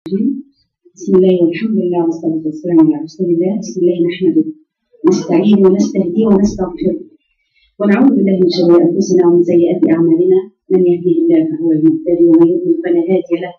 بسم الله والحمد لله والصلاة والسلام على رسول الله بسم الله نحمده ونستعين ونستهديه ونستغفره ونعوذ بالله من شرور أنفسنا ومن سيئات أعمالنا من يهده الله فهو المهتدي ومن يضلل فلا هادي له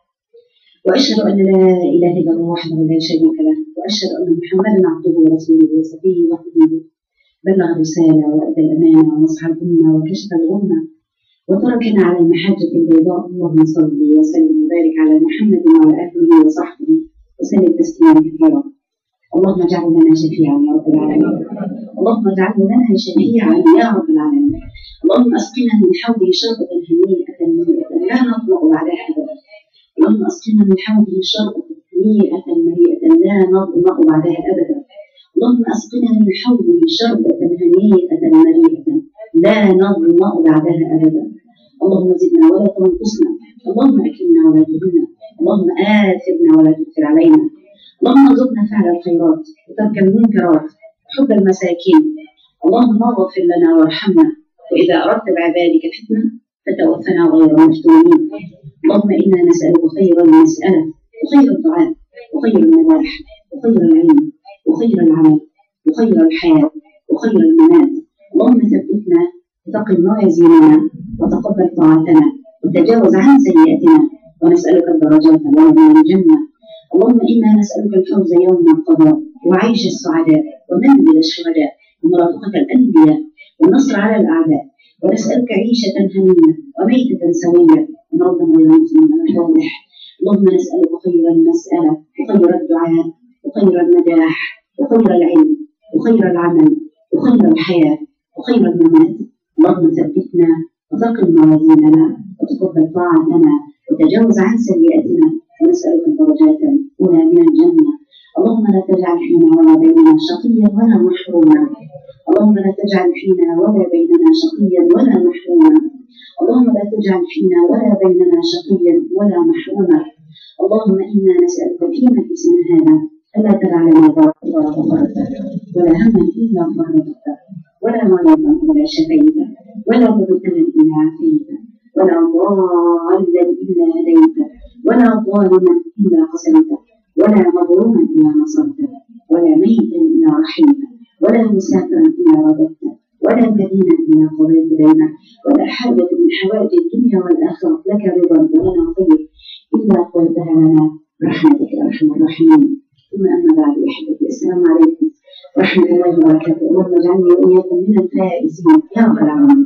وأشهد أن لا إله إلا الله وحده لا شريك له وأشهد أن محمدا عبده ورسوله وصفيه وحبيبه بلغ الرسالة وأدى الأمانة ونصح الأمة وكشف الغمة وتركنا على المحجة البيضاء اللهم صل وسلم وبارك على محمد وعلى آله وصحبه وسلم تسليما كثيرا اللهم اجعله لنا شفيعا يا رب العالمين اللهم اجعله لنا شفيعا يا رب العالمين اللهم اسقنا من حوضه شربة هنيئة مريئة لا نطمع بعدها أبدا اللهم اسقنا من حوضه شربة هنيئة مريئة لا نظمأ بعدها أبدا اللهم اسقنا من حوضه شربة هنيئة مريئة لا نظمأ بعدها أبدا اللهم زدنا ولا تنقصنا اللهم أكرمنا ولا تهنا اللهم آثرنا ولا تؤثر علينا اللهم ارزقنا فعل الخيرات وترك المنكرات وحب المساكين اللهم اغفر لنا وارحمنا وإذا أردت بعبادك فتنة فتوفنا غير مفتونين اللهم إنا نسألك خير المسألة وخير الدعاء وخير النواح وخير العلم وخير العمل وخير الحياة وخير الممات اللهم ثبتنا وتقم موازيننا وتقبل طاعتنا وتجاوز عن سيئاتنا ونسألك الدرجات العلى من الجنة اللهم إنا نسألك الفوز يوم القضاء وعيش السعداء ومنزل الشهداء ومرافقة الأنبياء والنصر على الأعداء ونسألك عيشة هنية وميتة سوية ومرضا غير مسلم ولا فاضح اللهم نسألك خير المسألة وخير الدعاء وخير النجاح وخير العلم وخير العمل وخير الحياة وخير الممات اللهم ثبتنا وثقل موازيننا وتقبل طاعتنا وتجاوز عن سيئاتنا ونسألك الدرجات الأولى من الجنة اللهم لا تجعل فينا ولا بيننا شقيا ولا محروما اللهم لا تجعل فينا ولا بيننا شقيا ولا محروما اللهم لا تجعل فينا ولا بيننا شقيا ولا محروما اللهم إنا نسألك في مجلسنا هذا ألا تدع لنا ضرا ولا غفرته ولا هما إلا فرجته ولا مريضا إلا شفيته ولا مبتلا إلا عافيته ولا ضالا إلا هديته ولا ظالما إلا قسمته ولا مظلوما إلا نصرته ولا ميتا إلا رحمته ولا مسافرا إلا رددته ولا مدينا إلا قضيت دينه ولا حاجة من حوائج الدنيا والآخرة لك رضا ولنا خير إلا قلتها لنا برحمتك يا أرحم الراحمين ثم أما بعد أحبتي السلام عليكم ورحمة الله وبركاته اللهم اجعلني وإياكم من الفائزين يا رب العالمين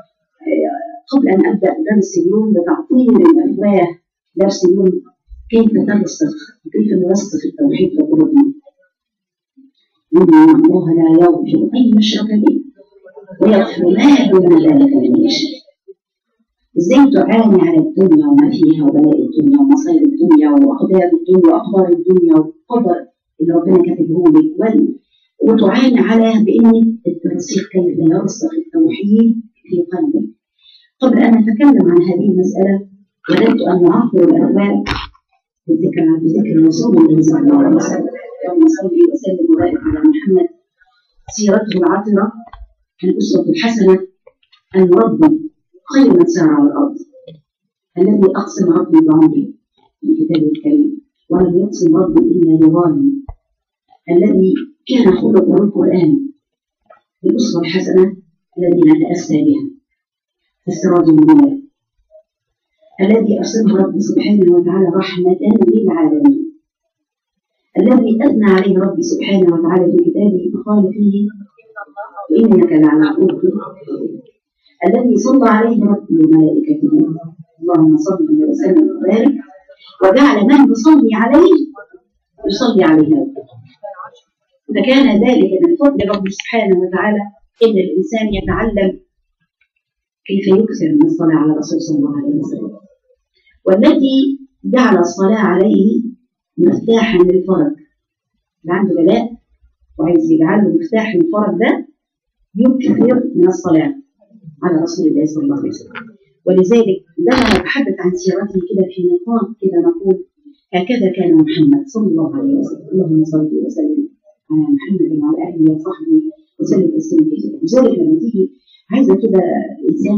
قبل أن أبدأ درس اليوم بتعطيل الأفواه درس اليوم كيف ترسخ وكيف نرسخ التوحيد في قلوبنا إن الله لا يغفر أن يشرك به ويغفر ما دون ذلك لمن يشاء ازاي تعاني على الدنيا وما فيها وبلاء الدنيا ومصائب الدنيا واقدار الدنيا واقدار الدنيا والقدر اللي ربنا كاتبه لك وتعاني على بان الترسيخ كيف يرسخ التوحيد في قلبك قبل ان اتكلم عن هذه المساله وددت ان نعطر الاهواء بالذكر بذكر رسول الله صلى الله عليه وسلم اللهم صل وسلم وبارك على محمد سيرته العطره الاسوه الحسنه المربي خير من سار على الارض الذي اقسم ربي بعمري في كتابه الكريم ولم يقسم ربي الا لظالم الذي كان خلقه القران الاسوه الحسنه الذي نتاسى بها السراج المنير الذي ارسله ربي سبحانه وتعالى رحمه للعالمين الذي اثنى عليه ربي سبحانه وتعالى في كتابه فقال فيه وانك لعلى خلق الذي صلى عليه ربي وملائكته اللهم صل وسلم وبارك وجعل من يصلي عليه يصلي عليه فكان ذلك من فضل ربي سبحانه وتعالى ان الانسان يتعلم كيف يكثر من الصلاه على الرسول صلى الله عليه وسلم والتي جعل الصلاه عليه مفتاحا للفرج اللي عنده بلاء وعايز يجعله مفتاح للفرج ده يكثر من الصلاه على رسول الله صلى الله عليه وسلم ولذلك لما نتحدث عن سيرته كده في نقاط كده نقول هكذا كان محمد صلى الله عليه وسلم اللهم صل وسلم على محمد وعلى اهله وصحبه وسلم تسليما كثيرا لذلك لما تيجي عايزه كده انسان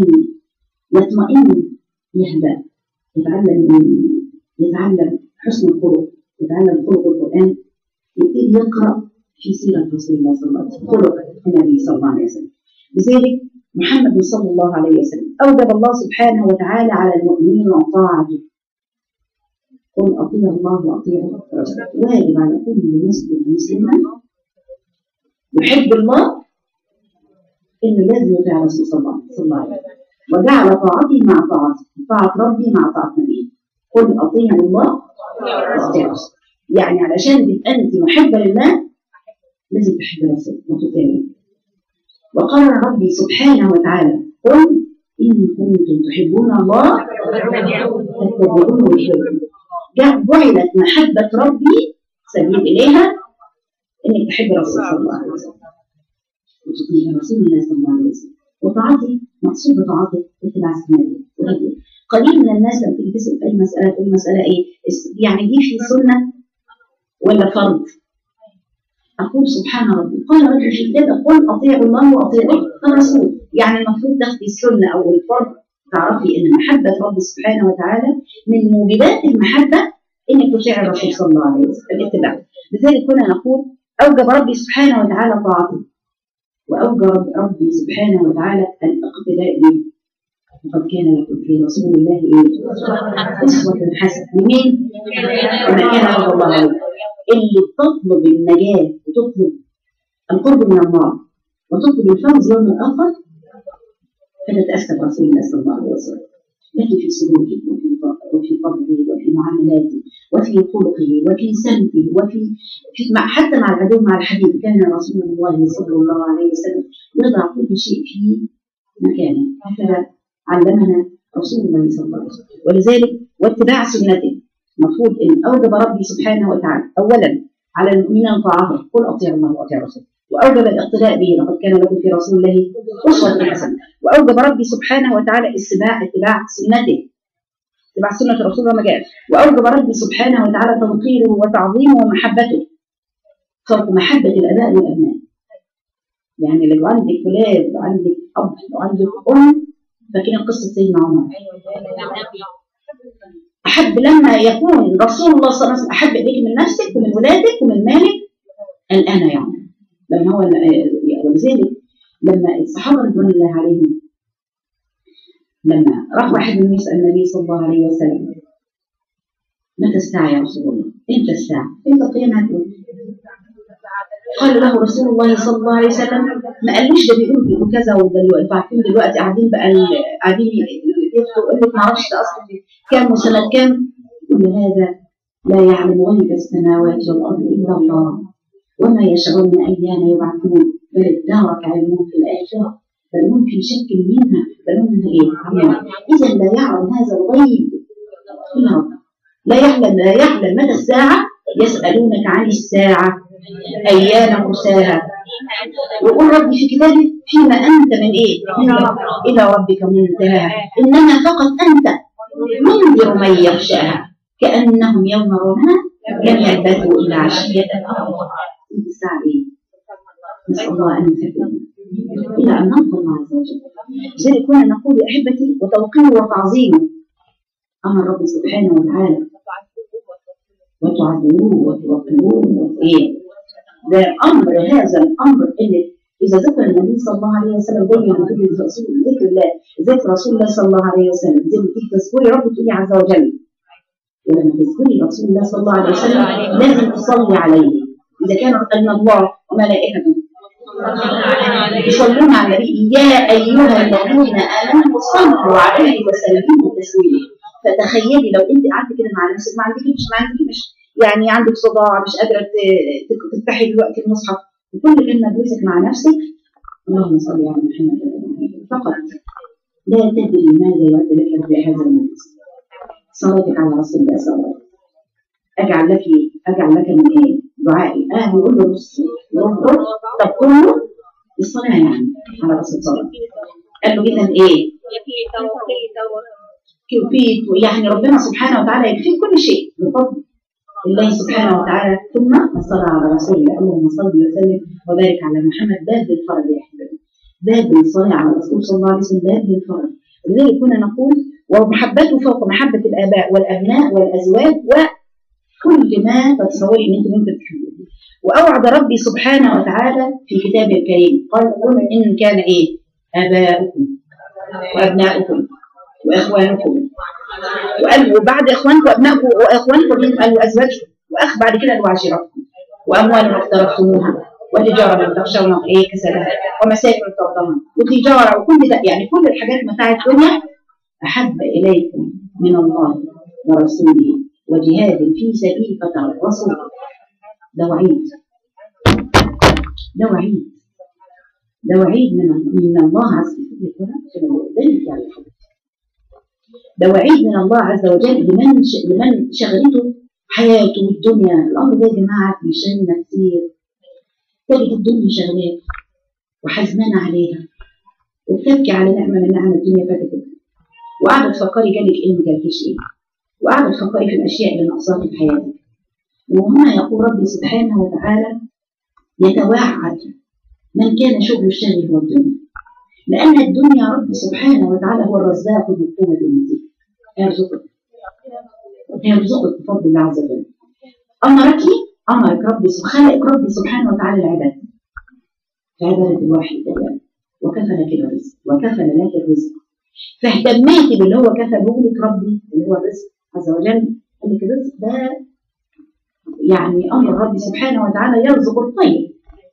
يطمئن يهدأ يتعلم يتعلم حسن الخلق يتعلم خلق القرآن يبتدي يقرأ في سيرة رسول الله صلى الله عليه وسلم خلق النبي صلى الله عليه وسلم لذلك محمد صلى الله عليه وسلم أوجب الله سبحانه وتعالى على المؤمنين طاعته قل أطيع الله وأطيع الرسول واجب على كل مسلم مسلما يحب الله إنه لازم يطيع الرسول صلى الله عليه وسلم وجعل طاعته مع طاعته طاعة ربي مع طاعة نبيه قل أطيعوا الله وأطيعوا الرسول يعني علشان تبقى أنت محبة لله لازم تحب الرسول وتطيعه وقال ربي سبحانه وتعالى قل إن كنتم تحبون الله فاتبعوه يحبكم جعلت محبة ربي سبيل إليها إنك تحب الرسول صلى الله عليه وسلم وتطيع رسول الله صلى الله عليه وسلم وطاعتي مقصود بطاعتك اتباع سنته وهديه قليل من الناس لما تيجي تسال اي مساله تقول المساله ايه؟ يعني دي في سنه ولا فرض؟ اقول سبحان ربي قال ربي في كتابه قل اطيعوا الله واطيعوا الرسول يعني المفروض تاخدي السنه او الفرض تعرفي ان محبه ربي سبحانه وتعالى من موجبات المحبه انك تطيع الرسول صلى الله عليه وسلم الاتباع لذلك كنا نقول اوجب ربي سبحانه وتعالى طاعته وأوجب ربي سبحانه وتعالى الاقتداء به وقد كان لكم في رسول الله إيه؟ أسوة حسنة لمين؟ وما كان رضي الله عنه اللي تطلب النجاة وتطلب القرب من الله وتطلب الفوز يوم الآخر فتتأسى برسول الله صلى الله عليه وسلم لكن في سلوكه وفي وفي فضله وفي معاملاته وفي خلقه وفي سمته وفي في مع حتى مع العدو مع الحبيب كان رسول الله صلى الله عليه وسلم يضع كل شيء في مكانه هكذا علمنا رسول الله صلى الله عليه وسلم ولذلك واتباع سنته المفروض ان اوجب ربي سبحانه وتعالى اولا على المؤمنين طاعته قل اطيعوا الله واطيعوا رسوله واوجب الاقتداء به لقد كان لكم في رسول الله اسوه حسنه واوجب ربي سبحانه وتعالى اتباع اتباع سنته اتباع سنه الرسول وما جاء واوجب ربي سبحانه وتعالى توقيره وتعظيمه ومحبته فرق محبه الاباء والابناء يعني لو عندك ولاد وعندك اب وعندك ام فاكرين قصه سيدنا عمر احب لما يكون رسول الله صلى الله عليه وسلم احب اليك من نفسك ومن ولادك ومن مالك الان يا عمر لما هو ولذلك لما الصحابه رضوان الله عليهم لما راح واحد منهم يسال النبي صلى الله عليه وسلم متى الساعه يا رسول الله؟ امتى الساعه؟ امتى القيامه هتقول؟ قال له رسول الله صلى الله عليه وسلم ما قالوش ده بيقول بيقول كذا وده انتوا عارفين دلوقتي قاعدين بقى قاعدين يفتوا يقول لك ما اعرفش ده اصلا كام وسنه كام يقول هذا لا يعلم غيب السماوات والارض الا الله وما يشعرون ايان يبعثون بل ادارك علمهم في الاخره بل هم في شك منها بل هم منها ايه؟ اذا لا يعلم هذا الغيب الا ربك لا يعلم لا يعلم متى الساعه يسالونك عن الساعه ايان مرساها وقل ربي في كتابه فيما انت من ايه؟ من رب الى ربك منتهاها انما فقط انت منذر من يخشاها كانهم يوم يرونها لم يلبثوا الا عشيه او انت الساعه ايه؟ نسال الله ان يثبتنا الى ان نلقى الله عز وجل لذلك كنا نقول يا احبتي وتوقيره وتعظيمه امر ربي سبحانه وتعالى وتعظموه وتوقروه وايه ده امر هذا الامر اللي اذا ذكر النبي صلى الله عليه وسلم زي ما تيجي ذكر الله ذكر رسول الله صلى الله عليه وسلم زي ما تيجي تذكري رب تقولي عز وجل ولما تذكري رسول الله صلى الله عليه وسلم لازم تصلي عليه اذا كان ان الله وملائكته يصلون على النبي يا ايها الذين امنوا صلوا عليه وسلموا تسليما فتخيلي لو انت قعدت كده مع نفسك ما عندكيش ما عندكيش يعني عندك صداع مش قادره تفتحي دلوقتي المصحف وكل كلمه تجلسك مع نفسك اللهم صل على محمد فقط لا تدري ماذا يعد لك في هذا المجلس صلاتك على رسول الله صلى الله عليه وسلم اجعل لك اجعل لك من ايه؟ دعائي اه بيقول له بص رد طب كله الصلاه يعني على رسول الله قال له اذا ايه؟ كفيت يعني ربنا سبحانه وتعالى يكفيك كل شيء بفضل الله سبحانه وتعالى ثم الصلاة على رسول الله اللهم صل وسلم وبارك على محمد باب للفرج يا احبابي باب الصلاة على الرسول صلى الله عليه وسلم باب للفرج ولذلك كنا نقول ومحبته فوق محبة الآباء والأبناء والأزواج وكل كل ما تتصوري ان انت ممكن تحبيه واوعد ربي سبحانه وتعالى في كتابه الكريم قال قل ان كان ايه اباؤكم وابناؤكم واخوانكم وقال وبعد اخوانكم وابنائكم واخوانكم قال وازواجكم واخ بعد كده قال وعشيرتكم واموال اقترفتموها وتجاره من تخشون ايه كسلها ومساكن ترضون وتجاره وكل ده يعني كل الحاجات متاع الدنيا احب اليكم من الله ورسوله وجهاد في سبيل فتربصوا ده وعيد ده وعيد ده وعيد من من الله عز وجل ده وعيد من الله عز وجل لمن لمن شغلته حياته والدنيا الامر ده يا جماعه بيشغلنا كتير تجد الدنيا شغلات وحزنانه عليها وبتبكي على نعمه من نعم الدنيا فاتت وقاعده تفكري جالك ايه ما جالكيش ايه وقاعده تفكري في الاشياء اللي ناقصاك في حياتك وهنا يقول ربي سبحانه وتعالى يتوعد من كان شغل الشاغل هو الدنيا لأن الدنيا رب سبحانه وتعالى هو الرزاق ذو القوة المتين يرزقك يرزقك بفضل الله عز وجل أمرك أمرك ربي خلق ربي سبحانه وتعالى العبادة عبادة الواحد الأيام وكفل لك الرزق وكفل لك الرزق فاهتميتي باللي هو كفله لك ربي اللي هو الرزق عز وجل قال لك الرزق ده يعني أمر ربي سبحانه وتعالى يرزق الطيب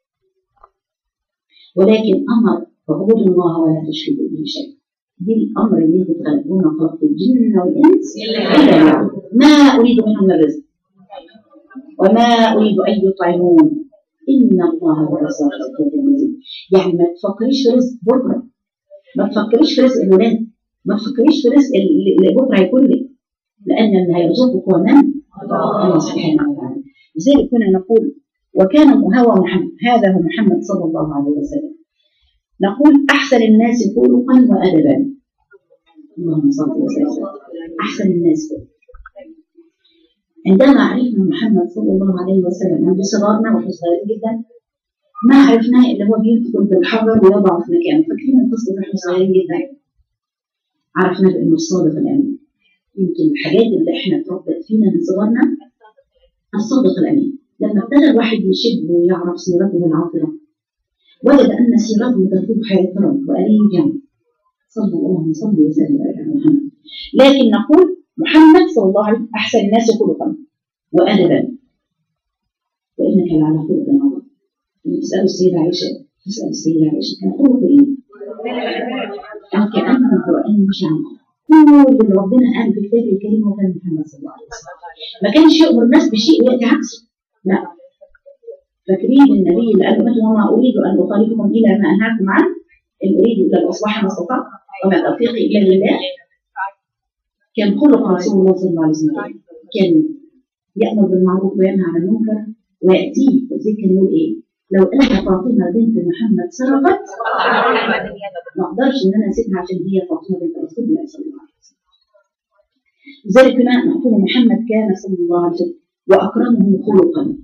ولكن أمر فاعبدوا الله ولا تشركوا به شيئا دي الأمر اللي تتغلبون خلق الجن والإنس إلا ليعبدون ما أريد منهم من رزق وما أريد أن يطعمون إن الله هو الرزاق ذو المتين يعني ما تفكريش في رزق بكرة ما تفكريش في رزق الولاد ما تفكريش في رزق اللي بكرة هيكون لك لأن اللي هيرزقك هو من؟ الله سبحانه وتعالى لذلك كنا نقول وكان هو محمد هذا هو محمد صلى الله عليه وسلم نقول أحسن الناس خلقا وأدبا اللهم صل وسلم أحسن الناس خلقا عندما عرفنا محمد صلى الله عليه وسلم عند صغارنا واحنا صغيرين جدا ما عرفناه الا هو بيدخل بالحجر ويضع في مكانه فاكرين القصه واحنا صغيرين جدا عرفنا بانه الصادق الامين يمكن الحاجات اللي احنا اتربت فينا من صغرنا الصادق الامين لما ابتدى الواحد يشد ويعرف سيرته العاطره وجد ان سيرته تفوق حياته وأليجا صلى الله عليه وسلم على محمد لكن نقول محمد صلى الله عليه وسلم احسن الناس خلقا وادبا وانك لعلى خلق عظيم تسالوا السيده عائشه تسال السيده عائشه كان خلق ايه؟ قال كانه القران يمشي عنه كل اللي ربنا قال في كتابه الكريم هو كان محمد صلى الله عليه وسلم ما كانش يؤمر الناس بشيء وياتي عكسه لا فاكرين النبي اللي قال لهم وما اريد ان اخالفكم الى ما انهاكم عنه ان اريد الا الاصلاح ما استطعت وما توفيقي الا بالله كان خلق رسول الله صلى الله عليه وسلم كان يامر بالمعروف وينهى عن المنكر وياتيه وزي كان يقول ايه لو ان فاطمه بنت محمد سرقت ما اقدرش ان انا اسيبها عشان هي فاطمه بنت رسول الله صلى الله عليه وسلم لذلك هنا نقول محمد كان صلى الله عليه وسلم واكرمه خلقا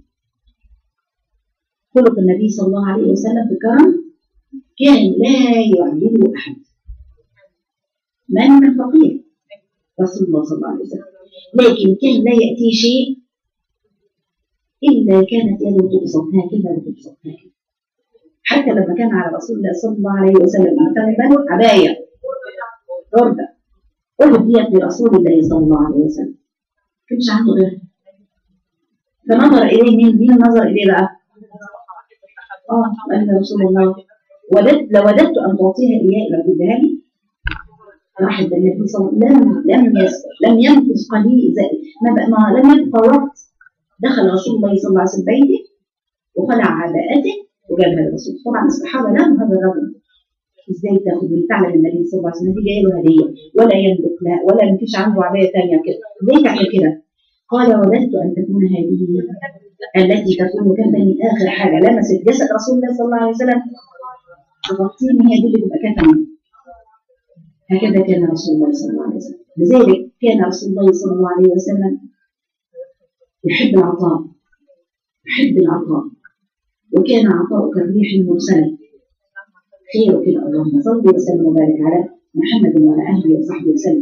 خلق النبي صلى الله عليه وسلم في كرم كان لا يعجبه احد من من فقير رسول الله صلى الله عليه وسلم لكن كان لا ياتي شيء الا كانت يده تبسط هكذا وتبسط هكذا حتى لما كان على رسول الله صلى الله عليه وسلم مثلا عبايه ضربه أهديت لرسول الله صلى الله عليه وسلم كانش عنده غيرها فنظر إليه مين مين نظر إليه بقى اه قال له رسول الله وددت لوددت أن تعطيها إياه لو ادها لي راح النبي صلى الله عليه وسلم لم لم يس لم يمكث قليل زي ما, بقى ما لم يبقى وقت دخل رسول الله صلى الله عليه وسلم بيته وخلع عباءته وجابها للرسول طبعا الصحابه لهم هذا الرجل ازاي تاخد من تعلم النبي صلى الله عليه وسلم دي جايه له هديه ولا يملك لا ولا مفيش عنده عبايه ثانيه كده ازاي تعمل كده؟ قال وددت ان تكون هذه التي تكون كفني اخر حاجه لمست جسد رسول الله صلى الله عليه وسلم تغطيني هي دي اللي تبقى كفني هكذا كان رسول الله صلى الله عليه وسلم لذلك كان رسول الله صلى الله عليه وسلم يحب العطاء يحب العطاء وكان عطاؤه كالريح المرسله خير كده اللهم صل وسلم وبارك على محمد وعلى اهله وصحبه وسلم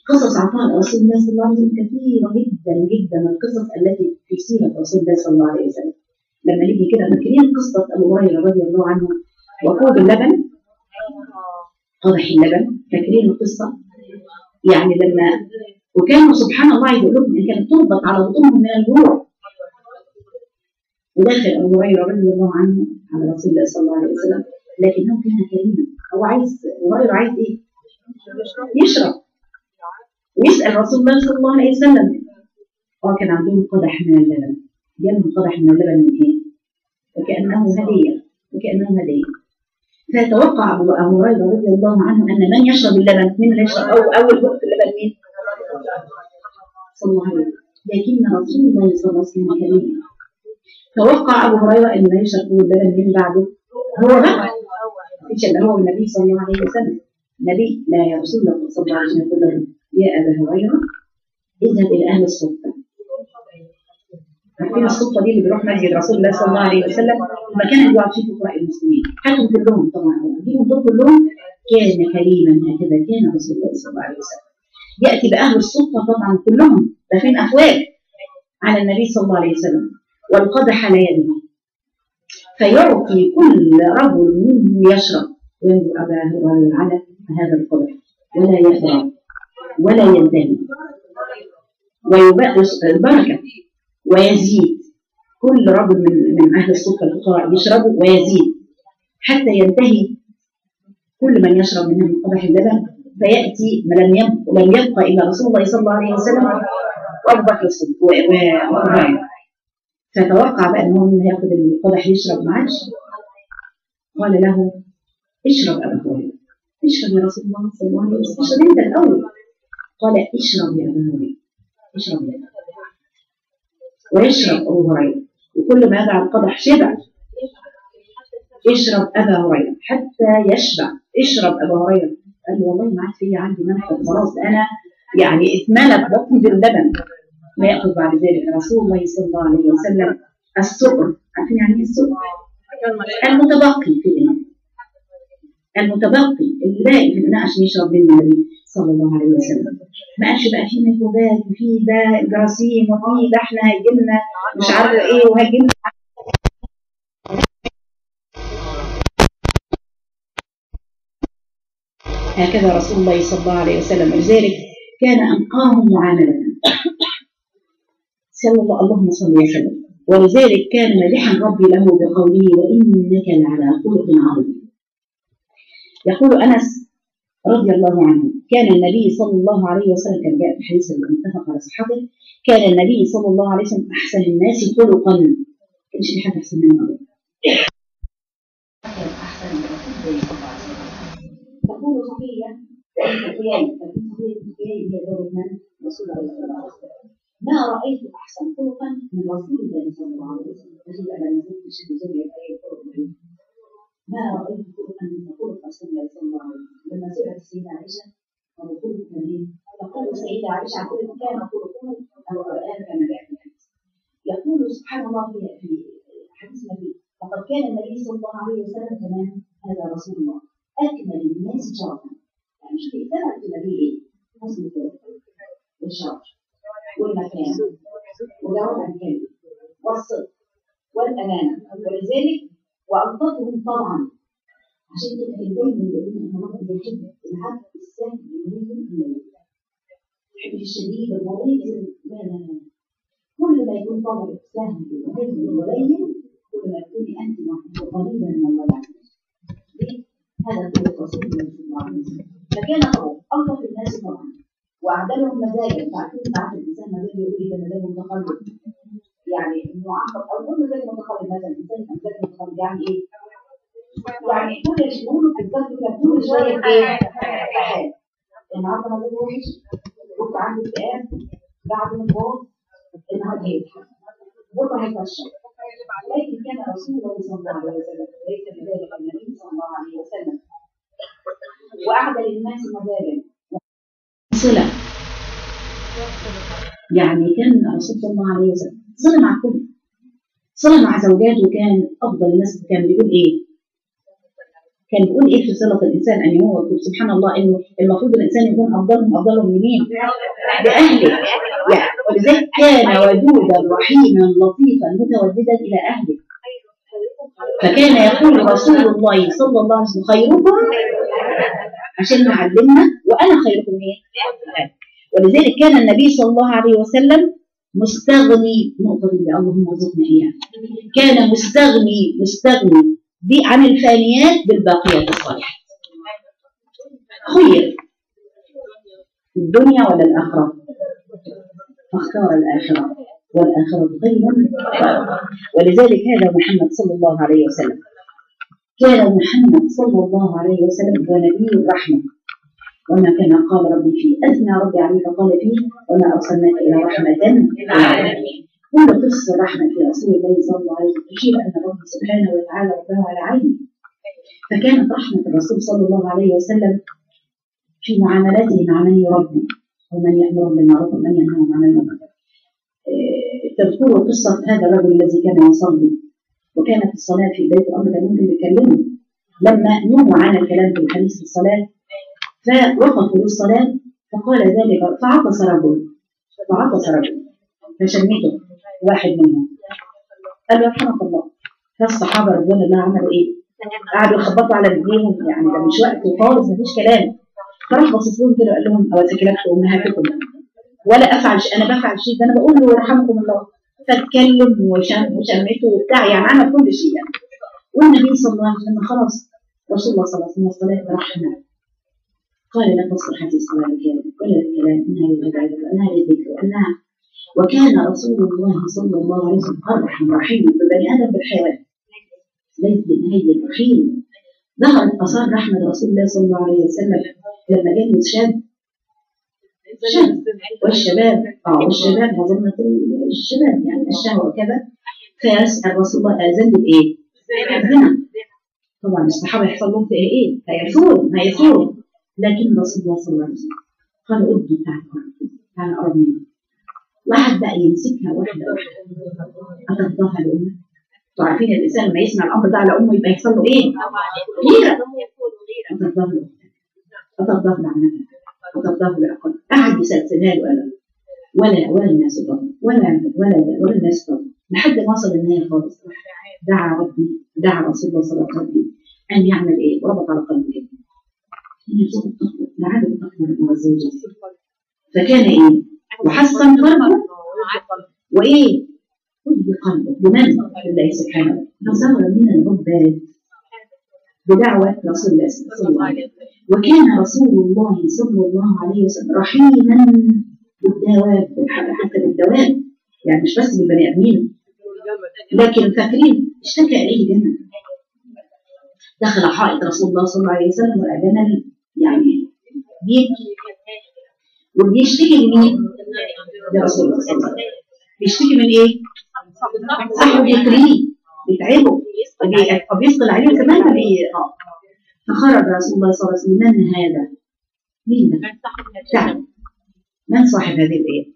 قصص عطاء رسول الله صلى الله عليه وسلم كثيرة جدا جدا القصص التي في سيرة رسول الله صلى الله عليه وسلم لما نيجي كده فاكرين قصة أبو هريرة رضي الله عنه وقود اللبن قدح اللبن فاكرين القصة يعني لما وكانوا سبحان الله يقول لكم ان كانت تربط على بطونهم من الجوع وداخل ابو هريره رضي الله عنه على رسول الله صلى الله عليه وسلم لكنه كان كريما هو عايز ابو هريره عايز ايه؟ يشرب ويسال رسول الله صلى الله عليه وسلم اه كان عندهم قدح من اللبن جالهم قدح من اللبن من ايه؟ وكانه هديه وكانه هديه فتوقع ابو أبو هريره رضي الله عنه ان من يشرب اللبن من اللي يشرب أو اول وقت اللبن مين؟ صلى الله عليه وسلم لكن رسول الله صلى الله عليه وسلم كريم توقع ابو هريره ان لا يشرب اللبن من بعده هو بقى مش اللي هو النبي صلى الله عليه وسلم نبي لا يا رسول الله صلى الله عليه وسلم يقول له يا ابا هريره اذهب الى اهل الصفه عارفين الصفه دي اللي بيروح مسجد رسول الله صلى الله عليه وسلم المكان اللي بيقعد فيه فقراء المسلمين هاتهم كلهم طبعا جيبهم دول كلهم كان كريما هكذا كان رسول الله صلى الله عليه وسلم ياتي باهل الصفه طبعا كلهم داخلين افواج على النبي صلى الله عليه وسلم والقدح على يده فيعطي كل رجل منهم يشرب وينظر ابا هريره على هذا القدح ولا يقرا ولا ينتهي ويبأس البركه ويزيد كل رجل من من اهل الصفه الفقراء يشربوا ويزيد حتى ينتهي كل من يشرب منهم قدح اللبن فياتي ما لم يبقى لم يبقى الا رسول الله صلى الله عليه وسلم وابو بكر الصديق وابراهيم فتوقع بقى ان هو مين هياخد القدح يشرب ما عادش قال له اشرب ابا هريره اشرب يا رسول الله صلى الله عليه وسلم اشرب انت الاول قال اشرب يا ابا هريره اشرب يا ابا ويشرب ابو هريره وكل ما يدع القدح شبع اشرب ابا هريره حتى يشبع اشرب ابا هريره قال له والله ما عاد في عندي منفذ خلاص انا يعني اتملت بطني باللبن ما ياخذ بعد ذلك رسول الله صلى الله عليه وسلم السؤر عارفين يعني ايه السؤر؟ المتبقي في الاناء المتبقي اللي باقي في الاناء عشان يشرب منه النبي صلى الله عليه وسلم ما قالش بقى في ميكروبات وفي ده جراثيم وفي ده احنا هيجي لنا مش عارفه ايه وهيجي لنا هكذا رسول الله صلى الله عليه وسلم ولذلك كان انقاهم معامله صلى الله اللهم صل وسلم ولذلك كان مدحا ربي له بقوله وانك لعلى خلق عظيم يقول انس رضي الله عنه كان النبي صلى الله عليه وسلم كان جاء في حديث المتفق على صحته كان النبي صلى الله عليه وسلم احسن الناس خلقا كانش في حد احسن منه ابدا احسن من رسول الله صلى الله عليه وسلم تقول صفيه الخيال تقول صفيه الخيال هي زوجة من رسول الله صلى الله عليه وسلم ما رايت احسن خلقا من رسول الله صلى الله عليه وسلم رسول الله لم يكن في شيء زوجة اي خلق ما رأيت خلقا من خلق رسول الله صلى الله عليه وسلم لما سئلت السيدة عائشة عن خلق النبي تقول السيدة عائشة عن خلق كان خلقه أو القرآن كما جاء في الحديث يقول سبحان الله في في حديث النبي لقد كان النبي صلى الله عليه وسلم كمان هذا رسول الله أكمل الناس شرفا يعني شوفي ثبت النبي إيه؟ حسن الخلق والشرف والمكان وجواب الكلمة والصدق والأمانة ولذلك وألطفهم طبعا عشان كده كان دايما يقول لنا ان الله بيحب العبد السهل اللين اللين يحب الشديد الغليظ لا لا لا كل ما يكون طبعك سهل وهين ولين كل ما تكوني انت قريبا من الله عز وجل هذا هو رسول الله صلى الله عليه وسلم فكان هو الطف الناس طبعا واعدلهم مزاجا تعرفين ساعات الانسان مزاجه يقول ايه ده مزاجه متقلب يعني معقد او كل مزاج متقلب مثلا الانسان مزاج متقلب يعني ايه؟ يعني كل شهور بالظبط كده كل شويه ايه؟ حال النهارده مزاج وحش بكره عنده اكتئاب بعد ما باظ النهارده هيضحك بكره هيكشف لكن كان رسول الله صلى الله عليه وسلم ليس كذلك النبي صلى الله عليه وسلم واعدل الناس مزاجا صله يعني كان الرسول صلى الله عليه وسلم صلى مع كل صلى مع زوجاته كان افضل الناس كان بيقول ايه كان بيقول ايه في صله الانسان ان هو سبحان الله انه المفروض الانسان يكون افضلهم افضلهم لمين؟ لاهله يعني ولذلك كان ودودا رحيما لطيفا متوددا الى اهله فكان يقول رسول الله صلى الله عليه وسلم خيركم عشان نعلمنا وانا خيركم ايه؟ ولذلك كان النبي صلى الله عليه وسلم مستغني نقطة دي اللهم ارزقنا اياها كان مستغني مستغني دي عن الفانيات بالباقيات الصالحات خير الدنيا ولا الآخرة فاختار الآخرة والآخرة خير ولذلك هذا محمد صلى الله عليه وسلم كان محمد صلى الله عليه وسلم هو نبي الرحمة وما كان قال ربي فيه أثنى ربي عليه فقال فيه وما أرسلناك إلى رحمة للعالمين كل قصة رحمة في رسول الله صلى الله عليه وسلم تشير أن ربي سبحانه وتعالى ربه على عينه فكانت رحمة الرسول صلى الله عليه وسلم في معاملاته مع من يربي ومن يأمر بالمعروف ومن ينهى عن المنكر تذكروا قصة هذا الرجل الذي كان يصلي وكانت الصلاة في بيت الأمر كان ممكن يكلمه لما نهوا عن الكلام في الحديث في الصلاة فوقفوا للصلاة فقال ذلك فعطس رجل فعطس رجل فشمته واحد منهم قال يرحمك الله فالصحابة رضوان الله عملوا ايه؟ قعدوا يخبطوا على رجليهم يعني ده مش وقت خالص مفيش كلام فراح باصص لهم كده وقال لهم او ثكلت امهاتكم ولا افعل شيء انا بفعل شيء ده انا بقول له يرحمكم الله فاتكلم وشم وشمته وبتاع يعني عمل كل شيء يعني والنبي صلى الله عليه وسلم خلاص رسول الله صلى الله عليه وسلم الصلاه رحمه قال لا تصلح هذه الصلاه بكلام ولا الكلام انها للعباده وانها للذكر وانها وكان رسول الله صلى الله عليه وسلم ارحم رحيم بالبني ادم بالحيوان ليس بالنهي الرحيم ظهرت اثار رحمه رسول الله صلى الله عليه وسلم لما جلس شاب شاب والشباب اه والشباب مظنة الشباب يعني الشهوة وكذا فيسأل رسول الله آذن بإيه؟ الزنا طبعا الصحابة يحصل لهم في إيه؟ هيثور هيثور لكن رسول الله صلى الله عليه وسلم قال ادي بتاعك تعالى قرب مني واحد بقى يمسكها واحدة واحدة أترضاها لأمك انتوا عارفين الإنسان لما يسمع الأمر ده على أمه يبقى يحصل له إيه؟ غيرة أترضاها لأمك أترضاها لعمتك أترضاها لأقل قعد يسلسلها له ألم ولا ولا الناس ضرب ولا ولا ولا الناس ضرب لحد ما وصل النهاية خالص دعا ربي دعا رسول الله صلى الله عليه وسلم أن يعمل إيه؟ وربط على قلبه كده أن يرزق التقوى لعل التقوى مع الزوجة فكان إيه؟ وحسن قلبه وإيه؟ ودي قلبه بمن؟ بالله سبحانه فصار من العباد بدعوة رسول الله صلى الله عليه وسلم وكان رسول الله صلى الله عليه وسلم رحيما بالدواب حتى بالدواب يعني مش بس بالبني ادمين لكن فاكرين اشتكى اليه جمل دخل حائط رسول الله صلى الله عليه وسلم ولقى جمل يعني بيبكي وبيشتكي لمين؟ لرسول الله صلى الله عليه وسلم بيشتكي من ايه؟ صاحبه بيكريه بيتعبه وبيثقل عليه كمان اه فخرج رسول الله صلى الله عليه وسلم من هذا؟ مين ده؟ تعب من صاحب هذه الايه؟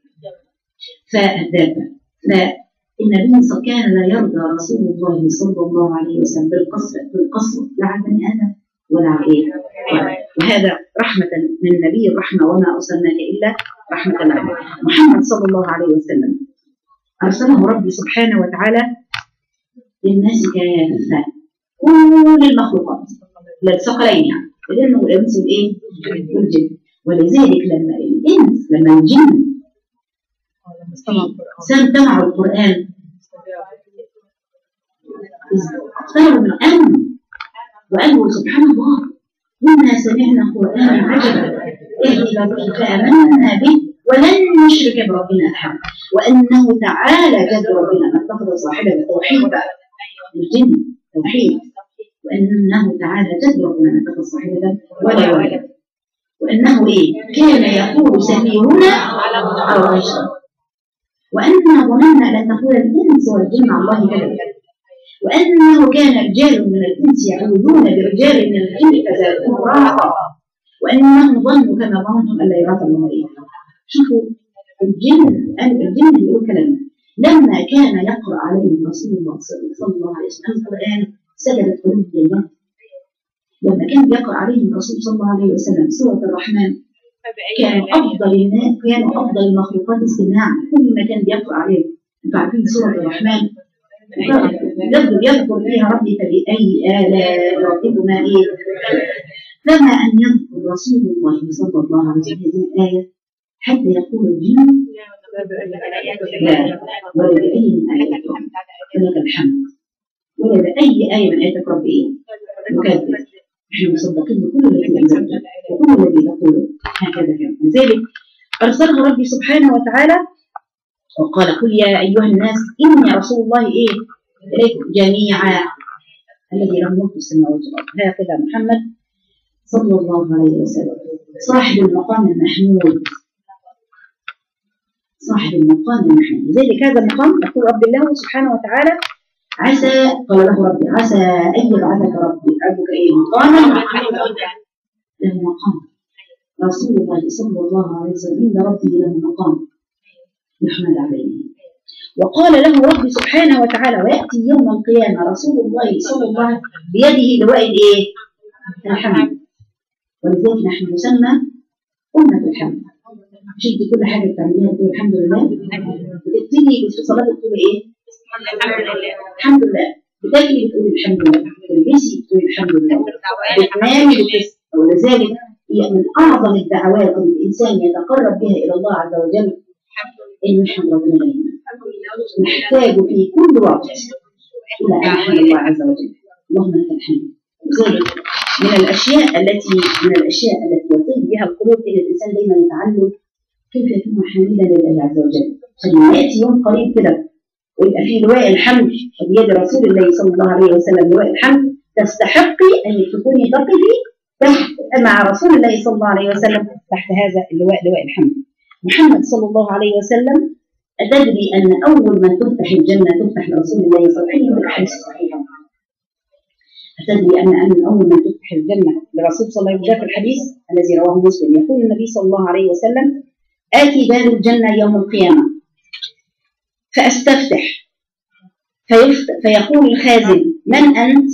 فالدابه فالنبي صلى كان لا يرضى رسول الله صلى الله عليه وسلم بالقصر بالقصر لا على بني ادم ولا على ايه؟ وهذا رحمة من النبي الرحمة وما أرسلناك إلا رحمة لنا محمد صلى الله عليه وسلم أرسله ربي سبحانه وتعالى للناس كافة كل المخلوقات للثقلين يعني لأنه الإنس والإيه؟ والجن ولذلك لما الإنس لما الجن سمعوا القرآن اختاروا من الأمن وقالوا سبحان الله إنا سمعنا قرآنا عجبا اهدنا به فآمنا به ولن نشرك بربنا أحد وأنه تعالى جد ربنا ما اتخذ صاحبا توحيد بقى الجن توحيد وأنه تعالى جد ربنا ما اتخذ صاحبا ولا ولد وأنه إيه كان يقول سفيهنا على رشد وأننا ظننا لن تقول الإنس والجن على الله كذبا وأنه كان رجال من الإنس يعوذون برجال من الجن فزادوهم رهقا وأنهم ظنوا كما ظننتم ألا يراد الله إيه شوفوا الجن الجن بيقول كلام لما كان يقرأ عليهم رسول الله صلى الله عليه وسلم القرآن سجدت قلوب لله لما كان بيقرأ عليهم الرسول صلى الله عليه وسلم سورة الرحمن كانوا أفضل الناس كانوا أفضل المخلوقات استماعا كل ما كان بيقرأ عليهم انتوا عارفين سورة الرحمن يذكر يذكر فيها ربي فبأي آلاء ربكما إيه كما أن يذكر رسول الله صلى الله عليه وسلم هذه الآية حتى يقول الجن لا ولا بأي من آيات ربك ولك الحمد ولا بأي آية من آيات ربي إيه مكذب نحن مصدقين بكل الذي أنزلته وكل الذي تقوله هكذا كان لذلك أرسله ربي سبحانه وتعالى وقال قل يا أيها الناس إني رسول الله إيه إليكم جميعا الذي له ملك السماوات والأرض هكذا محمد صلى الله عليه وسلم صاحب المقام المحمود صاحب المقام المحمود لذلك هذا المقام يقول رب الله سبحانه وتعالى عسى قال له ربي عسى أن يبعثك ربي عبدك إيه مقاما له مقام رسول الله صلى الله عليه وسلم عند ربه له مقام يحمد عليه وقال له ربي سبحانه وتعالى ويأتي يوم القيامة رسول الله صلى الله عليه وسلم بيده لواء الإيه؟ الحمد ولذلك نحن نسمى أمة الحمد مش انت كل حاجة بتعمليها بتقول الحمد لله بتبتدي في صلاة بتقول إيه؟ الحمد لله بتاكلي بتقولي الحمد لله بتلبسي بتقولي الحمد لله بتنامي بتس ولذلك هي من أعظم الدعوات اللي الإنسان يتقرب بها إلى الله عز وجل إنه يحمد ربنا دائما نحتاج في كل وقت إلى أن نحمد الله عز وجل اللهم لك الحمد لذلك من الأشياء التي من الأشياء التي يطيب بها القلوب إلى الإنسان دائما يتعلم كيف يكون حامدا لله عز وجل فلما يأتي يوم قريب كده ويبقى فيه لواء الحمد بيد رسول الله صلى الله عليه وسلم لواء الحمد تستحقي أن تكوني تقفي تحت مع رسول الله صلى الله عليه وسلم تحت هذا اللواء لواء الحمد محمد صلى الله عليه وسلم أتدري أن أول من تفتح الجنة تفتح لرسول الله صلى الله عليه وسلم بالأحاديث الصحيحة أتدري أن أن أول من تفتح الجنة لرسول صلى الله عليه وسلم في الحديث الذي رواه مسلم يقول النبي صلى الله عليه وسلم آتي باب الجنة يوم القيامة فأستفتح فيفت... فيقول الخازن من أنت؟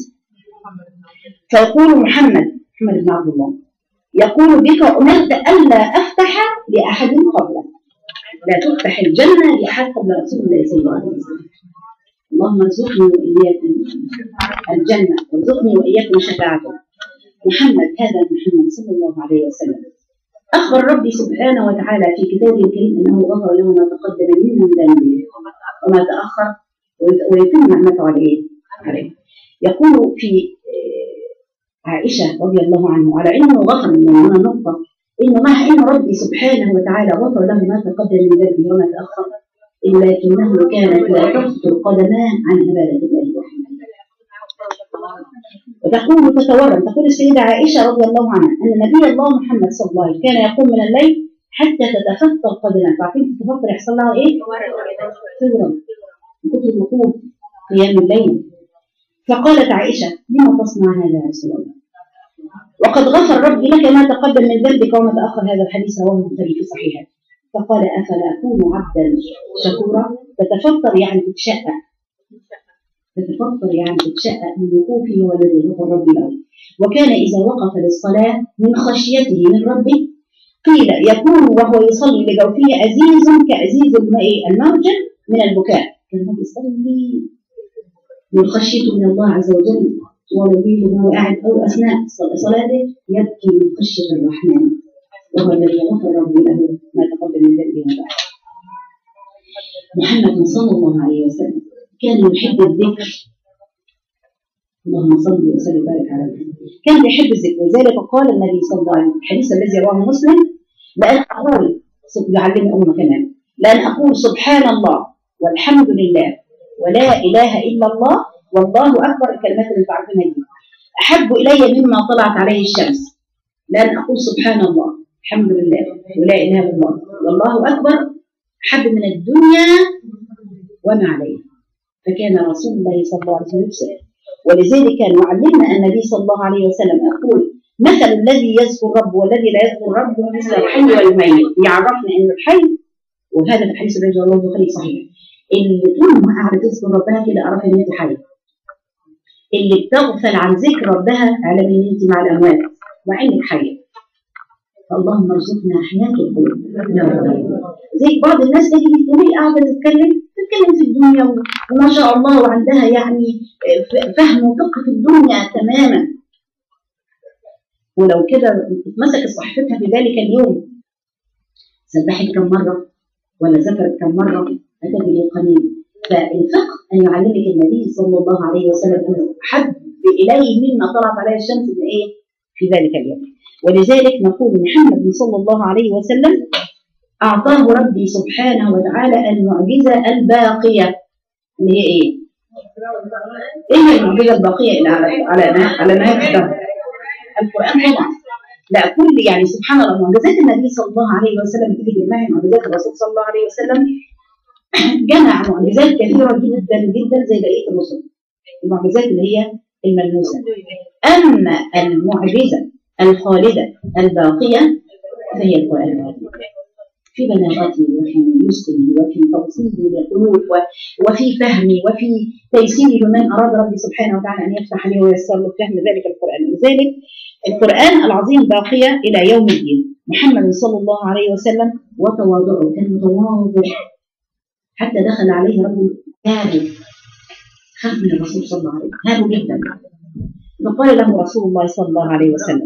فيقول محمد محمد بن عبد الله يقول بك أمرت ألا أفتح لأحد قبلك لا تفتح الجنة لأحد قبل رسول الله صلى الله عليه وسلم اللهم ارزقني وإياكم الجنة وارزقني وإياكم شفاعته محمد هذا محمد صلى الله عليه وسلم أخبر ربي سبحانه وتعالى في كتابه الكريم أنه غفر له ما تقدم من ذنبه وما تأخر ويتم نعمته عليه عليه يقول في عائشة رضي الله عنه على علم غفر من هنا نقطة إنه مع إن ربي سبحانه وتعالى غفر له ما تقدم من ذنبه وما تأخر لكنه كانت لا تفتر قدمان عن عبادة الله وحده وتقول تتورم تقول السيدة عائشة رضي الله عنها أن نبي الله محمد صلى الله عليه وسلم كان يقوم من الليل حتى تتفتر قدماه تعرفين تتفتر يحصل لها إيه؟ تورم من كتر الوقوف قيام الليل فقالت عائشة لما تصنع هذا يا رسول الله وقد غفر ربي لك ما تقدم من ذنبك وما تأخر هذا الحديث رواه البخاري في صحيحه فقال أفلا أكون عبدا شكورا تتفطر يعني تتشقى تتفطر يعني تتشقى من وقوفه هو الذي غفر ربي له وكان إذا وقف للصلاة من خشيته من ربه قيل يكون وهو يصلي لجوفه عزيز كعزيز الماء المرجل من البكاء كان يصلي من خشيته من الله عز وجل ولديه وهو قاعد أو أثناء صلاته يبكي من خشية الرحمن وهو الذي غفر ربي له ما تقدم من ذنبه وما محمد صلى الله عليه وسلم كان يحب الذكر اللهم صل وسلم وبارك على محمد كان يحب الذكر ولذلك قال النبي صلى الله عليه وسلم الحديث الذي رواه مسلم لأن أقول يعلمني أمه كمان لأن أقول سبحان الله والحمد لله ولا إله إلا الله والله أكبر الكلمات اللي تعرفينها دي أحب إلي مما طلعت عليه الشمس لأن أقول سبحان الله الحمد لله ولا إله إلا الله والله أكبر أحب من الدنيا وما عليها فكان رسول الله صلى الله عليه وسلم يبصر ولذلك كان يعلمنا النبي صلى الله عليه وسلم يقول مثل الذي يذكر رب والذي لا يذكر رب مثل الحي والميت يعرفنا ان الحي وهذا في الحديث الذي رواه البخاري صحيح اللي طول ما قاعده تذكر ربها كده اعرف ان انت حي اللي بتغفل عن ذكر ربها على من انت مع الاموات وعينك حيه فاللهم ارزقنا حياه القلوب يا رب زي بعض الناس تجي تقولي قاعده تتكلم تتكلم في الدنيا و- وما شاء الله وعندها يعني ف- فهم وفقه في الدنيا تماما ولو كده مسكت صحتها في ذلك اليوم سبحت كم مره ولا ذكرت كم مره فتجري قليل فالفقه ان يعلمك النبي صلى الله عليه وسلم انه حب اليه مما طلعت عليه الشمس من ايه في ذلك اليوم ولذلك نقول محمد صلى الله عليه وسلم أعطاه ربي سبحانه وتعالى المعجزة الباقية اللي هي إيه؟ إيه هي المعجزة الباقية اللي على على ما على ما يكتب القرآن طبعا لا كل يعني سبحان الله معجزات النبي صلى الله عليه وسلم تيجي تجمعي معجزات الرسول صلى الله عليه وسلم جمع معجزات كثيرة جدا جدا زي بقية الرسل المعجزات اللي هي الملموسة أما المعجزة الخالدة الباقية فهي القرآن العظيم في بلاغته وفي يسره وفي توصيله للقلوب و- وفي فهمه وفي تيسيره لمن اراد ربي سبحانه وتعالى ان يفتح عليه وييسر له فهم ذلك القران، لذلك القران العظيم باقيه الى يوم الدين، محمد صلى الله عليه وسلم وتواضعه كان متواضع حتى دخل عليه رجل هابل خاف من الرسول صلى الله عليه وسلم، هابوا جدا فقال له رسول الله صلى الله عليه وسلم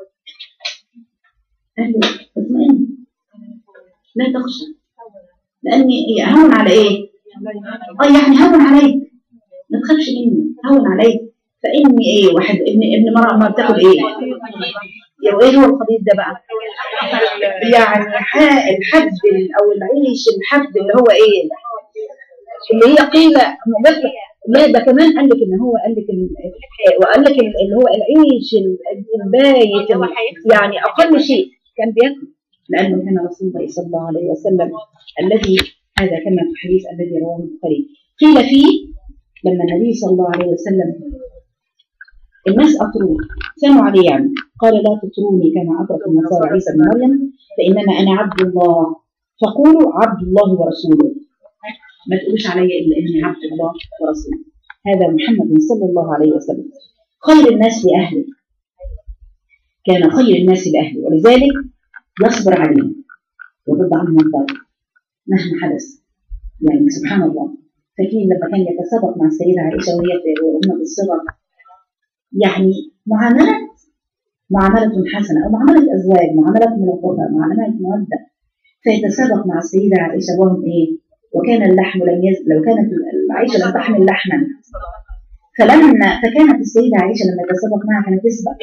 قال له اطمئن لا تخشى لاني هون على ايه؟ اه يعني هون عليك ما تخافش مني هون عليك فاني ايه واحد ابن ابن مرأة ما بتاخد ايه؟ يا ايه هو الخليط ده بقى؟ يعني ح- الحب او العيش الحب اللي هو ايه؟ اللي هي قيلة مباشرة لا ده كمان قال لك ان هو قال لك ال- وقال لك ال- اللي هو العيش ال- البايت ال- يعني اقل شيء كان بياكل لانه كان رسول الله صلى الله عليه وسلم الذي هذا كما في الحديث الذي رواه البخاري قيل فيه لما النبي صلى الله عليه وسلم الناس اطروه سمعوا عليه يعني قال لا تطروني كما اطرت النصارى عيسى بن مريم فانما انا عبد الله فقولوا عبد الله ورسوله ما تقولوش علي الا اني عبد الله ورسوله هذا محمد صلى الله عليه وسلم خير الناس لاهله كان خير الناس لاهله ولذلك يصبر عليهم وضد عنهم الضرر مهما حدث يعني سبحان الله فاكرين لما كان يتسابق مع السيدة عائشة وهي في وهم بالصغر يعني معاملة معاملة حسنة أو معاملة أزواج معاملة ملطفة معاملة مودة فيتسابق مع السيدة عائشة وهم إيه وكان اللحم لم يز... لو كانت عائشة لم تحمل لحما فلما فكانت السيدة عائشة لما تسابق معها كانت تسبق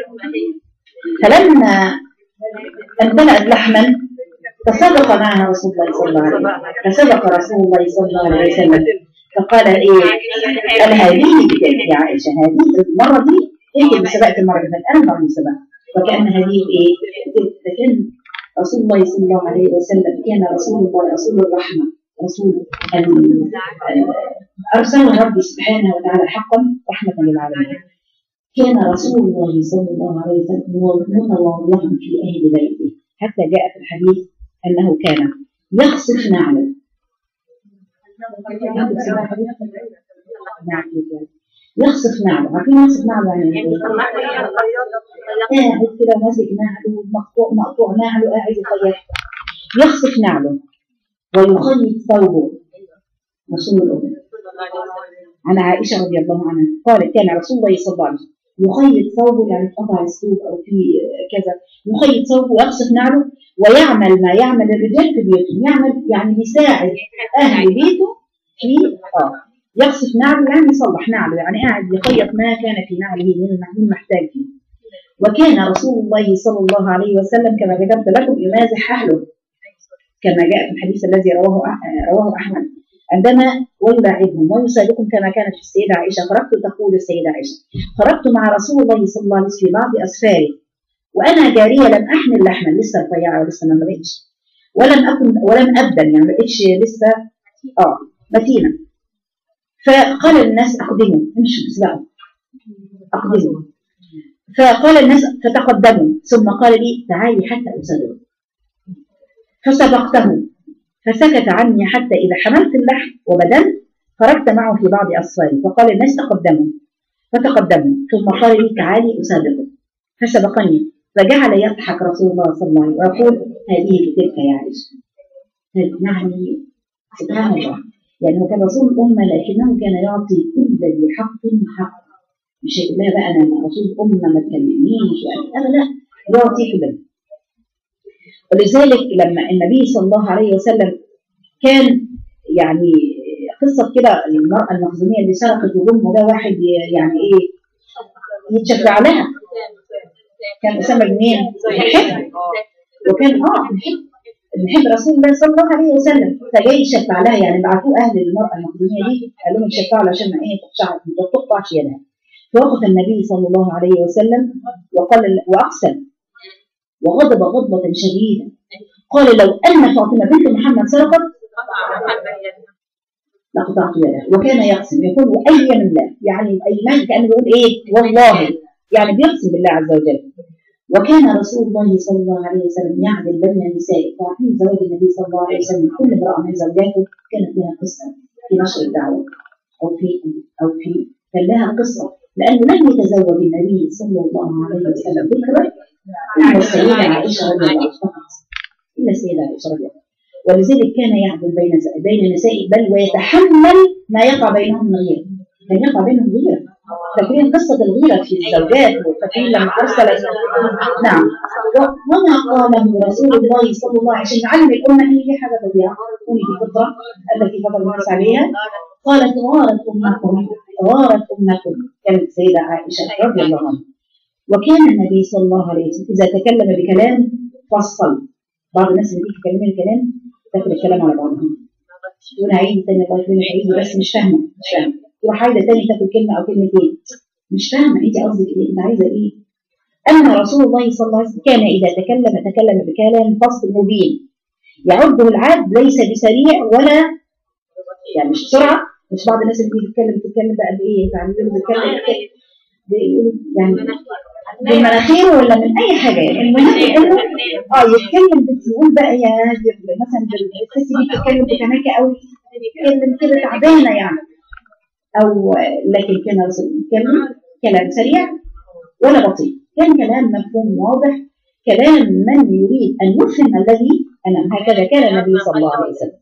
فلما امتلأت لحما فصدق معها رسول الله صلى الله عليه وسلم فصدق رسول الله صلى الله عليه وسلم فقال ايه قال هذه بتلك يا عائشه هذه المره دي هي اللي سبقت المره اللي فاتت انا المره اللي سبقت وكان هذه ايه فكان رسول الله صلى الله عليه وسلم كان رسول الله رسول الرحمه رسول ال- ارسله ربي سبحانه وتعالى حقا رحمه للعالمين كان رسول الله صلى الله عليه وسلم متواضعا في اهل بيته حتى جاء في الحديث انه كان يخصف نعله يخصف نعله عارفين يخصف نعله يعني ايه؟ قاعد كده ماسك نعله مقطوع مقطوع نعله قاعد يخيط يخصف نعله ويخيط ثوبه رسول الله عن عائشة رضي الله عنها قالت كان رسول الله صلى الله عليه وسلم يخيط ثوبه يعني قطع الثوب أو في كذا يخيط ثوبه ويقصف نعله ويعمل ما يعمل الرجال في بيوتهم يعمل يعني يساعد أهل بيته في آه يقصف نعله يعني يصلح نعله يعني قاعد يخيط ما كان في نعله من من محتاج فيه وكان رسول الله صلى الله عليه وسلم كما كتبت لكم يمازح أهله كما جاء في الحديث الذي رواه رواه أحمد عندما ويلاعبهم ويساعدكم كما كانت في السيدة عائشة خرجت تقول السيدة عائشة خرجت مع رسول الله صلى الله عليه وسلم في بعض أسفاري وأنا جارية لم أحمل لحما لسه رفيعة ولسه ما بقتش ولم أكن ولم أبدن يعني ما بقتش لسه اه متينة فقال الناس أقدموا امشوا اسبقوا أقدموا فقال الناس فتقدموا ثم قال لي تعالي حتى أسبق فسبقته فسكت عني حتى إذا حملت اللحم وبدنت خرجت معه في بعض أصفاري فقال الناس تقدموا فتقدموا ثم قال لي تعالي أسابقك فسبقني فجعل يضحك رسول الله صلى الله عليه وسلم ويقول هذه لتلك يا عائشة يعني سبحان الله يعني هو كان رسول الأمة لكنه كان يعطي كل ذي حق حق مش هيقول لها بقى أنا رسول الأمة ما تكلمنيش أنا لا يعطي كده ولذلك لما النبي صلى الله عليه وسلم كان يعني قصة كده المرأة المخزومية اللي سرقت وجم ده واحد ي- يعني إيه يتشفع لها كان أسامة بن مين؟ محب وكان اه محب محب رسول الله صلى الله عليه وسلم فجاي يشفع لها يعني بعثوه اهل المراه المخزوميه دي قال لهم شفعوا عشان ما ايه تقطع ما تقطعش يدها فوقف النبي صلى الله عليه وسلم وقال واقسم وغضب غضبه شديده قال لو ان فاطمه بنت محمد سرقت لقطعت يدها وكان يقسم يقول ايم الله يعني الايمان كانه بيقول ايه والله يعني بيقسم بالله عز وجل وكان رسول الله صلى الله عليه وسلم يعدل بين النساء وفي زواج النبي صلى الله عليه وسلم كل امراه من زوجاته كانت لها قصه في نشر الدعوه او في او في كان لها قصه لانه لم يتزوج النبي صلى الله عليه وسلم بكرا الا السيده عائشه رضي الله عنها فقط الا السيده عائشه رضي الله عنها ولذلك كان يعدل بين بين النساء بل ويتحمل ما يقع بينهم من غيره كان يقع بينهم غيره فاكرين قصة الغيرة في الزوجات وفاكرين لما أرسلت نعم وما قاله رسول الله صلى الله عليه وسلم يعلم الأمة إن في حاجة طبيعة كوني في فطرة التي فضل الناس عليها قالت غارت أمكم غارت أمكم كانت السيدة عائشة رضي الله عنها وكان النبي صلى الله عليه وسلم إذا تكلم بكلام فصل بعض الناس اللي بيجي يكلموا الكلام تاخد الكلام على بعضهم تقول هعيد تاني الله يكرمك هعيد بس مش فاهمه مش فاهمه تروح عايزه تاني تاكل كلمه او كلمتين مش فاهمه انت قصدك ايه انت عايزه ايه اما رسول الله صلى الله عليه وسلم كان اذا تكلم تكلم بكلام فصل مبين يعده العبد ليس بسريع ولا يعني مش بسرعه مش بعض الناس اللي بتتكلم بتتكلم بقى بايه يعني يقولوا بيتكلم بيقولوا يعني بالمناخير ولا من اي حاجه يعني المهم انه اه يتكلم بس يقول بقى يا مثلا الست دي بتتكلم بتناكه قوي تتكلم كده تعبانه يعني او لكن كان رسول يتكلم كلام سريع ولا بطيء كان كلام مفهوم واضح كلام من يريد ان يفهم الذي امام هكذا كان النبي صلى الله عليه وسلم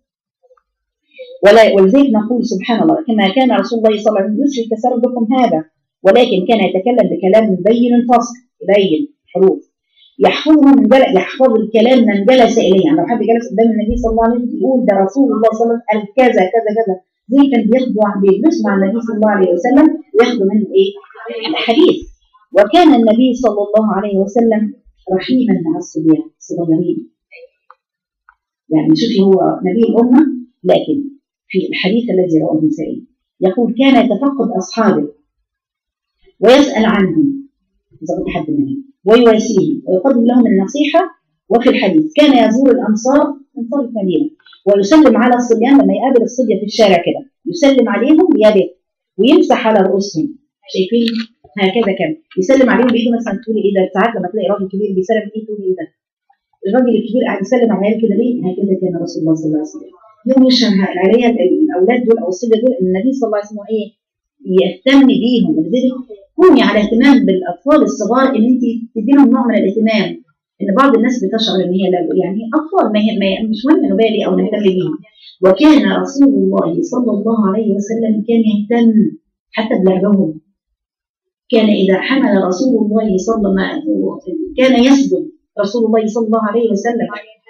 ولا ولذلك نقول سبحان الله كما كان رسول الله صلى الله عليه وسلم يسري تسربكم هذا ولكن كان يتكلم بكلام بين فصل بين حروف يحفظه من جل... يحفظ الكلام من جلس اليه يعني لو حد جلس قدام النبي صلى الله عليه وسلم يقول ده رسول الله صلى الله عليه وسلم قال كذا كذا كذا زي كان بياخدوا بيجلس مع النبي صلى الله عليه وسلم وياخدوا منه ايه؟ الحديث وكان النبي صلى الله عليه وسلم رحيما مع الصبيان الصغيرين يعني شوفي هو نبي الامه لكن في الحديث الذي رواه النسائي يقول كان يتفقد اصحابه ويسال عنهم اذا كنت حد منهم ويواسيهم ويقدم لهم النصيحه وفي الحديث كان يزور الانصار انصار المدينه ويسلم على الصبيان لما يقابل الصبيه في الشارع كده يسلم عليهم بيده ويمسح على رؤوسهم شايفين هكذا كان يسلم عليهم بايده مثلا تقولي ايه ده ساعات لما تلاقي راجل كبير بيسلم بايده تقولي ايه ده الراجل الكبير قاعد يسلم على العيال كده ليه؟ هكذا كان رسول الله صلى الله عليه وسلم يوم يشهر العيال الاولاد دول او الصبيه دول ان النبي صلى الله عليه وسلم ايه؟ يهتم بيهم ولذلك كوني على اهتمام بالاطفال الصغار ان انت تدي لهم نوع من الاهتمام ان بعض الناس بتشعر ان هي لا يعني اطفال ما هي ما هي مش مهم نبالي او نهتم بيهم وكان رسول الله صلى الله عليه وسلم كان يهتم حتى بلعبهم كان اذا حمل رسول الله صلى الله عليه وسلم كان يسجد رسول الله صلى الله عليه وسلم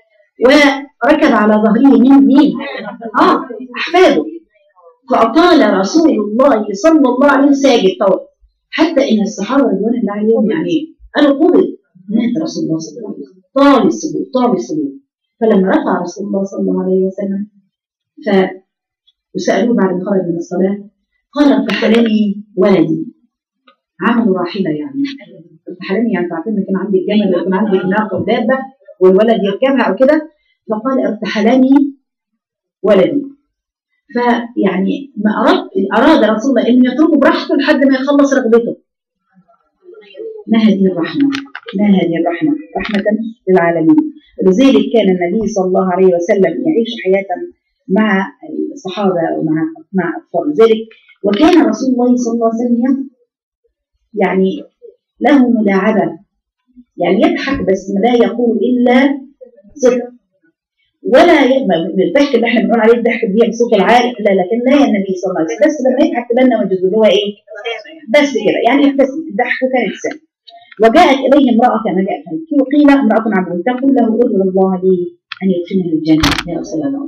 وركب على ظهره من مين؟ اه احفاده فأطال رسول الله صلى الله عليه وسلم ساجد طول حتى إن الصحابة رضوان الله عليهم يعني قالوا قبل مات رسول الله صلى الله عليه وسلم طال السجود طال السجود فلما رفع رسول الله صلى الله عليه وسلم ف وسألوه بعد ما خرج من الصلاة قال ارتحلني ولدي عملوا راحلة يعني ارتحلني يعني تعرفين كان عندي الجمل ويكون عندي ناقة ودابة والولد يركبها أو كده فقال ارتحلني ولدي فيعني ما أراد أراد رسول الله أن يتركه براحته لحد ما يخلص رغبته ما هذه الرحمة ما هذه الرحمة رحمة للعالمين لذلك كان النبي صلى الله عليه وسلم يعيش حياة مع الصحابة ومع مع أطفال ذلك وكان رسول الله صلى الله عليه وسلم يعني له ملاعبة يعني يضحك بس لا يقول إلا صدق ولا ي- ما- الضحك اللي احنا بنقول عليه الضحك اللي هي بصوت العالي لا لكن لا يا النبي صلى الله عليه وسلم بس لما يضحك تبنى وجهه اللي هو ايه بس كده يعني يبتسم الضحك كان ابتسام وجاءت اليه امراه كما جاء في وقيل امراه عبد تقول له ادعو الله لي ان يدخلني الجنه يا رسول الله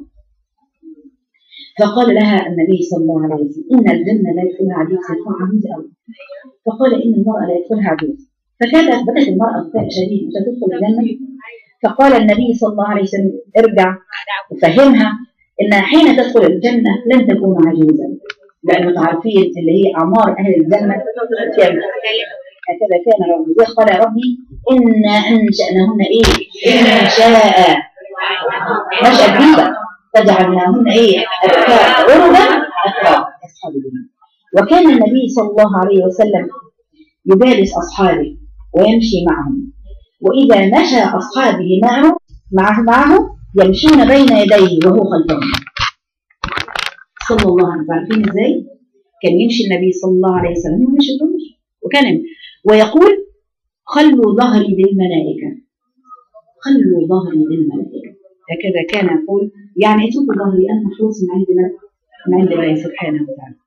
فقال لها النبي صلى الله عليه وسلم ان الجنه لا يدخلها عجوز يدخل عجوز قوي فقال ان المراه لا يدخلها عجوز فكادت بكت المراه بكاء شديد مش هتدخل الجنه فقال النبي صلى الله عليه وسلم ارجع وفهمها ان حين تدخل الجنه لن تكون عجوزا لانه عارفين اللي هي اعمار اهل الجنه كام هكذا كان ربي زي قال يا ربي انا انشاناهن ايه ان شاء نشأة جديدة فجعلناهن ايه ابكار غربا اتراب اصحاب الجنه وكان النبي صلى الله عليه وسلم يجالس اصحابه ويمشي معهم وإذا مشى أصحابه معه معه معه يمشون بين يديه وهو خلفهم صلى الله عليه وسلم عارفين ازاي؟ كان يمشي النبي صلى الله عليه وسلم وما يشدهمش وكان ويقول خلوا ظهري للملائكة خلوا ظهري للملائكة هكذا كان يقول يعني اتركوا ظهري أنا محروس من عند من من عند الله سبحانه وتعالى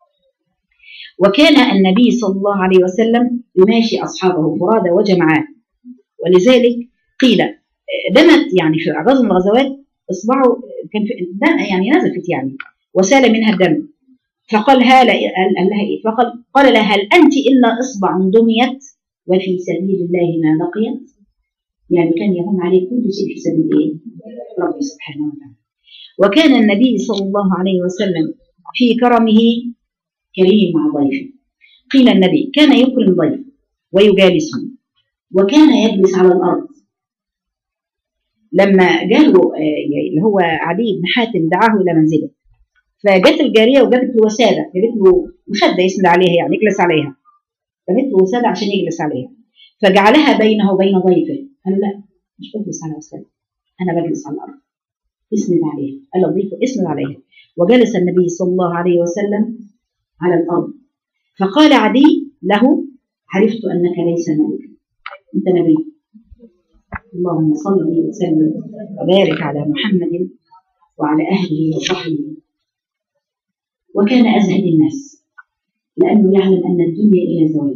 وكان النبي صلى الله عليه وسلم يماشي أصحابه فرادى وجماعات ولذلك قيل دمت يعني في غزو من الغزوات اصبعه كان في دم يعني نزفت يعني وسال منها الدم فقال هال قال قال لها ايه؟ فقال قال لها هل انت الا اصبع دميت وفي سبيل الله ما بقيت؟ يعني كان يهون عليه كل شيء في سبيل ايه؟ ربي سبحانه وتعالى. وكان النبي صلى الله عليه وسلم في كرمه كريم مع ضيفه. قيل النبي كان يكرم ضيفه ويجالسهم وكان يجلس على الارض لما جاله آه، اللي هو علي بن حاتم دعاه الى منزله فجت الجاريه وجابت له وساده جابت له مخده يسند عليها يعني يجلس عليها جابت له وساده عشان يجلس عليها فجعلها بينه وبين ضيفه قال لا مش بجلس على وساده انا بجلس على الارض اسند عليها قال الضيف اسند عليها وجلس النبي صلى الله عليه وسلم على الارض فقال عدي له عرفت انك ليس ملكا انت نبي اللهم صل وسلم وبارك على محمد وعلى اهله وصحبه وكان ازهد الناس لانه يعلم ان الدنيا الى زوال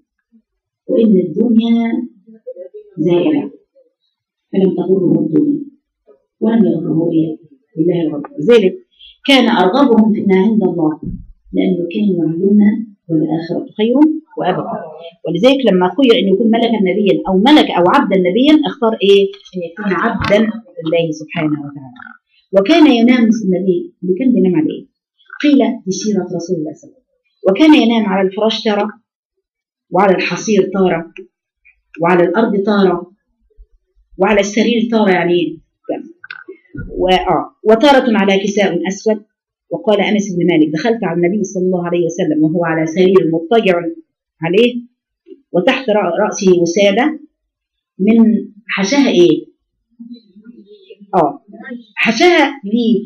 وان الدنيا زائله فلم تغره الدنيا ولم يغره ايه بالله الغرب لذلك كان ارغبهم فينا عند الله لانه كانوا يعلمون والاخره خير وابقى ولذلك لما خير ان يكون ملكا نبيا او ملك او عبدا نبيا اختار ايه؟ ان يكون عبدا لله سبحانه وتعالى. وكان ينام النبي اللي كان بينام على ايه؟ قيل في سيره رسول الله صلى الله عليه وسلم وكان ينام على الفراش تاره وعلى الحصير تاره وعلى الارض تاره وعلى السرير تاره يعني وآه وتارة على كساء أسود وقال أنس بن مالك دخلت على النبي صلى الله عليه وسلم وهو على سرير مضطجع عليه وتحت رأسه وسادة من حشاها إيه؟ آه حشاها ليف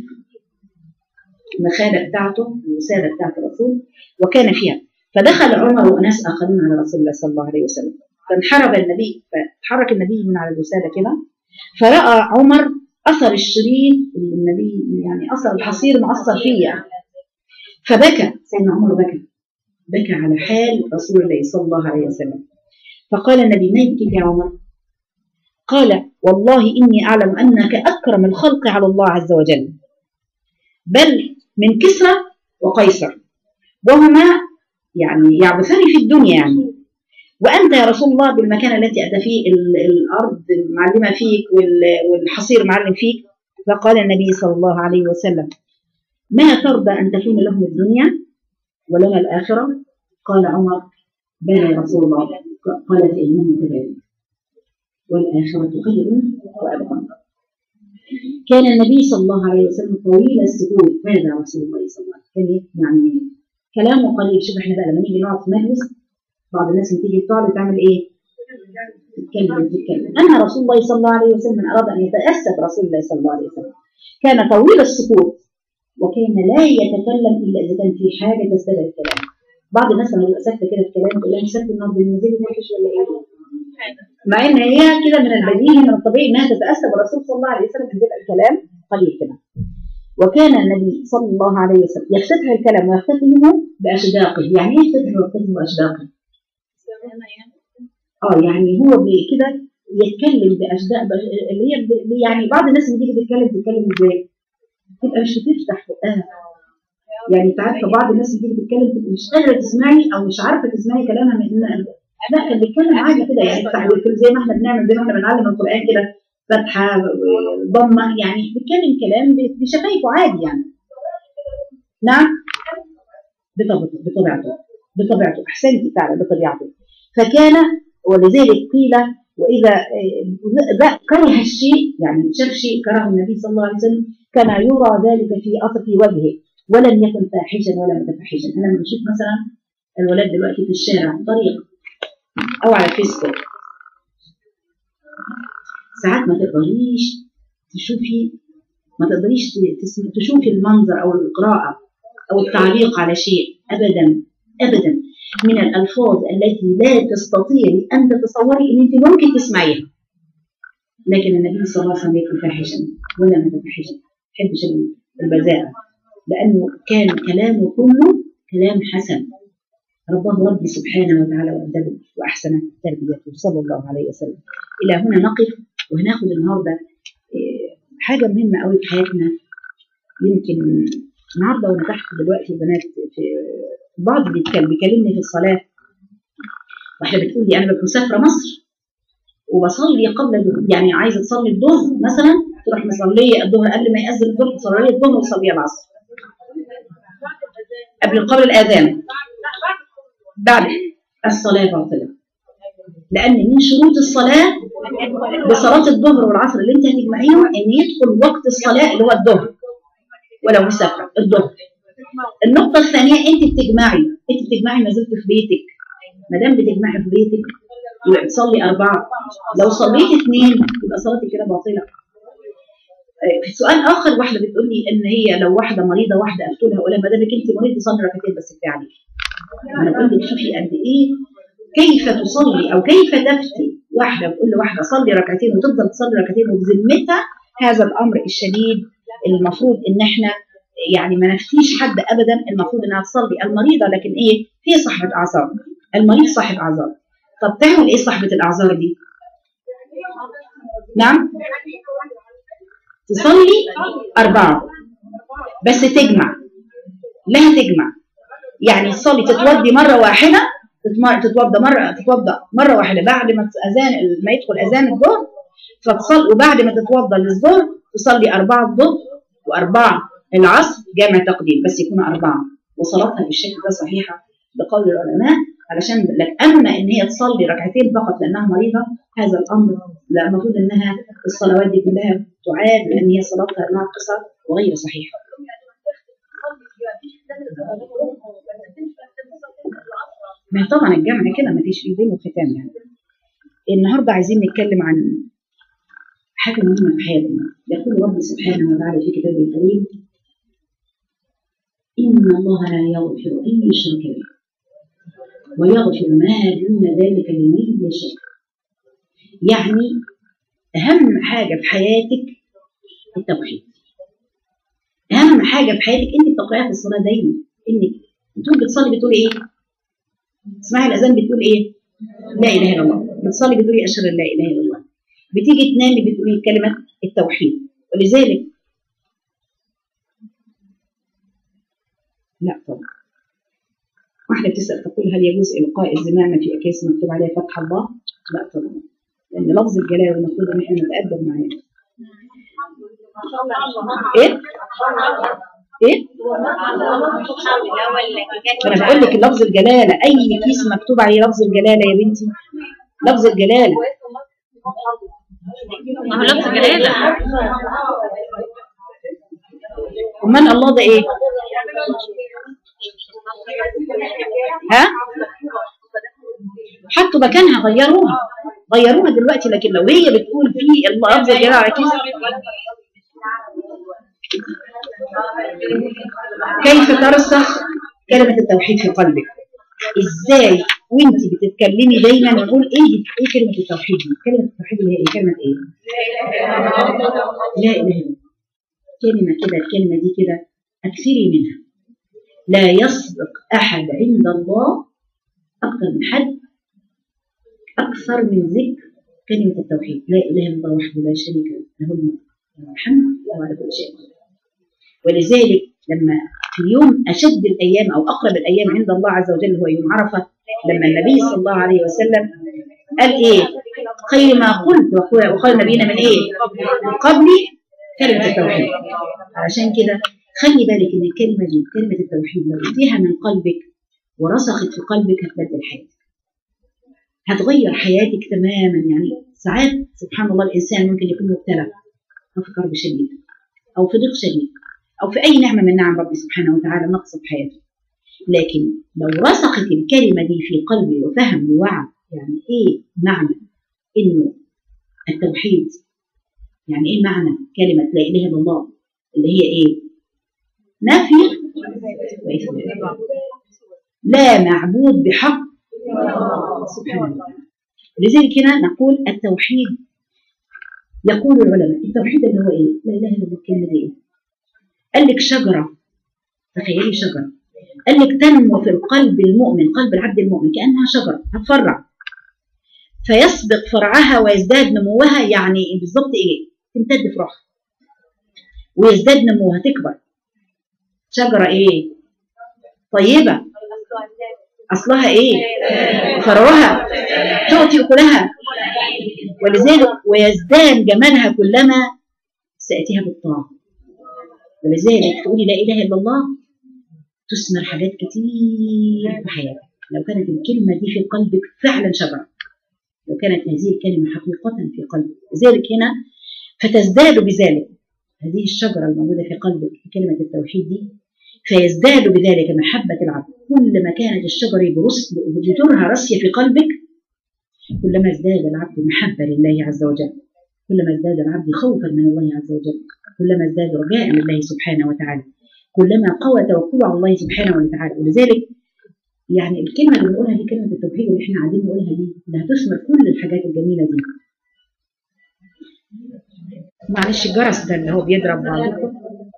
المخادة بتاعته الوسادة بتاعت الرسول وكان فيها فدخل عمر وناس آخرين على رسول الله صلى الله عليه وسلم فانحرب النبي فتحرك النبي من على الوسادة كده فرأى عمر أثر الشريط اللي النبي يعني أثر الحصير مأثر فيه يعني فبكى سيدنا عمر بكى بكى على حال رسول الله صلى الله عليه وسلم فقال النبي ما يبكيك يا عمر قال والله إني أعلم أنك أكرم الخلق على الله عز وجل بل من كسرى وقيصر وهما يعني يعبثان في الدنيا يعني وأنت يا رسول الله بالمكان التي أتى فيه الأرض معلمة فيك والحصير معلم فيك فقال النبي صلى الله عليه وسلم ما ترضى أن تكون لهم الدنيا ولنا الآخرة قال عمر بلى يا رسول الله قال فإنه كذلك والآخرة خير وأبقى كان النبي صلى الله عليه وسلم طويل السكوت هذا رسول الله صلى الله عليه وسلم كان يعني كلامه قليل شوف احنا بقى لما نيجي نقعد في مجلس بعض الناس لما تيجي تقعد تعمل ايه؟ تتكلم تتكلم اما رسول الله صلى الله عليه وسلم من اراد ان يتاسى برسول الله صلى الله عليه وسلم كان طويل السكوت وكان لا يتكلم الا اذا كان في حاجه تستدعي الكلام بعض الناس لما تبقى ساكته كده في كلام تقول لها مش ساكته النهارده المزيد وحش ولا ايه؟ مع ان هي كده من البديهي من الطبيعي انها تتاسى بالرسول صلى الله عليه وسلم ان يبقى الكلام قليل كده وكان النبي صلى الله عليه وسلم يختتم الكلام ويختتمه باشداقه يعني ايه يختتم ويختتم باشداقه؟ اه يعني هو بي- كده يتكلم باشداق بأش- اللي هي ب- يعني بعض الناس اللي تيجي تتكلم تتكلم ازاي؟ تبقى مش بتفتح بقها يعني انت عارفه بعض الناس اللي تيجي تتكلم تبقى مش قادره تسمعي او مش عارفه تسمعي كلامها من ان لا كان بيتكلم عادي كده يعني يفتح ويقفل زي ما احنا بنعمل زي ما احنا بنعلم القران كده فتحه ضمه يعني بيتكلم كلام بشفايفه عادي يعني نعم بطبيعته بطبيعته بطبيعته احسنتي فعلا بطبيعته فكان ولذلك قيل واذا آه، ذا- كره الشيء يعني شاف شيء كرهه النبي صلى الله عليه وسلم كان يرى ذلك في اثر في وجهه ولم يكن فاحشا ولا متفحشا انا لما بشوف مثلا الولاد دلوقتي في الشارع في طريق او على فيسبوك ساعات ما تقدريش تشوفي ما تقدريش ت- تسم- تشوفي المنظر او القراءه او التعليق على شيء ابدا ابدا من الالفاظ التي لا تستطيعي ان تتصوري ان انت ممكن تسمعيها لكن النبي صلى الله عليه وسلم يكون فاحشا ولا متفحشا ما يحبش البذاءه لانه كان كلامه كله كلام حسن رباه ربي سبحانه وتعالى وأدبه وأحسن تربيته صلى الله عليه وسلم إلى هنا نقف وهناخد النهارده إيه، حاجة مهمة قوي في حياتنا يمكن النهارده وأنا تحت دلوقتي البنات في بعض بيتكلم بيكلمني في الصلاة واحدة بتقول لي أنا ببقى مسافرة مصر وبصلي قبل الظهر يعني عايزة تصلي الظهر مثلا تروح مصلية الظهر قبل ما يأذن الظهر تصلي الظهر وتصلي العصر قبل قبل الآذان بعد الصلاة باطلة لأن من شروط الصلاة بصلاة الظهر والعصر اللي انت هتجمعيهم ان يدخل وقت الصلاة اللي هو الظهر ولو مسافرة الظهر النقطة الثانية انت بتجمعي انت بتجمعي ما زلت في بيتك ما دام بتجمعي في بيتك يبقى بتصلي أربعة لو صليت اثنين يبقى صلاتك كده باطلة آه، في سؤال آخر واحدة بتقول لي إن هي لو واحدة مريضة واحدة قلت لها أقول لها ما دامك أنت مريضة صلي ركعتين بس كفاية عليك انا بقول لك شوفي قد ايه كيف تصلي او كيف تفتي واحده بتقول لواحده صلي ركعتين وتفضل تصلي ركعتين وبذمتها هذا الامر الشديد المفروض ان احنا يعني ما نفتيش حد ابدا المفروض انها تصلي المريضه لكن ايه هي صاحبه اعذار المريض صاحب اعذار طب تعمل ايه صاحبه الاعذار دي نعم تصلي اربعه بس تجمع لها تجمع يعني تصلي تتوضي مره واحده تتم- تتوضى مره تتوضى مره واحده بعد ما اذان ما يدخل اذان الظهر فتصلي وبعد ما تتوضى للظهر تصلي اربعه الظهر واربعه العصر جامع تقديم بس يكونوا اربعه وصلاتها بالشكل ده صحيحه بقول العلماء علشان لك اما ان هي تصلي ركعتين فقط لانها مريضه هذا الامر لا المفروض انها الصلوات دي كلها تعاد لان هي صلاتها ناقصه وغير صحيحه ما هي طبعا الجمع كده ما فيش ايدين وختام يعني النهارده عايزين نتكلم عن حاجه مهمه في حياتنا يقول ربي سبحانه وتعالى في كتابه الكريم ان الله لا يغفر ان يشرك به ويغفر ما دون ذلك لمن يشاء يعني اهم حاجه في حياتك التوحيد اهم حاجه في حياتك انت بتقراها في الصلاه دايما انك بتقول بتصلي بتقول ايه اسمعي الاذان بتقول ايه لا اله الا الله بتصلي بتقولي اشهد ان لا اله الا الله بتيجي تنامي بتقولي كلمه التوحيد ولذلك لا طبعا واحده بتسال تقول هل يجوز القاء الزمامه في اكياس مكتوب عليها فتح الله؟ لا طبعا لان لفظ الجلاله المفروض ان احنا نتادب معاه ايه؟ ايه؟ انا بقول لك لفظ الجلاله اي كيس مكتوب عليه لفظ الجلاله يا بنتي لفظ الجلاله ما هو لفظ جلالة امال الله ده ايه؟ ها؟ حطوا مكانها غيروها غيروها دلوقتي لكن لو هي بتقول في لفظ الجلاله على كيس كيف ترسخ كلمة التوحيد في قلبك ازاي وانت بتتكلمي دايما نقول ايه ايه كلمه التوحيد دي كلمه التوحيد اللي هي ايه كلمه ايه لا اله الا الله كلمه كده الكلمه دي كده اكثري منها لا يسبق احد عند الله اكثر من حد اكثر من ذكر كلمه التوحيد لا اله الا الله وحده لا شريك له له الملك وله الحمد وهو على كل شيء قدير ولذلك لما في يوم أشد الأيام أو أقرب الأيام عند الله عز وجل هو يوم عرفة لما النبي صلى الله عليه وسلم قال إيه خير ما قلت وخير- وخير نبينا من إيه من قبلي كلمة التوحيد عشان كده خلي بالك إن الكلمة دي كلمة التوحيد لو قلتيها من قلبك ورسخت في قلبك هتبدل حياتك هتغير حياتك تماما يعني ساعات سبحان الله الإنسان ممكن يكون مبتلى أو في كرب شديد أو في ضيق شديد أو في أي نعمة من نعم ربي سبحانه وتعالى نقص في حياته لكن لو رسخت الكلمة دي في قلبي وفهم ووعى يعني إيه معنى إنه التوحيد يعني إيه معنى كلمة لا إله إلا الله اللي هي إيه؟ نفي وإثبات لا معبود بحق سبحان الله لذلك هنا نقول التوحيد يقول العلماء التوحيد اللي هو ايه؟ لا اله الا الله الكلمه دي ايه؟ قال لك شجره تخيلي شجره قال لك تنمو في القلب المؤمن قلب العبد المؤمن كانها شجره هتفرع فيسبق فرعها ويزداد نموها يعني بالظبط ايه؟ تمتد فروعها ويزداد نموها تكبر شجره ايه؟ طيبه اصلها ايه؟ فرعها تؤتي اكلها ولذلك ويزداد جمالها كلما سأتيها بالطاعة ولذلك تقولي لا إله إلا الله تثمر حاجات كتير في حياتك لو كانت الكلمة دي في قلبك فعلا شجرة لو كانت هذه الكلمة حقيقة في قلبك لذلك هنا فتزداد بذلك هذه الشجرة الموجودة في قلبك في كلمة التوحيد دي فيزداد بذلك محبة العبد كل ما كانت الشجرة برس- بجذورها راسية في قلبك كلما ازداد العبد محبة لله عز وجل كلما ازداد العبد خوفا من الله عز وجل كلما ازداد رجاء لله سبحانه وتعالى كلما قوى توكله على الله سبحانه وتعالى ولذلك يعني الكلمة اللي بنقولها دي كلمة التوحيد اللي احنا قاعدين نقولها دي اللي هتثمر كل الحاجات الجميلة دي معلش الجرس ده اللي هو بيضرب بعضكم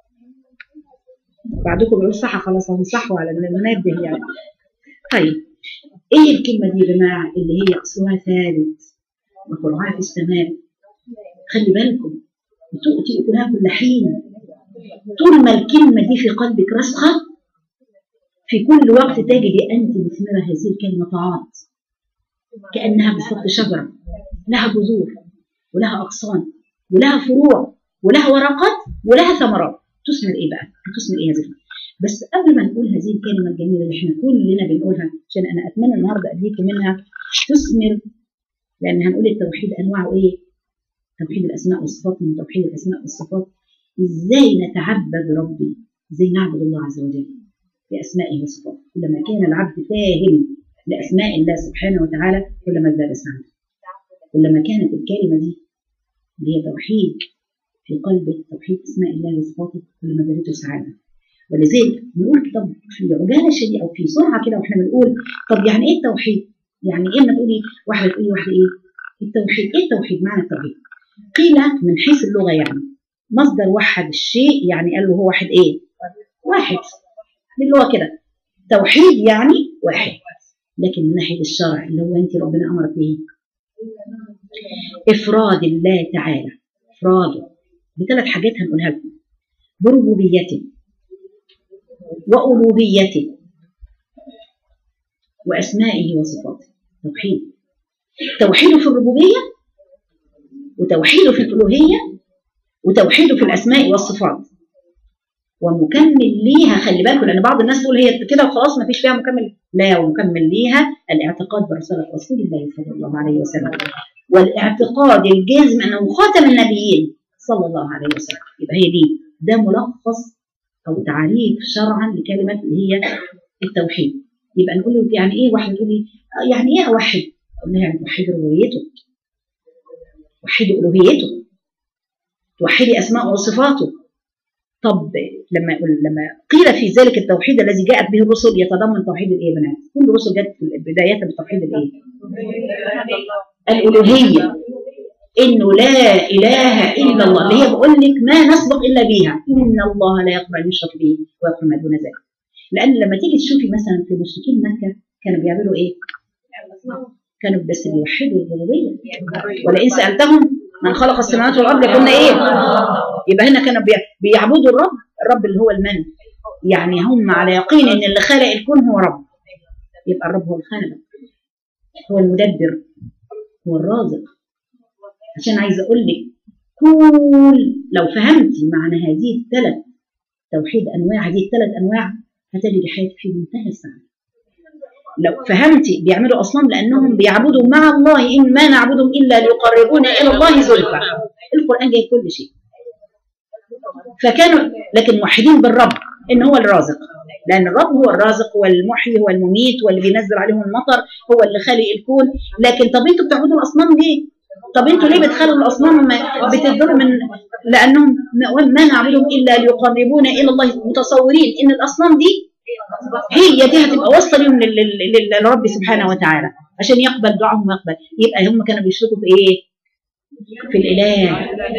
بعضكم بيقول صح خلاص هم صحوا على المنبه يعني طيب ايه الكلمة دي يا جماعة اللي هي اصلها ثابت وفرعها في السماء خلي بالكم وتؤتي اكلها كل حين طول ما الكلمة دي في قلبك راسخة في كل وقت تجدي أنت مثمرة هذه الكلمة طاعات كأنها بالضبط شجرة لها جذور ولها أغصان ولها فروع ولها ورقات ولها ثمرات تثمر إيه بقى؟ هتثمر إيه هذه الكلمة؟ بس قبل ما نقول هذه الكلمة الجميلة اللي احنا كلنا بنقولها عشان أنا أتمنى النهاردة أديكم منها تثمر لأن هنقول التوحيد أنواعه إيه؟ توحيد الأسماء والصفات من توحيد الأسماء والصفات إزاي نتعبد ربي إزاي نعبد الله عز وجل بأسمائه وصفاته كلما كان العبد فاهم لأسماء الله سبحانه وتعالى كلما ازداد سعادة كلما كانت الكلمة دي اللي هي توحيد في قلبك توحيد أسماء الله وصفاته كلما زادته سعادة ولذلك نقول طب في عجالة شديدة أو في سرعة كده وإحنا بنقول طب يعني إيه التوحيد؟ يعني إيه ما تقولي واحدة تقولي واحدة إيه؟ التوحيد إيه التوحيد؟ معنى التوحيد قيل من حيث اللغة يعني مصدر وحد الشيء يعني قال له هو واحد ايه واحد باللغه كده توحيد يعني واحد لكن من ناحيه الشرع اللي هو انت ربنا امرك به افراد الله تعالى افراده بثلاث حاجات هنقولها لكم بربوبيته والوهيته واسمائه وصفاته توحيد توحيده في الربوبيه وتوحيده في الالوهيه وتوحيده في الاسماء والصفات ومكمل ليها خلي بالكم لان بعض الناس تقول هي كده وخلاص ما فيش فيها مكمل لا ومكمل ليها الاعتقاد برساله رسول الله صلى الله عليه وسلم والاعتقاد الجازم انه خاتم النبيين صلى الله عليه وسلم يبقى هي دي ده ملخص او تعريف شرعا لكلمه اللي هي التوحيد يبقى نقول له يعني ايه واحد يقول لي يعني ايه اوحد؟ اقول لها يعني توحدي ربوبيته توحدي الوهيته توحدي اسماء وصفاته طب لما لما قيل في ذلك التوحيد الذي جاءت به الرسل يتضمن توحيد الايه يا بنات؟ كل الرسل جت في بدايتها بتوحيد الايه؟ الالوهيه انه لا اله الا الله اللي هي بقول لك ما نسبق الا بيها ان الله لا يقبل ان يشرك به ويغفر ما دون ذلك لان لما تيجي تشوفي مثلا في مشركين مكه كانوا بيعملوا ايه؟ كانوا بس بيوحدوا الربوبيه ولئن سالتهم من خلق السماوات والارض يقولون ايه؟ يبقى هنا كانوا بيعبدوا الرب الرب اللي هو المن يعني هم على يقين ان اللي خلق الكون هو رب يبقى الرب هو الخالق هو المدبر هو الرازق عشان عايزه اقول لك كل لو فهمتي معنى هذه الثلاث توحيد انواع هذه الثلاث انواع هتجدي حياتك في منتهى السعاده لو فهمتي بيعملوا اصنام لانهم بيعبدوا مع الله ان ما نعبدهم الا ليقربونا الى الله زلفى القران جايب كل شيء فكانوا لكن موحدين بالرب ان هو الرازق لان الرب هو الرازق هو المحيي هو المميت هو اللي بينزل عليهم المطر هو اللي خالق الكون لكن طب انتوا بتعبدوا الاصنام ليه طب انتوا ليه بتخلوا الاصنام بتدور من لانهم ما نعبدهم الا ليقربونا الى الله متصورين ان الاصنام دي هي دي هتبقى واصله لهم للرب سبحانه وتعالى عشان يقبل دعاهم ويقبل يبقى هم كانوا بيشركوا في ايه؟ في الاله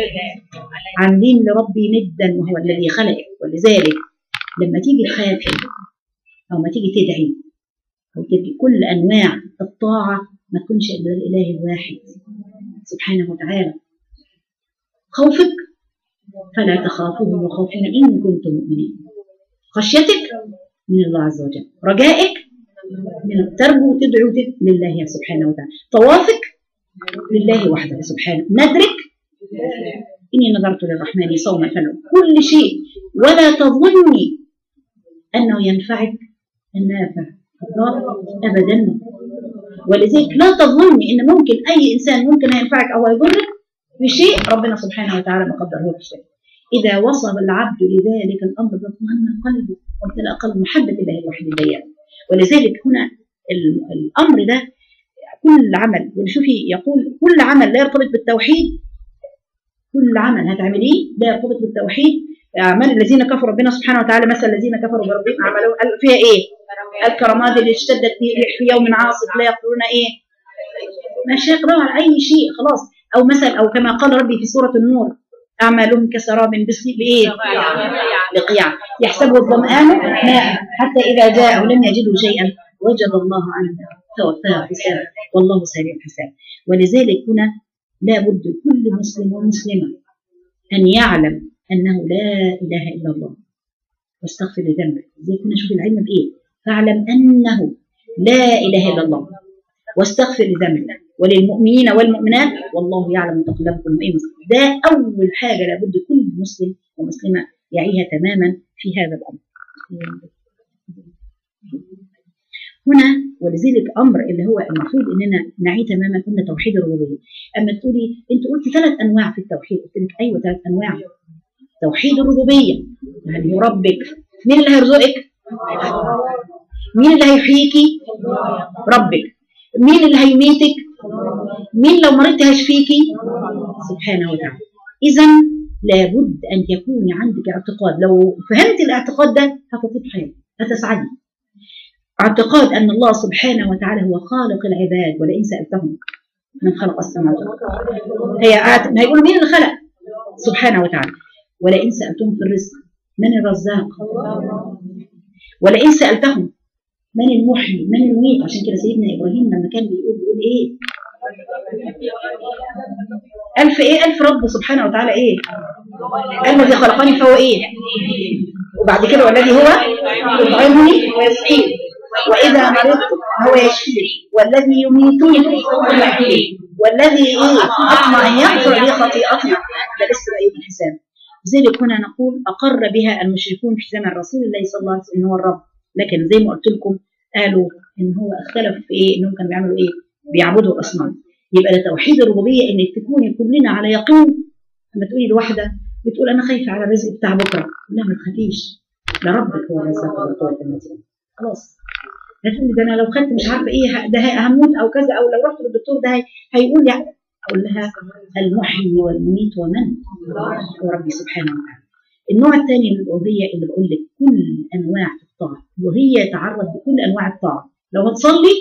عاملين لربي ندا وهو الذي خلقك ولذلك لما تيجي تخافي او ما تيجي تدعي او تدعي كل انواع الطاعه ما تكونش الا الاله الواحد سبحانه وتعالى خوفك فلا تخافوهم وخوفون ان كنتم مؤمنين خشيتك من الله عز وجل رجائك من ترجو وتدعو لله سبحانه وتعالى طوافك لله وحده سبحانه ندرك إني نظرت للرحمن صوما فلو كل شيء ولا تظني أنه ينفعك النافع الضار أبدا ولذلك لا تظني أن ممكن أي إنسان ممكن ينفعك أو يضرك بشيء ربنا سبحانه وتعالى ما قدره في شيء إذا وصل العبد لذلك الأمر اطمأن قلبه وامتلأ قلبه محبة الله الواحد الديان ولذلك هنا الأمر ده كل عمل وشوفي يقول كل عمل لا يرتبط بالتوحيد كل عمل هتعمليه لا يرتبط بالتوحيد أعمال الذين كفروا ربنا سبحانه وتعالى مثل الذين كفروا بربهم عملوا فيها إيه؟ الكرامات اللي اشتدت في يوم عاصف لا يقدرون إيه؟ مش يقدرون على أي شيء خلاص أو مثل أو كما قال ربي في سورة النور أعمالهم كسراب بإيه؟ لقيع يحسبه الظمآن ماء حتى إذا جاء لم يجدوا شيئا وجد الله عنده توفاه حساب والله سريع الحساب ولذلك هنا لا بد كل مسلم ومسلمة أن يعلم أنه لا إله إلا الله واستغفر لذنبك زي كنا نشوف العلم بإيه فاعلم أنه لا إله إلا الله واستغفر لذنبك وللمؤمنين والمؤمنات والله يعلم تقلبكم وإيه ده أول حاجة لابد كل مسلم ومسلمة يعيها تماما في هذا الأمر هنا ولذلك امر اللي هو المفروض اننا نعي تماما قلنا توحيد الربوبيه اما تقولي انت قلت ثلاث انواع في التوحيد قلت لك ايوه ثلاث انواع توحيد الربوبيه يعني ربك مين اللي هيرزقك مين اللي هيحييكي ربك مين اللي هيميتك مين لو مرضت هيشفيكي سبحانه وتعالى اذا لابد ان يكون عندك اعتقاد لو فهمت الاعتقاد ده هتطيب حياتك هتسعدي اعتقاد أن الله سبحانه وتعالى هو خالق العباد ولئن سألتهم من خلق السماوات هي هيقولوا مين اللي خلق سبحانه وتعالى ولئن سألتهم في الرزق من الرزاق ولئن سألتهم من المحيي من المميت عشان كده سيدنا إبراهيم لما كان بيقول بيقول إيه ألف إيه ألف رب سبحانه وتعالى إيه الذي خلقني فهو إيه وبعد كده والذي هو يطعمني ويسقيني وإذا مرضت هو يشفيني والذي يميتني هو يحييني والذي إيه أطمع أن يغفر لي خطيئتنا ده لسه بقية الحساب لذلك هنا نقول أقر بها المشركون في زمن رسول الله صلى الله عليه وسلم إن هو الرب لكن زي ما قلت لكم قالوا إن هو اختلف في إيه إنهم كانوا بيعملوا إيه بيعبدوا الأصنام يبقى ده توحيد الربوبية إن تكوني كلنا على يقين لما تقولي لواحدة بتقول أنا خايفة على الرزق بتاع بكرة لا ما تخافيش ده ربك هو الرزاق والقوة المتين خلاص هتقولي ده انا لو خدت مش عارفه ايه ده هموت او كذا او لو رحت للدكتور ده هيقول لي اقول لها المحيي والمميت ومن هو ربي سبحانه وتعالى النوع الثاني من الالوهيه اللي بقول لك كل انواع الطاعه وهي يتعرض بكل انواع الطاعه لو هتصلي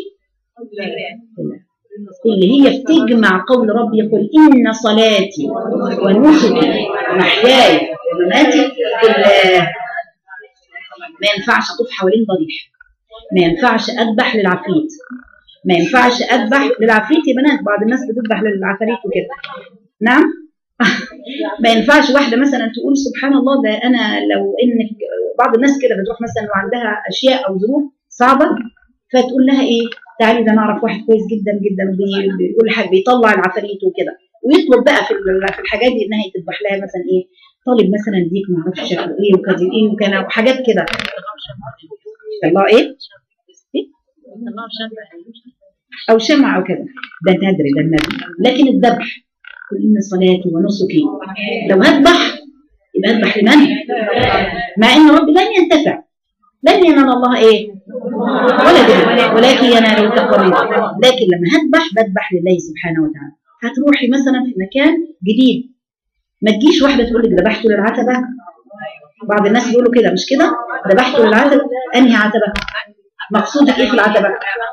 اللي هي بتجمع قول ربي يقول ان صلاتي ونسكي ومحياي ومماتي لله ما ينفعش اطوف حوالين ضريح ما ينفعش اذبح للعفريت ما ينفعش اذبح للعفريت يا بنات بعض الناس بتذبح للعفاريت وكده نعم ما ينفعش واحده مثلا تقول سبحان الله ده انا لو انك بعض الناس كده بتروح مثلا وعندها اشياء او ظروف صعبه فتقول لها ايه تعالي ده نعرف واحد كويس جدا جدا بي- بيقول حاجه بيطلع العفاريت وكده ويطلب بقى في ال- في الحاجات دي انها تذبح لها مثلا ايه طالب مثلا ديك ما اعرفش شكله ايه وكذا ايه وكان وحاجات كده طلعوا ايه؟ إيه؟ او شمع او كده ده نادر ده النادر لكن الذبح قل ان صلاتي ونسكي لو هذبح يبقى اذبح لمن؟ مع ان ربي لن ينتفع لن ينال الله ايه؟ ولا دين ولكن ينال التقوى منه لكن لما هذبح بذبح لله سبحانه وتعالى هتروحي مثلا في مكان جديد ما تجيش واحده تقول لك ذبحته للعتبه بعض الناس بيقولوا كده مش كده ذبحته للعتبه انهي عتبه مقصودك ايه في العتبه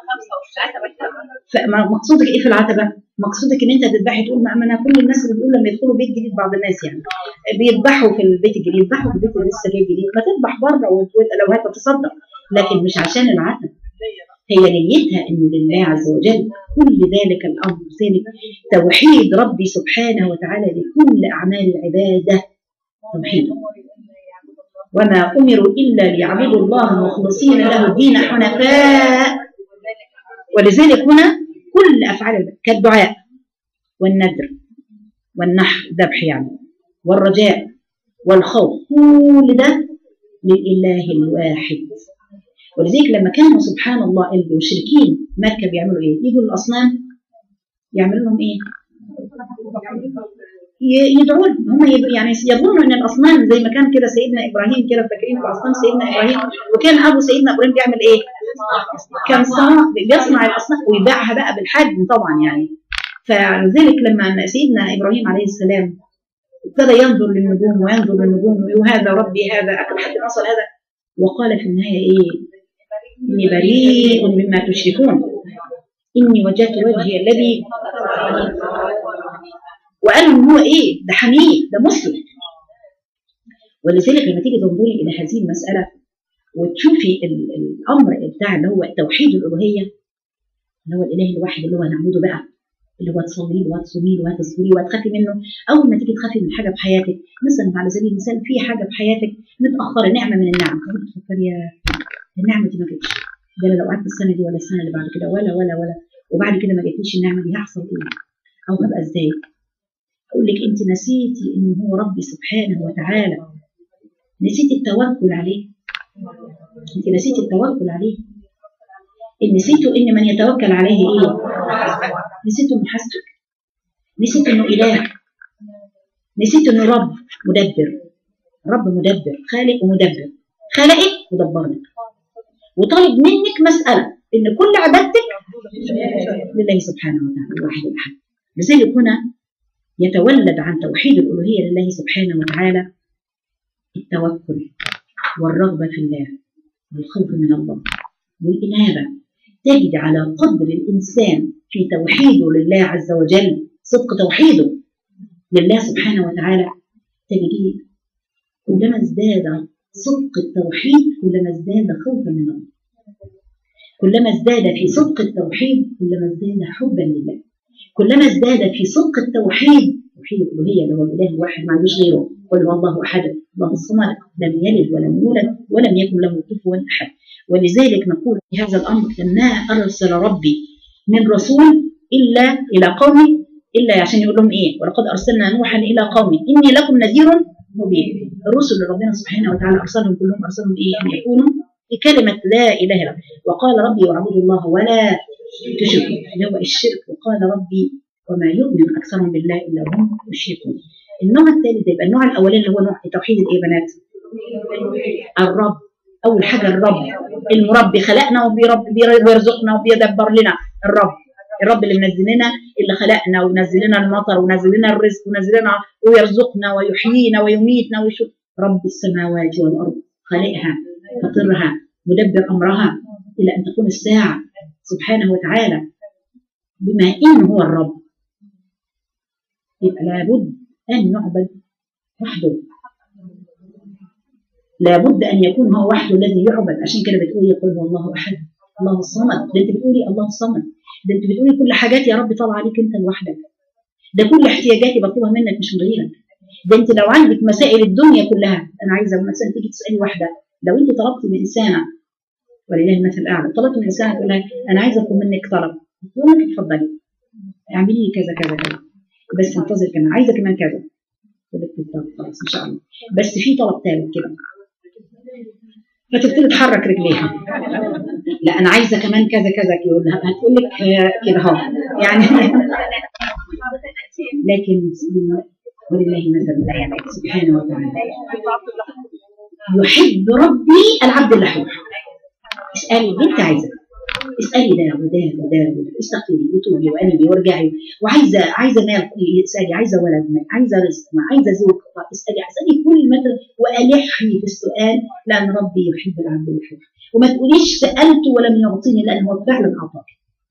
فما- مقصودك ايه في العتبه مقصودك ان انت تذبحي تقول ما ما انا كل الناس اللي بيقولوا لما يدخلوا بيت جديد بعض الناس يعني بيذبحوا في البيت الجديد يذبحوا في البيت اللي لسه جاي جديد ما تذبح بره وت- لو هتتصدق لكن مش عشان العتبه هي نيتها انه لله عز وجل كل ذلك الامر ذلك توحيد ربي سبحانه وتعالى لكل اعمال العباده توحيده وما امروا الا ليعبدوا الله مخلصين له الدين حنفاء ولذلك هنا كل افعال العبادة كالدعاء والندر والنحر ذبح يعني والرجاء والخوف كل ده للاله الواحد ولذلك لما كانوا سبحان الله المشركين مكه بيعملوا ايه؟ يجوا للاصنام يعملوا لهم ايه؟ ي- يدعوا لهم. هم يب- يعني يظنوا ان الاصنام زي ما كان كده سيدنا ابراهيم كده فاكرين الاصنام سيدنا ابراهيم وكان ابو سيدنا ابراهيم بيعمل ايه؟ كان صنع بيصنع الاصنام ويبيعها بقى بالحجم طبعا يعني فلذلك لما سيدنا ابراهيم عليه السلام ابتدى ينظر للنجوم وينظر للنجوم وهذا ربي هذا اكل حتى وصل هذا وقال في النهايه ايه؟ اني بريء مما تشركون اني وجهت وجهي الذي وقالوا ان هو ايه؟ ده حنيف ده مسلم ولذلك لما تيجي تنظري الى هذه المساله وتشوفي ال- الامر بتاع اللي هو توحيد الالوهيه اللي هو الاله الواحد اللي هو نعبده بقى اللي هو تصلي له وتصومي له وتصبري وتخافي منه اول ما تيجي تخافي من حاجه في حياتك مثلا على سبيل المثال في حاجه في حياتك متاخره نعمه من النعم تقعدي تفكري يا النعمه دي ما جتش ده أنا لو قعدت السنه دي ولا السنه اللي بعد كده ولا ولا ولا وبعد كده ما جاتليش النعمه دي هيحصل ايه؟ او هبقى ازاي؟ اقول لك انت نسيتي ان هو ربي سبحانه وتعالى نسيتي التوكل عليه انت نسيتي التوكل عليه إن نسيتوا ان من يتوكل عليه ايه نسيتوا انه حسبك نسيتوا انه اله نسيتوا انه رب مدبر رب مدبر خالق ومدبر خلقك ودبر لك وطالب منك مساله ان كل عبادتك لله سبحانه وتعالى الواحد الاحد لذلك هنا يتولد عن توحيد الالوهيه لله سبحانه وتعالى التوكل والرغبه في الله والخوف من الله والإنابة تجد على قدر الإنسان في توحيده لله عز وجل صدق توحيده لله سبحانه وتعالى تجديه كلما ازداد صدق التوحيد كلما ازداد خوفا من الله كلما ازداد في صدق التوحيد كلما ازداد حبا لله كلما ازداد في صدق التوحيد توحيد الالوهيه اللي هو الاله الواحد ما عندوش غيره قل هو الله احد الله الصمد لم يلد ولم يولد ولم يكن له كفوا احد ولذلك نقول في هذا الامر ما ارسل ربي من رسول الا الى قومه الا عشان يقول لهم ايه ولقد ارسلنا نوحا الى قومه اني لكم نذير مبين الرسل اللي ربنا سبحانه وتعالى ارسلهم كلهم ارسلهم ايه ان يكونوا بكلمه لا اله الا الله وقال ربي واعبدوا الله ولا تشركوا اللي هو الشرك وقال ربي وما يؤمن اكثرهم بالله الا هم مشركون النوع الثالث يبقى النوع الاولاني اللي هو نوع توحيد الايه بنات الرب اول حاجه الرب المربي خلقنا وبيرب ويرزقنا وبيدبر لنا الرب الرب اللي منزل لنا اللي خلقنا ونزل لنا المطر ونزل لنا الرزق ونزل لنا ويرزقنا ويحيينا ويميتنا ويشوف رب السماوات والأرض خالقها فطرها مدبر أمرها إلى أن تقوم الساعة سبحانه وتعالى بما إن هو الرب يبقى لابد أن يعبد وحده لابد أن يكون هو وحده الذي يعبد عشان كده بتقولي قل هو الله أحد الله الصمد ده أنت بتقولي الله الصمد ده أنت بتقولي كل حاجات يا رب طالعة عليك أنت لوحدك ده كل احتياجاتي بطلبها منك مش من غيرك ده أنت لو عندك مسائل الدنيا كلها أنا عايزة مثلا تيجي تسألي واحدة لو أنت طلبت من إنسانة ولله المثل الأعلى طلبت من إنسانة تقول لها أنا عايزة أطلب منك طلب تقول لك اتفضلي اعملي لي كذا كذا كذا بس انتظر كمان عايزة كمان كذا تقول لك طب خلاص إن شاء الله بس في طلب ثالث كده فتبتدي تحرك رجليها لا انا عايزه كمان كذا كذا يقول لها هتقول لك كده اهو يعني لكن ولله مثل الاعلى سبحانه وتعالى يحب ربي العبد اللحوح اسالي اللي انت عايزه اسالي ده وده وده وده استغفري وتوبي وانبي وارجعي وعايزه عايزه مال اسالي عايزه ولد عايزه رزق عايزه زوج اسالي اسالي كل مثل والحي في السؤال لان ربي يحب العبد الحر وما تقوليش سالت ولم يعطيني لان هو فعلا اعطاك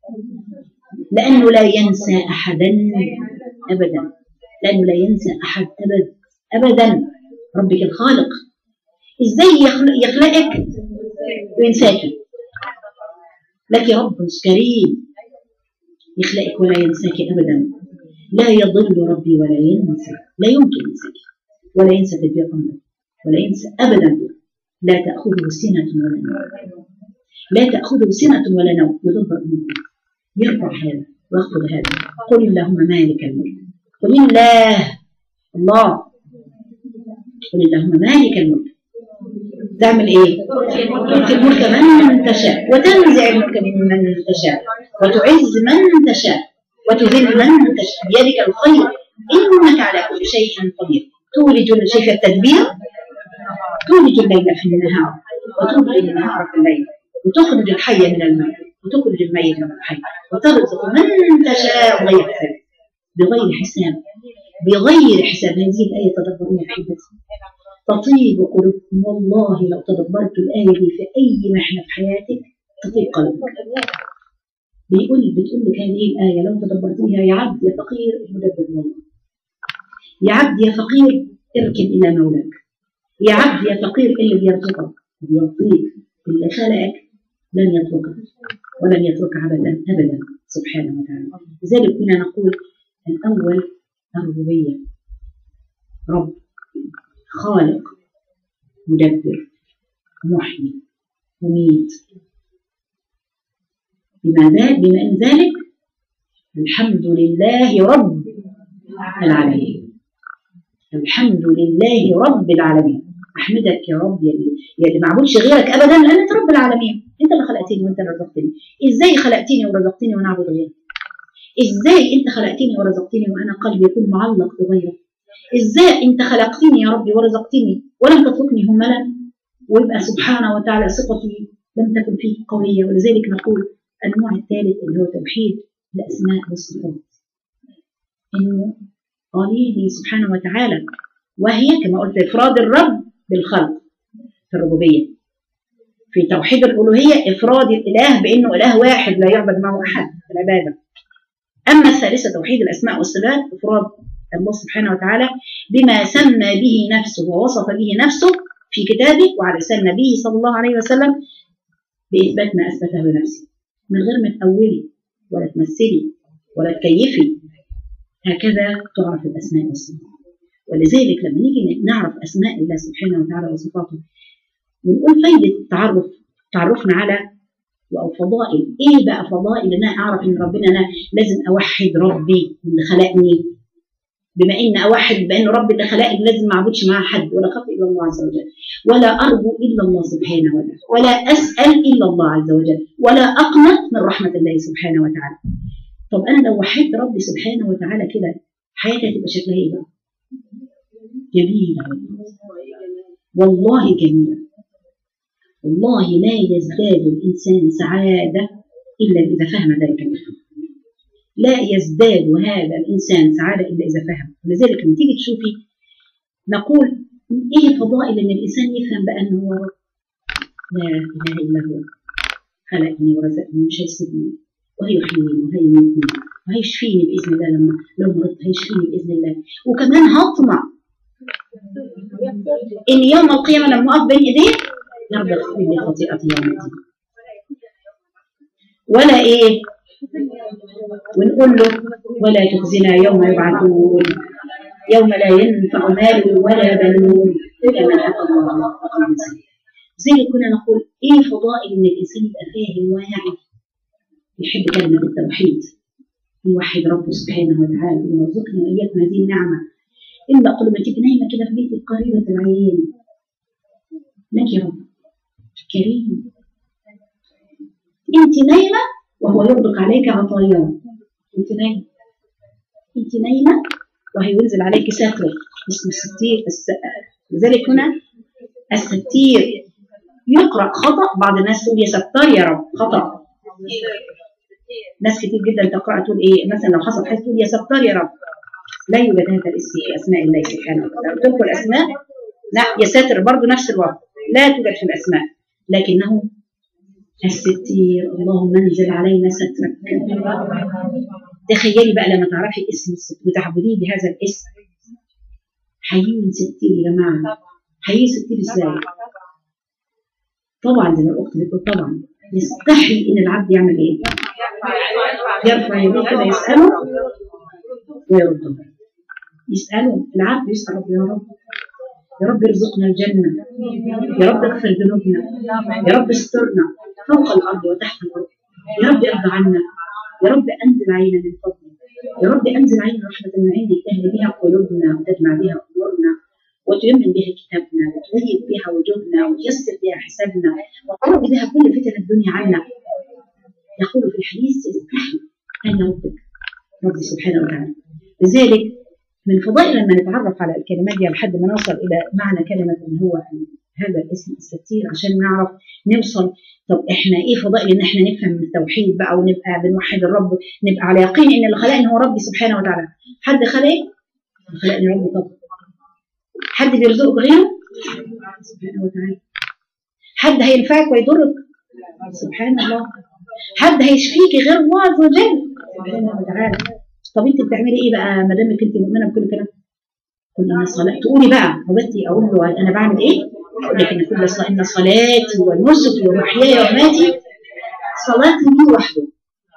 لانه لا ينسى احدا ابدا لانه لا ينسى احد ابدا ابدا ربك الخالق ازاي يخلقك وينساكي لك رب كريم يخلقك ولا ينساك ابدا لا يضل ربي ولا ينسى لا يمكن ينساك ولا ينسى تدبير امرك ولا ينسى ابدا لا تاخذه سنه ولا نوم لا تاخذه سنه ولا نوم يدبر امرك يرفع هذا وياخذ هذا قل اللهم مالك الملك قل الله الله قل اللهم مالك الملك تعمل ايه تؤتي الملك من تشاء وتنزع الملك ممن تشاء وتعز من تشاء وتذل من تشاء بيدك الخير انك على كل شيء قدير تولج الشيء في التدبير تولج الليل في النهار وتولج النهار في الليل وتخرج الحي من الميت وتخرج الميت من الحي وترزق من تشاء غير حساب بغير حساب بغير حساب هذه الآية تدبريها حبتي تطيب قلوبكم والله لو تدبرت الآية دي في أي محنة في حياتك تطيب قلبك بيقول بتقول لك هذه الآية لو تدبرتيها يا عبد يا فقير المدبر والله يا عبد يا فقير اركن إلى مولاك يا عبد يا فقير اللي بيرزقك وبيعطيك اللي خلقك لن يتركك ولن يترك أبدا أبدا سبحانه وتعالى لذلك كنا نقول الأول الربوبية رب خالق مدبر محيي مميت بما بما ان ذلك الحمد لله رب العالمين الحمد لله رب العالمين احمدك يا رب يا اللي, يا اللي ما اعبدش غيرك ابدا لان انت رب العالمين انت اللي خلقتني وانت اللي رزقتني ازاي خلقتني ورزقتني وانا اعبد غيرك ازاي انت خلقتني ورزقتني وانا قلبي يكون معلق بغيرك ازاي انت خلقتني يا ربي ورزقتني ولم تتركني هملا ويبقى سبحانه وتعالى ثقتي لم تكن فيه قويه ولذلك نقول النوع الثالث اللي هو توحيد الاسماء والصفات انه قاليه سبحانه وتعالى وهي كما قلت افراد الرب بالخلق في الربوبيه في توحيد الالوهيه افراد الاله بانه اله واحد لا يعبد معه احد في العباده اما الثالثه توحيد الاسماء والصفات افراد الله سبحانه وتعالى بما سمى به نفسه ووصف به نفسه في كتابه وعلى لسان نبيه صلى الله عليه وسلم بإثبات ما أثبته لنفسه من غير ما تأولي ولا تمثلي ولا تكيفي هكذا تعرف الأسماء والصفات ولذلك لما نيجي نعرف أسماء الله سبحانه وتعالى وصفاته ونقول فايدة التعرف تعرفنا على أو فضائل إيه بقى فضائل أنا أعرف إن ربنا أنا لازم أوحد ربي اللي خلقني بما ان اوحد بان رب اللي خلقني لازم ما اعبدش معاه حد ولا اخاف الا الله عز وجل ولا ارجو الا الله سبحانه وتعالى ولا اسال الا الله عز وجل ولا اقنط من رحمه الله سبحانه وتعالى طب انا لو وحدت ربي سبحانه وتعالى كده حياتي هتبقى شكلها ايه بقى؟ جميله والله جميله والله لا يزداد الانسان سعاده الا اذا فهم ذلك المفهوم لا يزداد هذا الإنسان سعادة إلا إذا فهم ولذلك لما تيجي تشوفي نقول ايه فضائل ان الانسان يفهم بقى ان هو رب لا اله الا هو خلقني ورزقني مش هيسيبني وهيحييني وهيميتني وهيشفيني باذن الله لما لو مرضت هيشفيني باذن الله وكمان هطمع ان يوم القيامه لما اقف بين ايديه يرضى يغفر لي خطيئتي يوم الدين ولا ايه ونقول له ولا تخزنا يوم يبعثون يوم لا ينفع مال ولا بنون الا من اتى الله بقلب سليم زي ما كنا نقول ايه فضائل ان الانسان يبقى فاهم واعي يحب كلمه التوحيد يوحد ربه سبحانه وتعالى ويرزقنا واياكم هذه النعمه الا قل ما تبقى نايمه كده في بيتك قريبه العين لك يا رب كريم انت نايمه وهو يطلق عليك عطاياه انت نايمه انت نايمه وهينزل عليك ستر اسمه الستير الس... لذلك هنا الستير يقرأ خطأ بعض الناس تقول يا ستار يا رب خطأ ناس كتير جدا تقرأ تقول ايه مثلا لو حصل حاجه تقول يا ستار يا رب لا يوجد هذا الاسم في اسماء الله سبحانه وتعالى قلت لكم الاسماء لا يا ساتر برضه نفس الوضع لا توجد في الاسماء لكنه الستير اللهم انزل علينا سترك تخيلي بقى لما تعرفي اسم الست وتعبديه بهذا الاسم حيين ستير يا جماعه حيين ستير ازاي؟ طبعا زي ما الاخت بتقول طبعا يستحي ان العبد يعمل ايه؟ يرفع يديه كده يساله ويرده يساله العبد يسال رب يا رب يا رب ارزقنا الجنه يا رب اغفر ذنوبنا يا رب استرنا فوق الارض وتحت الارض يا رب ارضى عنا يا رب انزل علينا من فضلك يا رب انزل علينا رحمه من عندك تهدي بها قلوبنا وتجمع بها امورنا وتيمن بها كتابنا وتهيئ بها وجودنا وتيسر بها حسابنا وترد بها كل فتن الدنيا عنا يقول في الحديث استحي ان ربك رب سبحانه وتعالى لذلك من فضائل لما نتعرف على الكلمات دي لحد ما نوصل الى معنى كلمه اللي هو هذا الاسم الستير عشان نعرف نوصل طب احنا ايه فضائل ان احنا نفهم التوحيد بقى ونبقى بنوحد الرب نبقى على يقين ان اللي خلقني هو ربي سبحانه وتعالى حد خلق خلقني ربي طبعا حد بيرزقك غيره سبحانه وتعالى حد هينفعك ويضرك سبحان الله حد هيشفيك غير الله عز وجل سبحانه وتعالى طب انت بتعملي ايه بقى ما دامك انت مؤمنه بكل كلام كل انا صلاه تقولي بقى حبيبتي اقول له انا بعمل ايه؟ اقول لك ان كل صلاة ان صلاتي ونسكي ومحياي ومماتي صلاتي لي وحده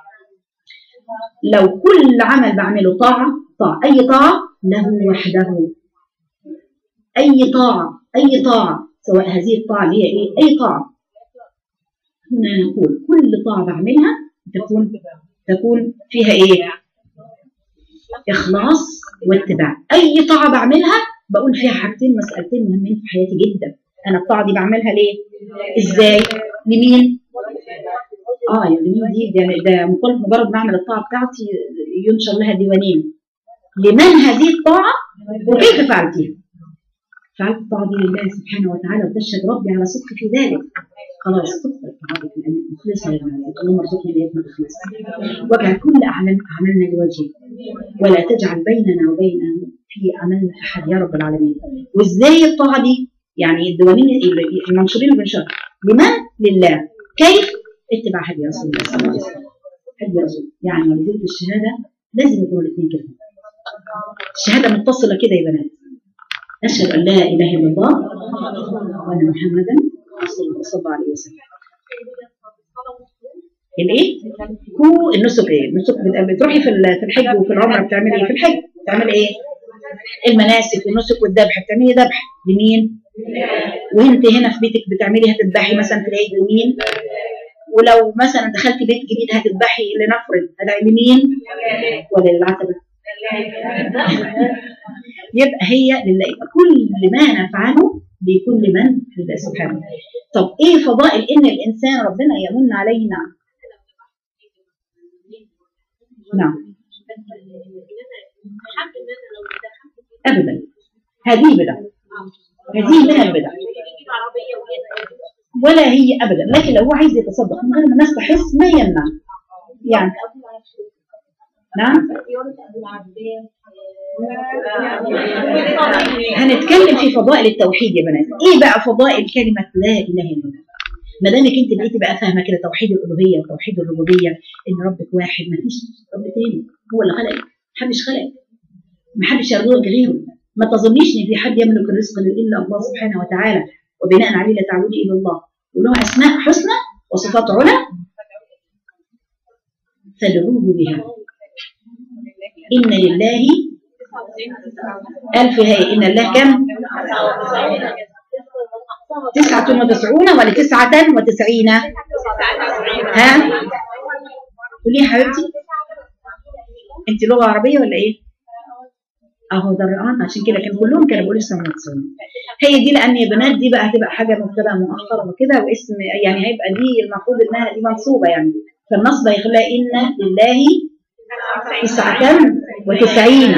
لو كل عمل بعمله طاعه طاعه اي طاعه له وحده اي طاعه اي طاعه سواء هذه الطاعه اللي هي ايه اي طاعه هنا نقول كل طاعه بعملها تكون تكون فيها ايه اخلاص واتباع اي طاعه بعملها بقول فيها حاجتين مسألتين مهمين في حياتي جدا انا الطاعه دي بعملها ليه ازاي لمين اه يعني لمين دي ده, ده مجرد ما اعمل الطاعه بتاعتي ينشر لها ديوانين لمن هذه الطاعه وكيف فعلتها فعلت الطاعه دي لله سبحانه وتعالى وتشهد ربي على صدق في ذلك خلاص تقبل طاعتك لانك مخلصه يا جماعه اللهم ارزقني بيت الاخلاص واجعل كل اعمال اعمالنا لوجهك ولا تجعل بيننا وبينه في عملنا احد يا رب العالمين وازاي الطاعه دي يعني الديوانين المنشورين بنشر لمن لله كيف اتباع هدي رسول الله صلى الله عليه وسلم هدي رسول يعني ولذلك الشهاده لازم يكونوا الاثنين كده الشهاده متصله كده يا بنات اشهد ان لا اله الا الله وان محمدا رسول الله صلى الله عليه وسلم الايه؟ هو النسك ايه؟ النسك بتروحي في في الحج وفي العمره بتعملي ايه؟ في الحج بتعملي ايه؟ المناسك والنسك والذبح بتعملي ذبح لمين؟ وانت هنا في بيتك بتعملي هتذبحي مثلا في العيد لمين؟ ولو مثلا دخلتي بيت جديد هتذبحي لنفرض هتعملي لمين؟ وللعتبه يبقى هي لله كل ما نفعله بيكون لمن لله سبحانه طب ايه فضائل ان الانسان ربنا يمن علينا نعم ابدا هذه بدع هذه من البدع ولا هي ابدا لكن لو هو عايز يتصدق من غير ما الناس تحس ما يمنع يعني نعم هنتكلم في فضائل التوحيد يا بنات ايه بقى فضائل كلمه لا اله الا الله ما دامك انت بقيتي بقى فاهمه كده توحيد الالوهيه وتوحيد الربوبيه ان ربك واحد ما فيش رب تاني هو اللي خلقك محدش خلقك محدش يرزقك غيره ما تظنيش ان في حد يملك الرزق الا الله سبحانه وتعالى وبناء عليه لا تعبدي الا الله وله اسماء حسنى وصفات علا فادعوه بها ان لله ألف هي إن الله كم تسعة وتسعون ولا تسعة وتسعين ها قولي يا حبيبتي انت لغة عربية ولا ايه اهو ده الرقم عشان كده كان كلهم كانوا بيقولوا تسعة وتسعون هي دي لان يا بنات دي بقى هتبقى حاجة مبتدأ مؤخر وكده واسم يعني هيبقى دي المفروض انها دي منصوبة يعني فالنصب هيخليها ان لله تسعة وتسعين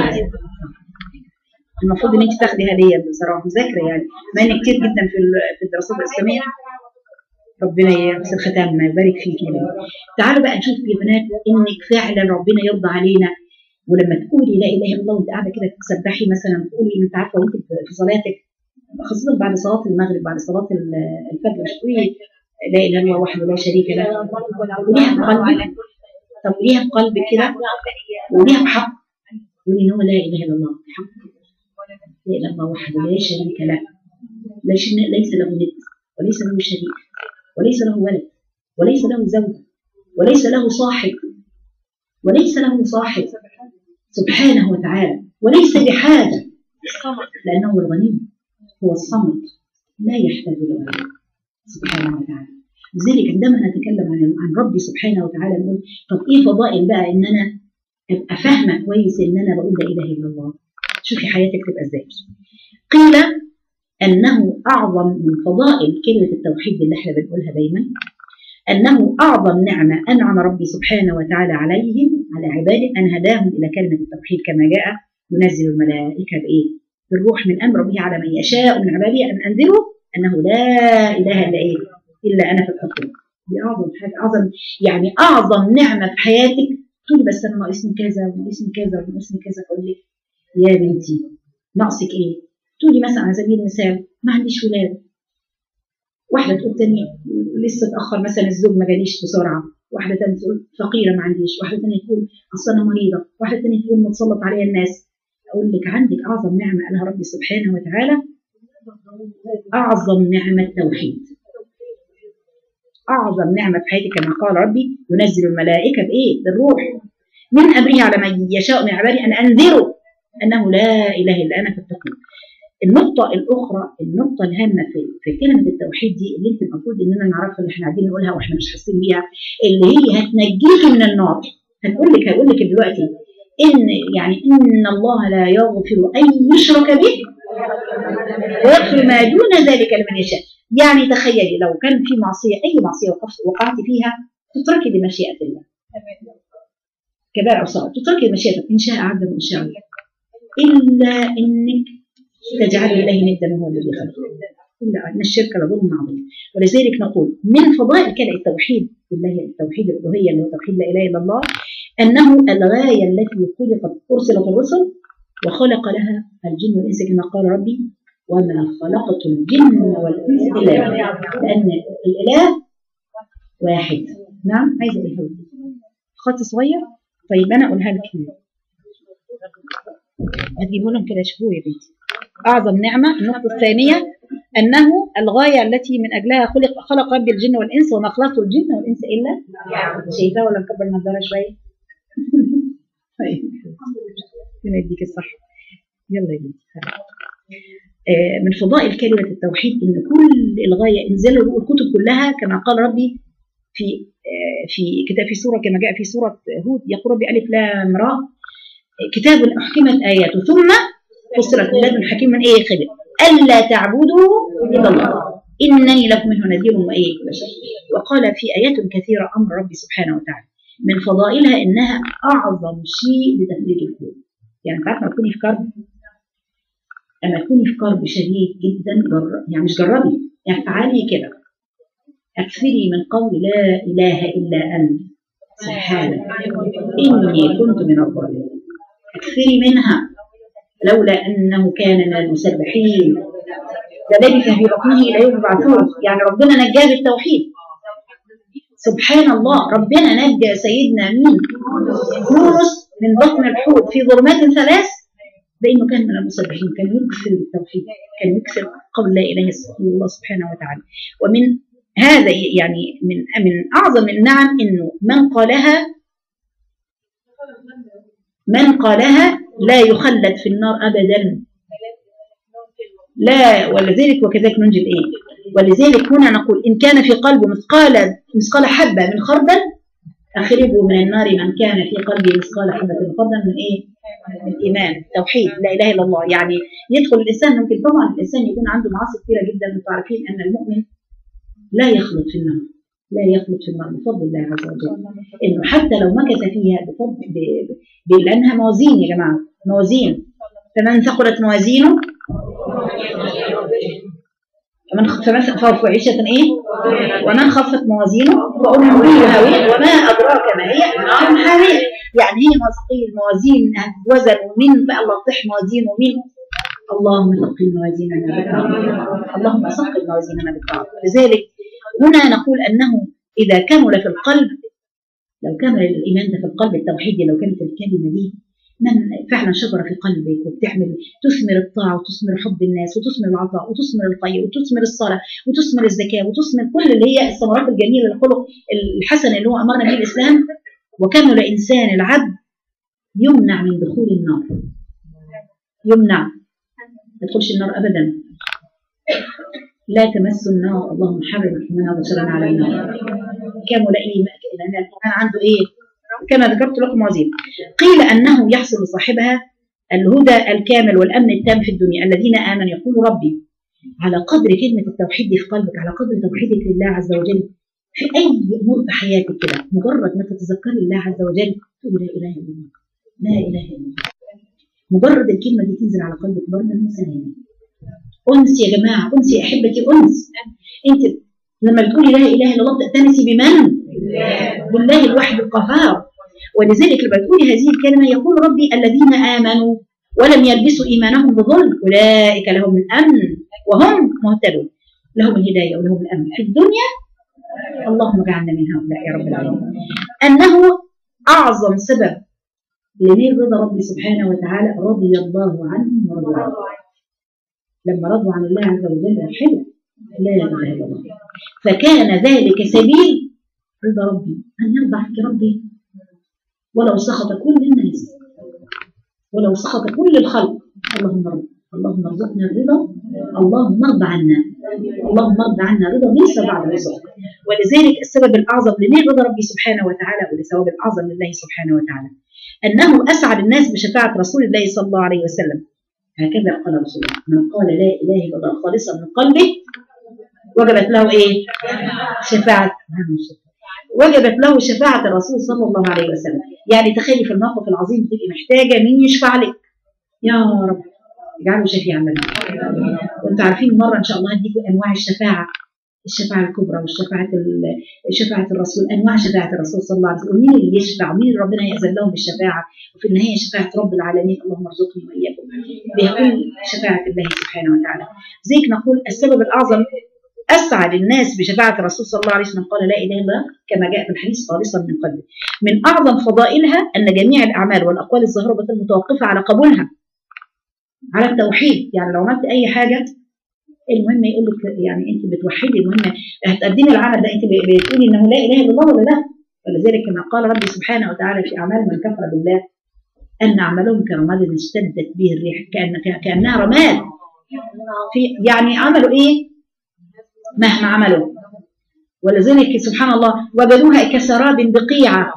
المفروض ان انت تاخدي هديه بصراحه مذاكره يعني ما ان كتير جدا في في الدراسات الاسلاميه ربنا يحسن ختامنا يبارك فيك يا بنات تعالوا بقى نشوف يا بنات انك فعلا ربنا يرضى علينا ولما تقولي لا اله الا الله وانت قاعده كده تسبحي مثلا تقولي انت عارفه وانت في صلاتك خاصه بعد صلاه المغرب بعد صلاه الفجر مش تقولي لا اله الا الله وحده لا شريك له قوليها بقلبك طب قوليها بقلبك كده قوليها بحق قولي ان هو لا اله الا الله بحق لا اله الا الله وحده لا شريك له ليس له ند وليس له شريك وليس له ولد وليس له زوج وليس له صاحب وليس له صاحب سبحانه وتعالى وليس بحاجة لأنه الغني هو الصمد لا يحتاج إلى غيره سبحانه وتعالى لذلك عندما نتكلم عن عن ربي سبحانه وتعالى نقول طب ايه فضائل بقى ان انا ابقى فاهمه كويس ان انا بقول لا اله الا الله شوفي حياتك تبقى ازاي قيل انه اعظم من فضائل كلمه التوحيد اللي احنا بنقولها دايما انه اعظم نعمه انعم ربي سبحانه وتعالى عليهم على عباده ان هداهم الى كلمه التوحيد كما جاء ينزل الملائكه بايه؟ بالروح من امر به على من يشاء من عباده ان انذروا انه لا اله الا ايه؟ الا انا فاتقون دي اعظم حاجه اعظم يعني اعظم نعمه في حياتك تقولي بس انا ناقصني كذا وناقصني كذا وناقصني كذا اقول لك يا بنتي ناقصك ايه؟ تقولي مثلا على سبيل المثال ما عنديش ولاد واحده تقول تاني لسه اتاخر مثلا الزوج ما جاليش بسرعه واحده تانية تقول فقيره ما عنديش واحده تانية تقول اصل انا مريضه واحده تانية تقول متسلط عليا الناس اقول لك عندك اعظم نعمه قالها ربي سبحانه وتعالى اعظم نعمه التوحيد اعظم نعمه في حياتك كما قال ربي ينزل الملائكه بايه بالروح من امره على من يشاء من عباده ان انذروا انه لا اله الا انا فاتقون النقطة الأخرى النقطة الهامة في, في كلمة التوحيد دي اللي أنت المفروض إننا نعرفها اللي إحنا قاعدين نقولها وإحنا مش حاسين بيها اللي هي هتنجيكي من النار هنقول لك هقول لك دلوقتي إن يعني إن الله لا يغفر أن يشرك به ويغفر ما دون ذلك لمن يشاء يعني تخيلي لو كان في معصية أي معصية وقعت فيها تتركي لمشيئة الله كبار أو صغار تتركي لمشيئة إن شاء عذب وإن شاء الله إلا إنك تجعل إليه ندا وهو الذي خلقه إلا أن الشرك لظلم عظيم ولذلك نقول من فضائل كلمة التوحيد بالله التوحيد الألوهية اللي هو توحيد لا إله إلا الله أنه الغاية التي خلقت أرسلت الرسل وخلق لها الجن والإنس كما قال ربي وما خلقت الجن والإنس إلا لأن الإله واحد نعم عايزة إيه خط صغير طيب أنا أقولها لك هتجيبوا لهم كده شوفوا يا بنتي أعظم نعمة النقطة الثانية أنه الغاية التي من أجلها خلق خلق رب الجن والإنس وما خلقت الجن والإنس إلا شايفاه ولا نكبر النظارة شوية؟ طيب ربنا يديك الصح يلا يا بنتي من فضائل كلمة التوحيد إن كل الغاية إنزال الكتب كلها كما قال ربي في في كتاب في سورة كما جاء في سورة هود يقول ربي ألف لام را كتاب أحكمت آياته ثم فسرت من لدن حكيم من ايه خبر الا تعبدوا الا الله انني لكم منه نذير وايه بشر وقال في ايات كثيره امر ربي سبحانه وتعالى من فضائلها انها اعظم شيء لتفريج الكون يعني انت عارفه تكوني في كرب اما تكوني في كرب شديد جدا جر... يعني مش جربي يعني تعالي كده اكثري من قول لا اله الا انت سبحانك اني كنت من الظالمين اكثري منها لولا انه كان من المسبحين للبث في بطنه الى يوم يبعثون يعني ربنا نجاه بالتوحيد سبحان الله ربنا نجى سيدنا مين يونس من بطن الحوت في ظلمات ثلاث بانه كان من المسبحين كان يكثر التوحيد كان يكثر قول لا اله الا الله سبحانه وتعالى ومن هذا يعني من من اعظم النعم انه من قالها من قالها لا يخلد في النار ابدا لا ولذلك وكذلك ننجي الايه ولذلك هنا نقول ان كان في قلبه مثقال مثقال حبه من خردل اخرجوا من النار من كان في قلبه مثقال حبه من خردل من ايه؟ من الايمان توحيد لا اله الا الله يعني يدخل الانسان ممكن طبعا الانسان يكون عنده معاصي كثيره جدا انتم عارفين ان المؤمن لا يخلط في النار لا يخلط في النار بفضل الله عز وجل انه حتى لو مكث فيها بفضل ب... ب... لانها موازين يا جماعه موازين فمن ثقلت موازينه فمن فمن فهو في عيشة ايه؟ ومن خفت موازينه فأمه هاوية وما أدراك ما هي نار حامية يعني هي مواثيق الموازين وزن ومين بقى الله طح موازين ومين اللهم ثقل موازيننا بالطاعة اللهم ثقل موازيننا بالطاعة لذلك هنا نقول أنه إذا كمل في القلب لو كمل الإيمان ده في القلب التوحيدي لو كانت الكلمة دي من فعلا شجرة في قلبك وبتعمل تثمر الطاعة وتثمر حب الناس وتثمر العطاء وتثمر الخير وتثمر الصلاة وتثمر الزكاة وتثمر كل اللي هي الثمرات الجميلة الخلق الحسن اللي هو أمرنا به الإسلام وكمل إنسان العبد يمنع من دخول النار يمنع ما يدخلش النار أبدا لا تمس النار اللهم حرم حمانا وبشرنا على النار كمل إيمان الإيمان عنده إيه كما ذكرت لكم وزير قيل أنه يحصل لصاحبها الهدى الكامل والأمن التام في الدنيا الذين آمنوا يقول ربي على قدر كلمة التوحيد في قلبك على قدر توحيدك لله عز وجل في أي أمور في حياتك كده مجرد ما تتذكري الله عز وجل تقول لا إله إلا الله لا إله إلا الله مجرد الكلمة دي تنزل على قلبك بردا وسلام أنس يا جماعة أنس يا أحبتي أنس أنت لما بتقولي لا إله إلا الله تأتنسي بمن؟ بالله الواحد القهار ولذلك لما تقولي هذه الكلمة يقول ربي الذين آمنوا ولم يلبسوا إيمانهم بظلم أولئك لهم الأمن وهم مهتدون لهم الهداية ولهم الأمن في الدنيا اللهم اجعلنا من هؤلاء يا رب العالمين أنه أعظم سبب لنيل رضا ربي سبحانه وتعالى رضي الله عنهم ورضوا عنه لما رضوا عن الله عز وجل حلو لا اله الا الله فكان ذلك سبيل رضا ربي ان يرضى عنك ربي ولو سخط كل الناس ولو سخط كل الخلق اللهم رب اللهم ارزقنا الرضا اللهم ارضى عنا اللهم ارضى عنا رضا ليس بعد رضا ولذلك السبب الاعظم لنيل رضا ربي سبحانه وتعالى ولثواب الاعظم لله سبحانه وتعالى انه اسعد الناس بشفاعه رسول الله صلى الله عليه وسلم هكذا قال رسول الله من قال لا اله الا الله خالصا من قلبه وجبت له ايه؟ شفاعه وجبت له شفاعة الرسول صلى الله عليه وسلم يعني تخيلي في الموقف العظيم تبقي محتاجة مين يشفع لك يا رب اجعله شفيعا لنا وانتم عارفين مرة ان شاء الله هديكم انواع الشفاعة الشفاعة الكبرى والشفاعة شفاعة الرسول أنواع شفاعة الرسول صلى الله عليه وسلم ومين اللي يشفع ومين اللي ربنا يأذن لهم بالشفاعة وفي النهاية شفاعة رب العالمين اللهم ارزقني وإياكم بها كل شفاعة الله سبحانه وتعالى زيك نقول السبب الأعظم أسعد الناس بشفاعة الرسول صلى الله عليه وسلم قال لا إله إلا الله كما جاء في الحديث خالصا من قلبه من أعظم فضائلها أن جميع الأعمال والأقوال الظاهرة بتكون متوقفة على قبولها على التوحيد يعني لو عملت أي حاجة المهم يقول لك يعني أنت بتوحدي المهم هتقدمي العمل ده أنت بتقولي إنه لا إله إلا الله ولا لا ولذلك كما قال ربي سبحانه وتعالى في أعمال من كفر بالله أن أعمالهم كرماد اشتدت به الريح كأن كأنها رماد في يعني عملوا إيه؟ مهما عملوا ولذلك سبحان الله وجدوها كسراب بقيعة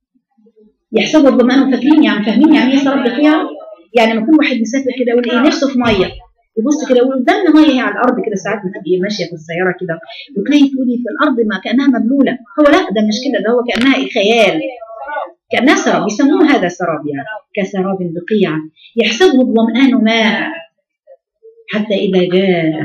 يحسبوا الظمآن فاكرين يعني فاهمين يعني ايه سراب بقيعة يعني لما يكون واحد مسافر كده يقول ايه نفسه في ميه يبص كده يقول ده ميه هي على الارض كده ساعات ما تبقي ماشيه في السياره كده وتلاقي تقولي في الارض ما كانها مبلوله هو لا ده مش كده ده هو كانها إيه خيال كانها سراب يسموه هذا سراب يعني كسراب بقيعة يحسبه الظمآن ماء حتى إذا جاءه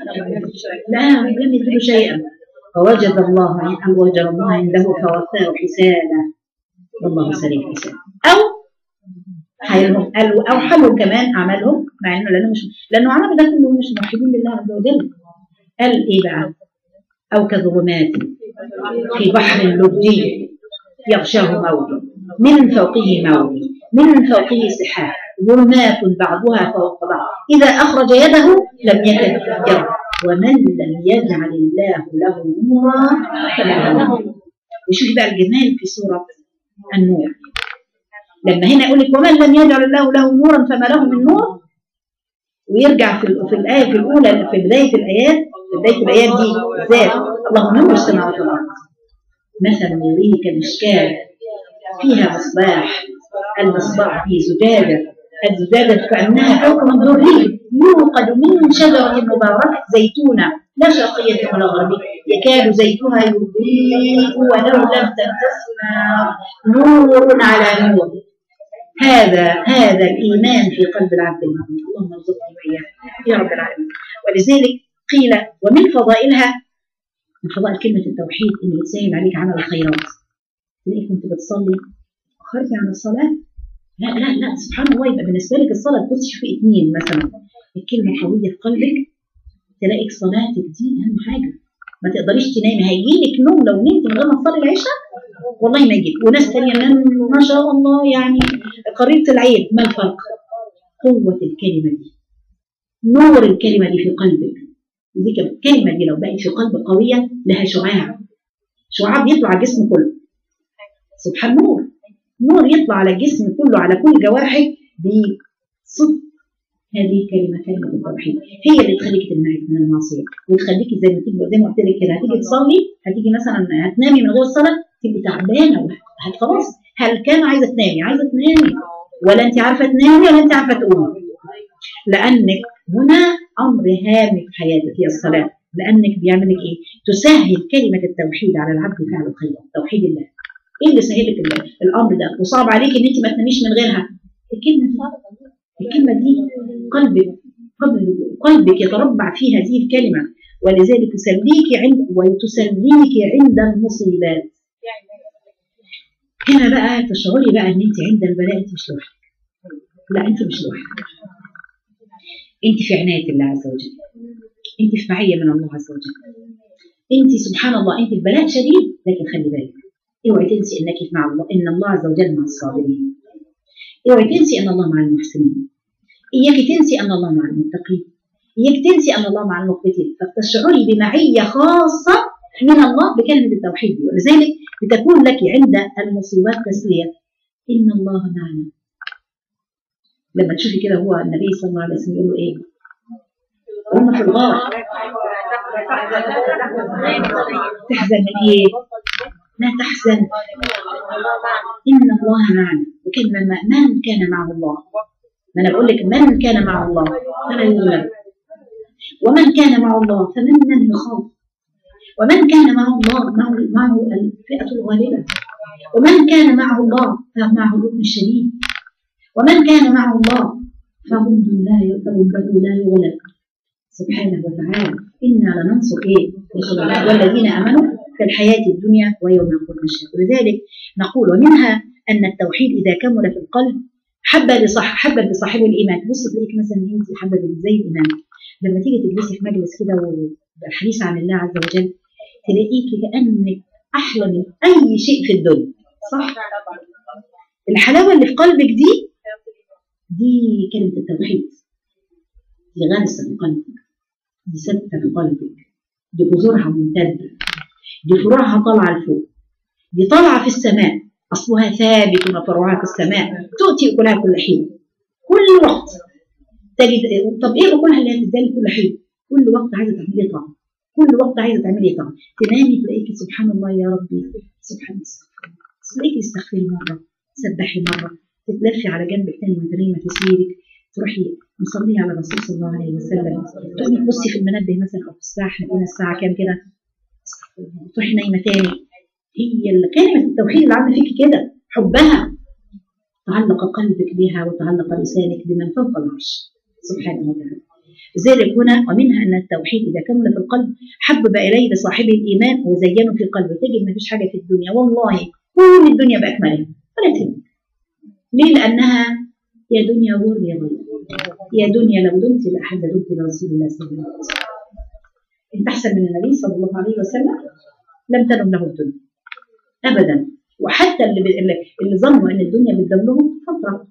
لا لم يدخل شيئا فوجد الله وجد الله عنده فوفاه حسابه والله سريع حساب أو حالهم قالوا او حالهم كمان اعمالهم مع انه لانه مش لانه عمل ده كله مش موحدين بالله عز وجل قال ايه بقى او كظلمات في بحر لجي يغشاه موج من فوقه موج من فوقه سحاب ظلمات بعضها فوق بعض إذا أخرج يده لم يكد يرى ومن لم يجعل الله له نورا فلا نور وشوفي بقى الجمال في سورة النور لما هنا يقول لك ومن لم يجعل الله له نورا فما له من نور ويرجع في, في الآية في الأولى في بداية الآيات في بداية الآيات دي ذات الله نور السماوات والأرض مثل نوره كمشكاة فيها مصباح المصباح في زجاجة الزجاجة كأنها كوكب دري يوقد من شجرة مباركة زيتونة لا شرقية ولا غربية يكاد زيتها يضيء ولو لم تمسسه نور على نور هذا هذا الإيمان في قلب العبد المؤمن اللهم ارزقنا وإياه يا رب العالمين ولذلك قيل ومن فضائلها من فضائل كلمة التوحيد إن بتسهل عليك عمل الخيرات تلاقيك كنت بتصلي خرجي عن الصلاة لا لا لا سبحان الله يبقى بالنسبة لك الصلاة تبص في اثنين مثلا الكلمة قوية في قلبك تلاقيك صلاتك دي أهم حاجة ما تقدريش تنامي هيجيلك نوم لو نمت من غير ما تصلي العشاء والله ما يجيك وناس ثانيه نام ما شاء الله يعني قريبة العين ما الفرق؟ قوة الكلمة دي نور الكلمة دي في قلبك دي الكلمة دي لو بقت في قلب قوية لها شعاع شعاع بيطلع على الجسم كله سبحان نور نور يطلع على الجسم كله على كل جوارحك بصدق هذه كلمة كلمة التوحيد هي اللي تخليك تمنعك من المعصية وتخليك زي ما تيجي زي ما قلت لك كده هتيجي تصلي هتيجي مثلا هتنامي من غير صلاة تبقي تعبانة خلاص هل كان عايزة تنامي عايزة تنامي ولا انت عارفة تنامي ولا انت عارفة تقومي لأنك هنا أمر هام في حياتك هي الصلاة لأنك بيعملك إيه؟ تسهل كلمة التوحيد على العبد فعل الخير توحيد الله ايه اللي سهل لك الامر ده وصعب عليك ان انت ما تناميش من غيرها الكلمه دي الكلمه دي قلبك قلبك يتربع في هذه الكلمه ولذلك تسليك عند وتسليك عند المصيبات هنا بقى تشعري بقى ان انت عند البلاء انت مش لوحدك لا انت مش لوحدك انت في عنايه الله عز وجل انت في معيه من الله عز وجل انت سبحان الله انت البلاء شديد لكن خلي بالك اوعي تنسي انك مع الله ان الله عز وجل مع الصابرين اوعي تنسي ان الله مع المحسنين اياك تنسي ان الله مع المتقين اياك تنسي ان الله مع المخبتين فتشعري بمعيه خاصه من الله بكلمه التوحيد ولذلك بتكون لك عند المصيبات تسليه ان الله معنا لما تشوفي كده هو النبي صلى الله عليه وسلم يقول له ايه هم في الغار تحزن من ايه لا تحزن إن الله معنا وكلمة من كان معه الله ما أنا بقول لك من كان مع الله فلا يغلب ومن كان مع الله فمن من يخاف ومن كان مع الله معه, معه الفئة الغالبة ومن كان معه الله فمعه الركن الشديد ومن كان معه الله فجند لا يغلب لا يغلب سبحانه وتعالى إنا لننصر إيه والذين آمنوا في الحياة الدنيا ويوم يقوم الشهاد ولذلك نقول ومنها أن التوحيد إذا كمل في القلب حب لصح حب لصاحبه الإيمان بص تلاقيك مثلا أنت حابة زي الإيمان لما تيجي تجلسي في مجلس كده والحديث عن الله عز وجل تلاقيكي كأنك أحلى من أي شيء في الدنيا صح؟ الحلاوة اللي في قلبك دي دي كلمة التوحيد دي غارسة في قلبك دي ثابتة في قلبك دي جذورها ممتدة دي فروعها طالعة لفوق دي طالعة في السماء أصلها ثابت وفروعها في السماء تؤتي أكلها كل حين كل وقت تجد طب إيه أكلها اللي هتدالي كل حين كل وقت عايزة تعملي طعم كل وقت عايزة تعملي طعم تنامي تلاقيكي سبحان الله يا ربي سبحان الله تلاقيكي تستغفري مرة تسبحي مرة تتلفي على جنبك تاني وانت نايمة تسيرك تروحي مصلية على الرسول صلى الله عليه وسلم تقومي تبصي في المنبه مثلا أو في الساعة احنا بقينا الساعة كام كده تروحي نايمه تاني هي اللي كلمه التوحيد اللي عامله فيكي كده حبها تعلق قلبك بها وتعلق لسانك بمن فوق العرش سبحانه وتعالى لذلك هنا ومنها ان التوحيد اذا كمل في القلب حبب اليه بصاحبه الايمان وزينه في قلبه تجد ما فيش حاجه في الدنيا والله كل الدنيا باكملها ولا تهمك ليه؟ لانها يا دنيا غر يا غر يا دنيا لو دمت لأحد دمت لرسول الله صلى الله عليه وسلم انت احسن من النبي صلى الله عليه وسلم لم تنم له الدنيا ابدا وحتى اللي اللي, اللي ظنوا ان الدنيا بتدم لهم فتره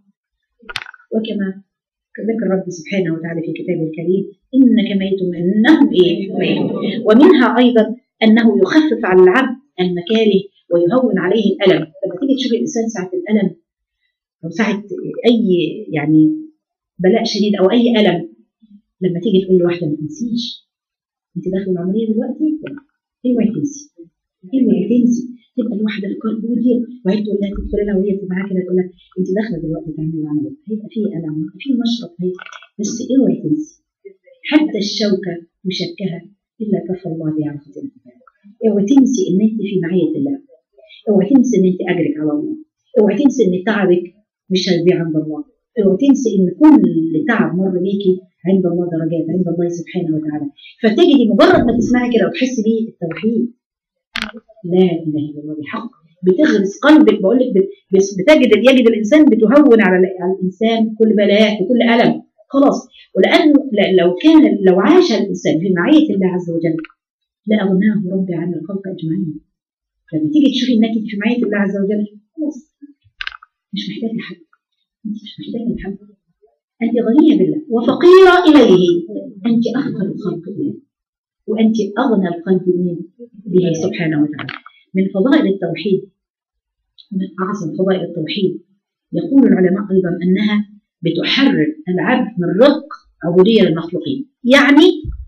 وكما ذكر ربي سبحانه وتعالى في كتابه الكريم انك ميت انهم ايه ميت ومنها ايضا انه يخفف على العبد المكاره ويهون عليه الالم لما تيجي تشوف الانسان ساعه الالم او ساعه اي يعني بلاء شديد او اي الم لما تيجي تقول لواحده ما تنسيش انت داخله العمليه دلوقتي اوعي تنسي اوعي تنسي تبقى الواحده القلب ودي وهي تقول لها تدخل لها وهي معاها كده تقول لها انت داخله دلوقتي تعملي العمليه هيبقى في الم هيبقى في مشرط هي بس اوعي تنسي حتى الشوكه يشكها الا كفى الله بها عن خطيئتها اوعي تنسي ان انت في معيه الله اوعي تنسي ان انت اجرك على الله اوعي تنسي ان تعبك مش هيضيع عند الله اوعي تنسي ان كل تعب مر بيكي عند الله درجات عند الله سبحانه وتعالى فتجدي مجرد ما تسمعي كده وتحسي بيه التوحيد لا اله الا الله بحق بتغرس قلبك بقول لك بتجد يجد الانسان بتهون على الانسان كل بلاء وكل الم خلاص ولانه لو كان لو عاش الانسان في معيه الله عز وجل لاغناه ربي عن الخلق اجمعين لما تيجي تشوفي انك في معيه الله عز وجل خلاص مش محتاجه حد انت مش محتاجه لحد انت غنيه بالله وفقيره اليه انت افقر الخلق اليه وانت اغنى القلب من به سبحانه وتعالى من فضائل التوحيد من اعظم فضائل التوحيد يقول العلماء ايضا انها بتحرر العبد من رق عبوديه للمخلوقين يعني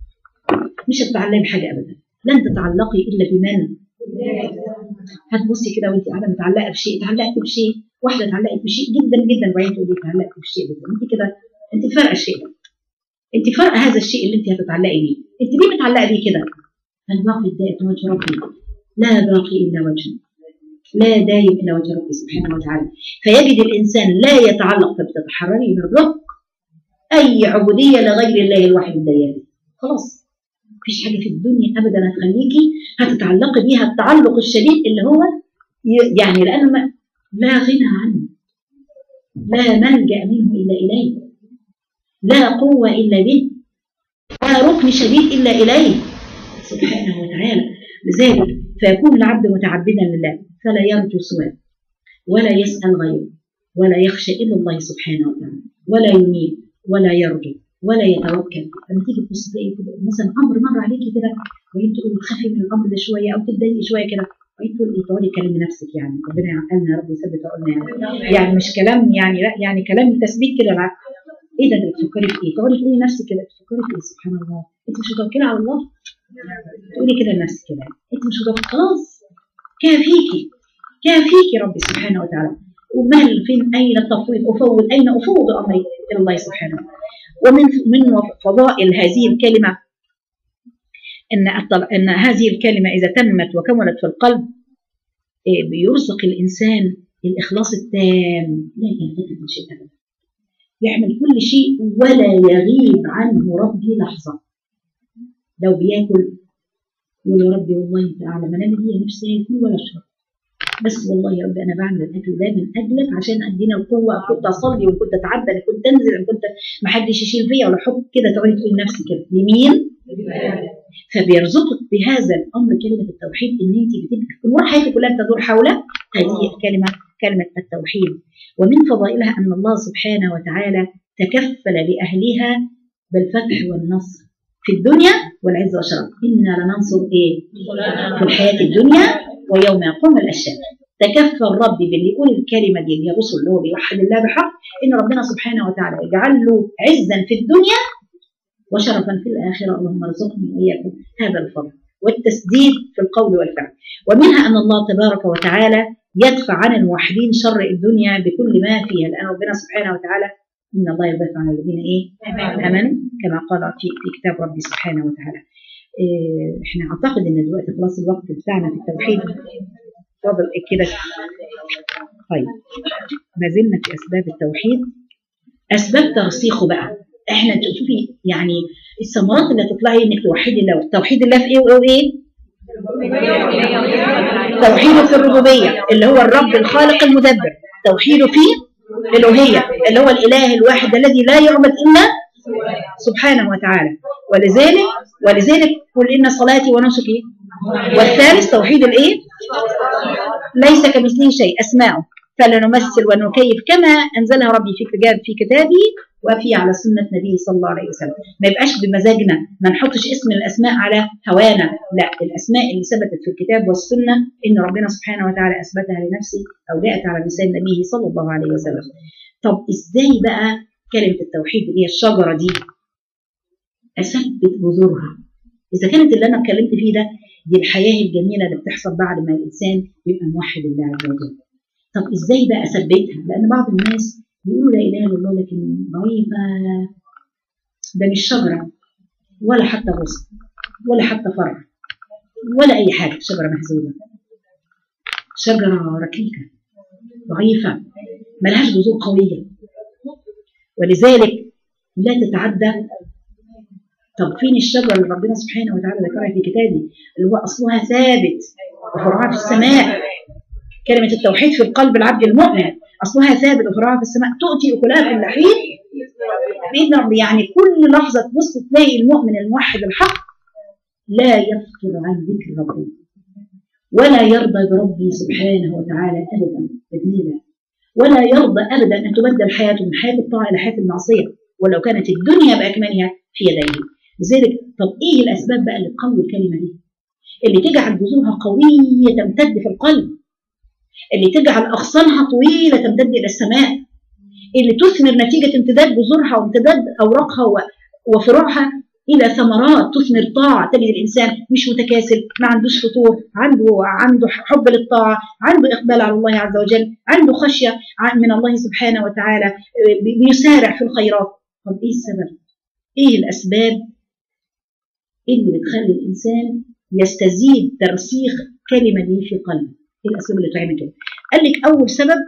مش هتتعلمي حاجه ابدا لن تتعلقي الا بمن هتبصي كده وانت قاعده متعلقه بشيء اتعلقت بشيء واحده اتعلقت بشيء جدا جدا وبعدين تقولي اتعلقت بشيء جدا انت كده انت فارقه الشيء ده انت فارقه هذا الشيء اللي انت هتتعلقي بيه انت ليه متعلقه بيه كده الباقي الدائم وجه ربي لا باقي الا وجهه لا دايم الا وجه ربي سبحانه وتعالى فيجد الانسان لا يتعلق فبتتحرري من رق اي عبوديه لغير الله الواحد الديان خلاص مفيش حاجه في الدنيا ابدا هتخليكي هتتعلقي بيها التعلق الشديد اللي هو يعني لانه ما لا غنى عنه لا ملجا منه الا اليه لا قوه الا به لا ركن شديد الا اليه سبحانه وتعالى لذلك فيكون العبد متعبدا لله فلا يرجو سواه ولا يسال غيره ولا يخشى الا الله سبحانه وتعالى ولا يميل ولا يرجو ولا يتوكل لما تيجي تبص تلاقي كده مثلا امر مر عليكي كده وانت تقولي تخافي من الامر ده شويه او تتضايقي شويه كده وانت تقولي تقعدي تكلمي نفسك يعني ربنا يعقلنا يا رب يثبت عقولنا يعني يعني مش كلام يعني لا يعني كلام تثبيت كده لا ايه ده بتفكري في ايه؟ تقعدي تقولي لنفسك كده بتفكري في ايه سبحان الله انت مش متوكله على الله تقولي كده لنفسك كده انت مش متوكله خلاص كافيكي كافيكي ربي سبحانه وتعالى ومال فين اين التفويض افوض اين افوض امري الى الله سبحانه وتعالى ومن من فضائل هذه الكلمة إن أن هذه الكلمة إذا تمت وكملت في القلب بيرزق الإنسان الإخلاص التام لا يلتفت لشيء أبدا يعمل كل شيء ولا يغيب عنه ربي لحظة لو بياكل يقول يا ربي والله أنت أعلم أنا لي نفسي آكل ولا أشرب بس والله يا رب انا بعمل الاكل ده من اجلك عشان ادينا القوه كنت اصلي وكنت اتعبى انا كنت انزل انا كنت ما حدش يشيل فيا ولا حب كده تقعدي تقولي لنفسك كده لمين؟ فبيرزقك بهذا الامر كلمه التوحيد ان انت بتبقى امور حياتك كلها بتدور حول هذه الكلمه كلمه التوحيد ومن فضائلها ان الله سبحانه وتعالى تكفل لاهلها بالفتح والنصر في الدنيا والعز والشرف انا لننصر ايه؟ في الحياه الدنيا ويوم يقوم الاشهاد تكفل ربي باللي يقول الكلمه دي اللي هي الرسل اللي هو بيوحد الله بحق ان ربنا سبحانه وتعالى يجعل له عزا في الدنيا وشرفا في الاخره اللهم ارزقني واياكم هذا الفضل والتسديد في القول والفعل ومنها ان الله تبارك وتعالى يدفع عن الموحدين شر الدنيا بكل ما فيها لان ربنا سبحانه وتعالى ان الله يدافع عن الذين ايه امنوا كما قال في في كتاب ربي سبحانه وتعالى إيه احنا اعتقد ان دلوقتي خلاص الوقت بتاعنا في التوحيد فاضل كده طيب ما زلنا في اسباب التوحيد اسباب ترسيخه بقى احنا تشوفي يعني الثمرات اللي هتطلعي انك توحدي الله توحيد الله في ايه وايه وايه توحيده في الربوبيه اللي هو الرب الخالق المدبر توحيده في الالوهيه اللي هو الاله الواحد الذي لا يعبد الا سبحانه وتعالى ولذلك ولذلك قل ان صلاتي ونسكي والثالث توحيد الايه ليس كمثله شيء اسماءه فلنمثل ونكيف كما انزلها ربي في كتاب في كتابه وفي على سنه نبيه صلى الله عليه وسلم ما يبقاش بمزاجنا ما نحطش اسم الاسماء على هوانا لا الاسماء اللي ثبتت في الكتاب والسنه ان ربنا سبحانه وتعالى اثبتها لنفسه او جاءت على لسان نبيه صلى الله عليه وسلم طب ازاي بقى كلمه التوحيد اللي هي الشجره دي اثبت بذورها اذا كانت اللي انا اتكلمت فيه ده دي الحياه الجميله اللي بتحصل بعد ما الانسان يبقى موحد الله عز وجل طب ازاي بقى اثبتها لان بعض الناس بيقولوا لا اله الا الله لكن ضعيفه ده مش شجره ولا حتى غصن ولا حتى فرع ولا اي حاجه شجره مهزوله شجره ركيكه ضعيفه ملهاش جذور قويه ولذلك لا تتعدى طب فين الشجره اللي ربنا سبحانه وتعالى ذكرها في كتابه اللي هو اصلها ثابت وفرعها في السماء كلمه التوحيد في القلب العبد المؤمن اصلها ثابت وفرعها في السماء تؤتي اكلها كل حين باذن ربي يعني كل لحظه تبص تلاقي المؤمن الموحد الحق لا يفتر عن ذكر ربه ولا يرضى بربي سبحانه وتعالى ابدا بديلا ولا يرضى ابدا ان تبدل حياته من حياه الطاعه الى حياه المعصيه ولو كانت الدنيا باكملها في يديه لذلك طب ايه الاسباب بقى اللي تقوي الكلمه دي اللي تجعل جذورها قويه تمتد في القلب اللي تجعل اغصانها طويله تمتد الى السماء اللي تثمر نتيجه امتداد جذورها وامتداد اوراقها وفروعها الى ثمرات تثمر طاعه تجد الانسان مش متكاسل ما عندوش فطور عنده عنده حب للطاعه عنده اقبال على الله عز وجل عنده خشيه من الله سبحانه وتعالى بيسارع في الخيرات طب ايه السبب ايه الاسباب اللي بتخلي الانسان يستزيد ترسيخ كلمه دي في قلبه ايه الاسباب اللي تعمل كده قال لك اول سبب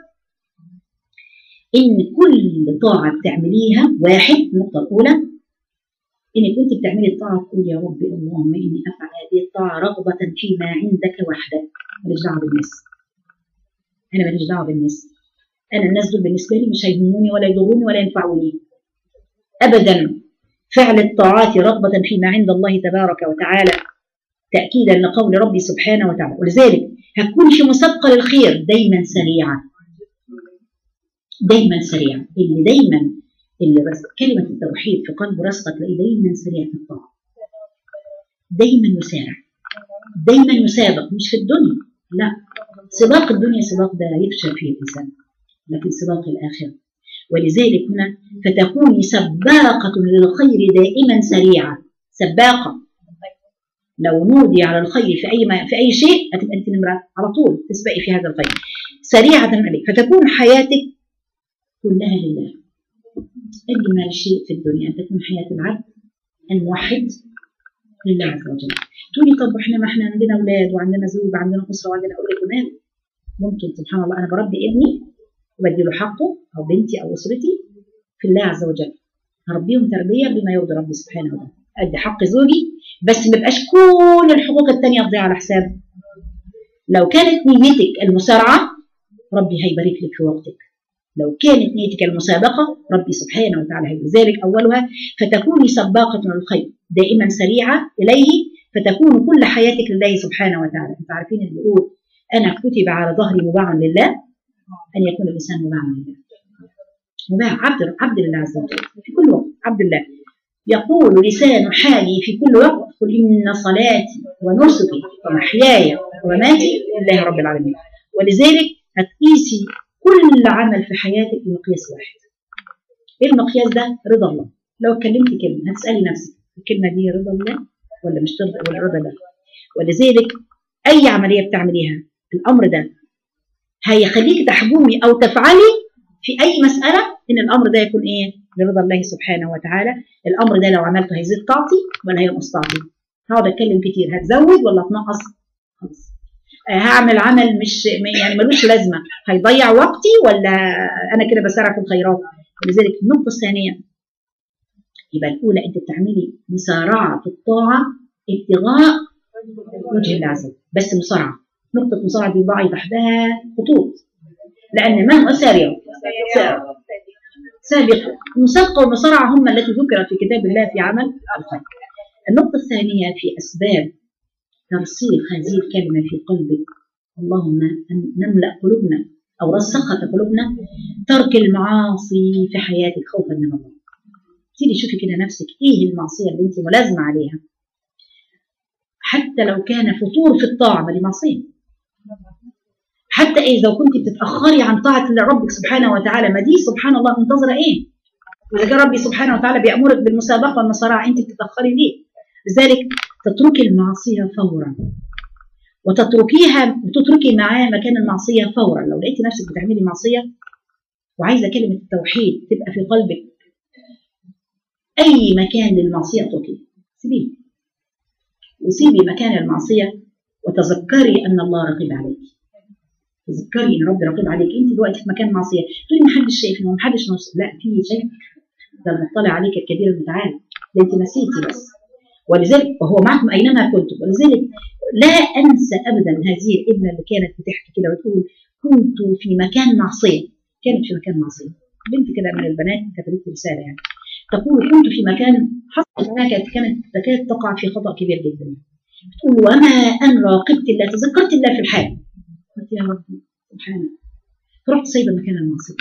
ان كل طاعه بتعمليها واحد النقطه الاولى انك كنت بتعملي الطاعه تقول يا رب اللهم اني افعل هذه الطاعه رغبه فيما عندك وحدك ماليش دعوه بالناس انا ماليش دعوه بالناس انا الناس دول بالنسبه لي مش هيهموني ولا يضروني ولا ينفعوني ابدا فعل الطاعات رغبه فيما عند الله تبارك وتعالى تاكيدا لقول ربي سبحانه وتعالى ولذلك هتكون في مسابقه للخير دايما سريعه دايما سريعه اللي دايما اللي بس كلمه التوحيد في قلبه راسخه تلاقيه دايما سريع في الطاعه دايما يسارع دايما يسابق مش في الدنيا لا سباق الدنيا سباق ده يفشل فيه الانسان لكن سباق الاخره ولذلك هنا فتكوني سباقه للخير دائما سريعه سباقه لو نودي على الخير في اي ما في اي شيء هتبقى انت نمره على طول تسبقي في هذا الخير سريعه عليك فتكون حياتك كلها لله اجمل شيء في الدنيا ان تكون حياه العبد الموحد لله عز وجل تقولي طب احنا ما احنا عندنا اولاد وعندنا زوج وعندنا اسره وعندنا اولاد كمان ممكن سبحان الله انا بربي ابني وبدي له حقه او بنتي او اسرتي في الله عز وجل هربيهم تربيه بما يرضي ربي سبحانه وتعالى ادي حق زوجي بس ما يبقاش كل الحقوق الثانيه تضيع على حساب لو كانت نيتك المسارعه ربي هيبارك لك في وقتك لو كانت نيتك المسابقة ربي سبحانه وتعالى لذلك أولها فتكوني سباقة للخير دائما سريعة إليه فتكون كل حياتك لله سبحانه وتعالى أنتم عارفين اللي بيقول أنا كتب على ظهري مباع لله أن يكون الإنسان مباعا لله مباع عبد عبد الله عز وجل في كل وقت عبد الله يقول لسان حالي في كل وقت قل إن صلاتي ونسكي ومحياي ومماتي لله رب العالمين ولذلك هتقيسي كل عمل في حياتك بمقياس واحد ايه المقياس ده رضا الله لو اتكلمت كلمه هتسالي نفسك الكلمه دي رضا الله ولا مش رضا ولا رضا الله ولذلك اي عمليه بتعمليها الامر ده هيخليك تحجمي او تفعلي في اي مساله ان الامر ده يكون ايه لرضا الله سبحانه وتعالى الامر ده لو عملته هيزيد طاعتي ولا هينقص طاعتي هقعد اتكلم كتير هتزود ولا تنقص خلاص هعمل عمل مش يعني ملوش لازمه هيضيع وقتي ولا انا كده بسارع في الخيرات ولذلك النقطه الثانيه يبقى الاولى انت بتعملي مسارعه في الطاعه ابتغاء وجه الله عز وجل بس مسارعه نقطه مسارعه دي ضعي تحتها خطوط لان من اسارع سابقوا المسابقة والمصارعة هم التي ذكرت في كتاب الله في عمل الخير النقطة الثانية في أسباب ترسيخ هذه الكلمة في قلبك اللهم أن نملأ قلوبنا أو رسخها في قلوبنا ترك المعاصي في حياتك خوفا من الله تيجي شوفي كده نفسك ايه المعصية اللي انت ملازمة عليها حتى لو كان فطور في الطاعة ما دي معصية حتى إذا كنت بتتأخري عن طاعة ربك سبحانه وتعالى ما دي سبحان الله منتظرة إيه؟ وإذا كان ربي سبحانه وتعالى بيأمرك بالمسابقة والمصارعة أنت بتتأخري ليه؟ لذلك تتركي المعصية فورا وتتركيها وتتركي معاه مكان المعصية فورا لو لقيتي نفسك بتعملي معصية وعايزة كلمة التوحيد تبقى في قلبك أي مكان للمعصية اتركيه سيبيه وسيبي مكان المعصية وتذكري أن الله رقيب عليك تذكري ان ربي رقيب عليك انت دلوقتي في مكان معصيه تقولي ما حدش شايفني وما حدش نص لا في شايف ده المطلع عليك الكبير المتعال ده انت نسيتي بس ولذلك وهو معكم اينما كنتم ولذلك لا انسى ابدا هذه الابنه اللي كانت بتحكي كده وتقول كنت في مكان معصيه كانت في مكان معصيه بنت كده من البنات كتبت رساله يعني تقول كنت في مكان حصل انها كانت كانت تكاد تقع في خطا كبير جدا تقول وما ان راقبت الله تذكرت الله في الحال قلت يا ربي سبحانك فرحت سايبه مكان المعصيه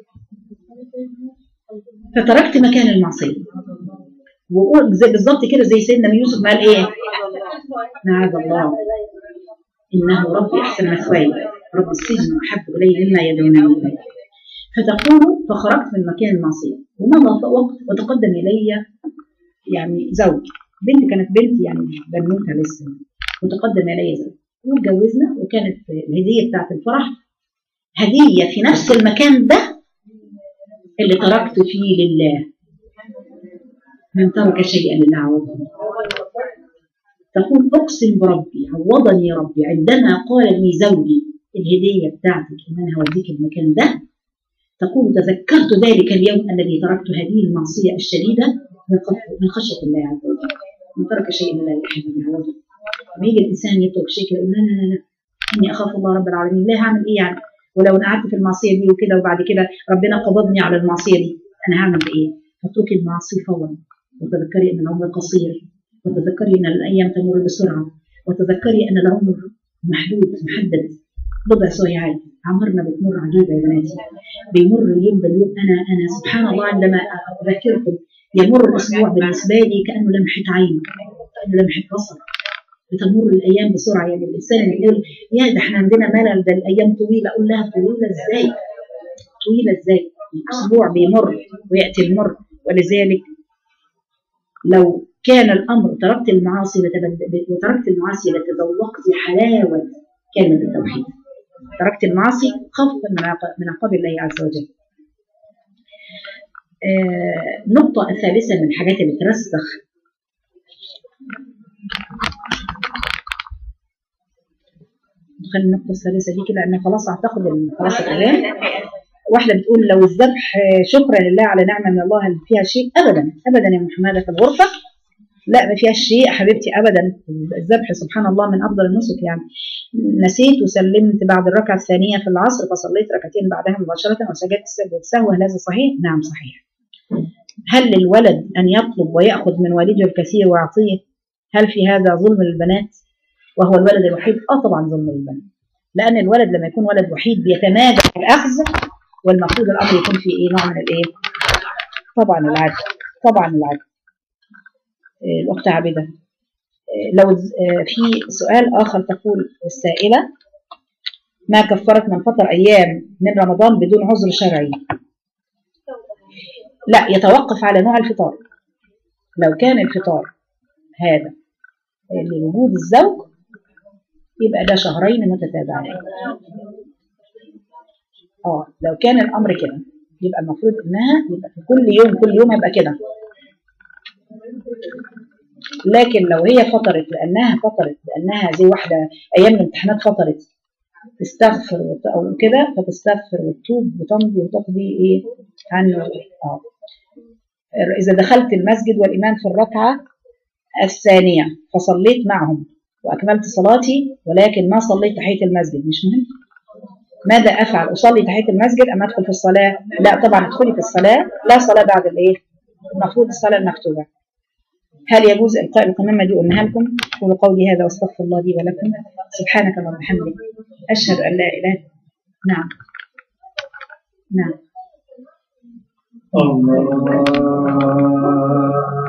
فتركت مكان المعصيه وقول زي بالظبط كده زي سيدنا يوسف قال ايه معاذ الله انه ربي احسن مثواي رب السجن احب الي مما يدعونني اليه فتقول فخرجت من مكان المعصيه ومضى وقت وتقدم الي يعني زوج بنت كانت بنت يعني بنوته لسه وتقدم الي زوج واتجوزنا وكانت الهديه بتاعت الفرح هديه في نفس المكان ده اللي تركت فيه لله من ترك شيئا لله عوضه تقول اقسم بربي عوضني ربي عندما قال لي زوجي الهديه بتاعتك ان انا هوديك المكان ده تقول تذكرت ذلك اليوم الذي تركت هذه المعصيه الشديده من خشيه الله عز وجل من ترك شيئا لا يحب يعوضه لما يجي الانسان يترك شيء يقول لا لا لا لا اني اخاف الله رب العالمين لا هعمل ايه يعني ولو انا قعدت في المعصيه دي وكده وبعد كده ربنا قبضني على المعصيه دي انا هعمل ايه؟ فتركي المعاصي فورا وتذكري ان العمر قصير وتذكري ان الايام تمر بسرعه وتذكري ان العمر محدود محدد بضع ساعات عمرنا بتمر عجيبه يا بناتي بيمر اليوم باليوم انا انا سبحان الله عندما اذكركم يمر الاسبوع بالنسبه لي كانه لمحه عين كانه لمحه بصر بتمر الايام بسرعه يعني الانسان اللي يقول يا ده احنا عندنا ملل ده الايام طويله اقول لها طويله ازاي؟ طويله ازاي؟ الاسبوع بيمر وياتي المر ولذلك لو كان الامر تركت المعاصي وتركت المعاصي لتذوقت حلاوه كلمه التوحيد تركت المعاصي خوفا من عقاب الله عز وجل آه النقطة الثالثة من الحاجات اللي ترسخ نخلي النقطة الثالثة دي كده لأن خلاص أعتقد إن خلاص الكلام واحدة بتقول لو الذبح شكرا لله على نعمة من الله هل فيها شيء؟ أبدا أبدا يا محمدة في الغرفة لا ما فيهاش شيء حبيبتي أبدا الذبح سبحان الله من أفضل النسك يعني نسيت وسلمت بعد الركعة الثانية في العصر فصليت ركعتين بعدها مباشرة وسجدت سجدة سهو هل هذا صحيح؟ نعم صحيح هل للولد أن يطلب ويأخذ من والده الكثير ويعطيه؟ هل في هذا ظلم للبنات؟ وهو الولد الوحيد اه طبعا ظلم للبنات لان الولد لما يكون ولد وحيد بيتمادى في الاخذ والمفروض الامر يكون في ايه نوع من الايه طبعا العدل طبعا العدل إيه الاخت عابده إيه لو إيه في سؤال اخر تقول السائله ما كفرت من فطر ايام من رمضان بدون عذر شرعي لا يتوقف على نوع الفطار لو كان الفطار هذا لوجود الزوج يبقى ده شهرين متتابعين اه لو كان الامر كده يبقى المفروض انها يبقى في كل يوم كل يوم يبقى كده لكن لو هي فطرت لانها فطرت لانها زي واحده ايام الامتحانات فطرت تستغفر او كده فتستغفر وتتوب وتمضي وتقضي ايه عنه اه اذا دخلت المسجد والامام في الركعه الثانيه فصليت معهم واكملت صلاتي ولكن ما صليت تحيه المسجد مش مهم ماذا افعل اصلي تحيه المسجد ام ادخل في الصلاه لا طبعا ادخلي في الصلاه لا صلاه بعد الايه المفروض الصلاه المكتوبه هل يجوز القاء القمامه دي قلناها لكم قولوا قولي هذا واستغفر الله لي ولكم سبحانك اللهم وبحمدك اشهد ان لا اله نعم نعم الله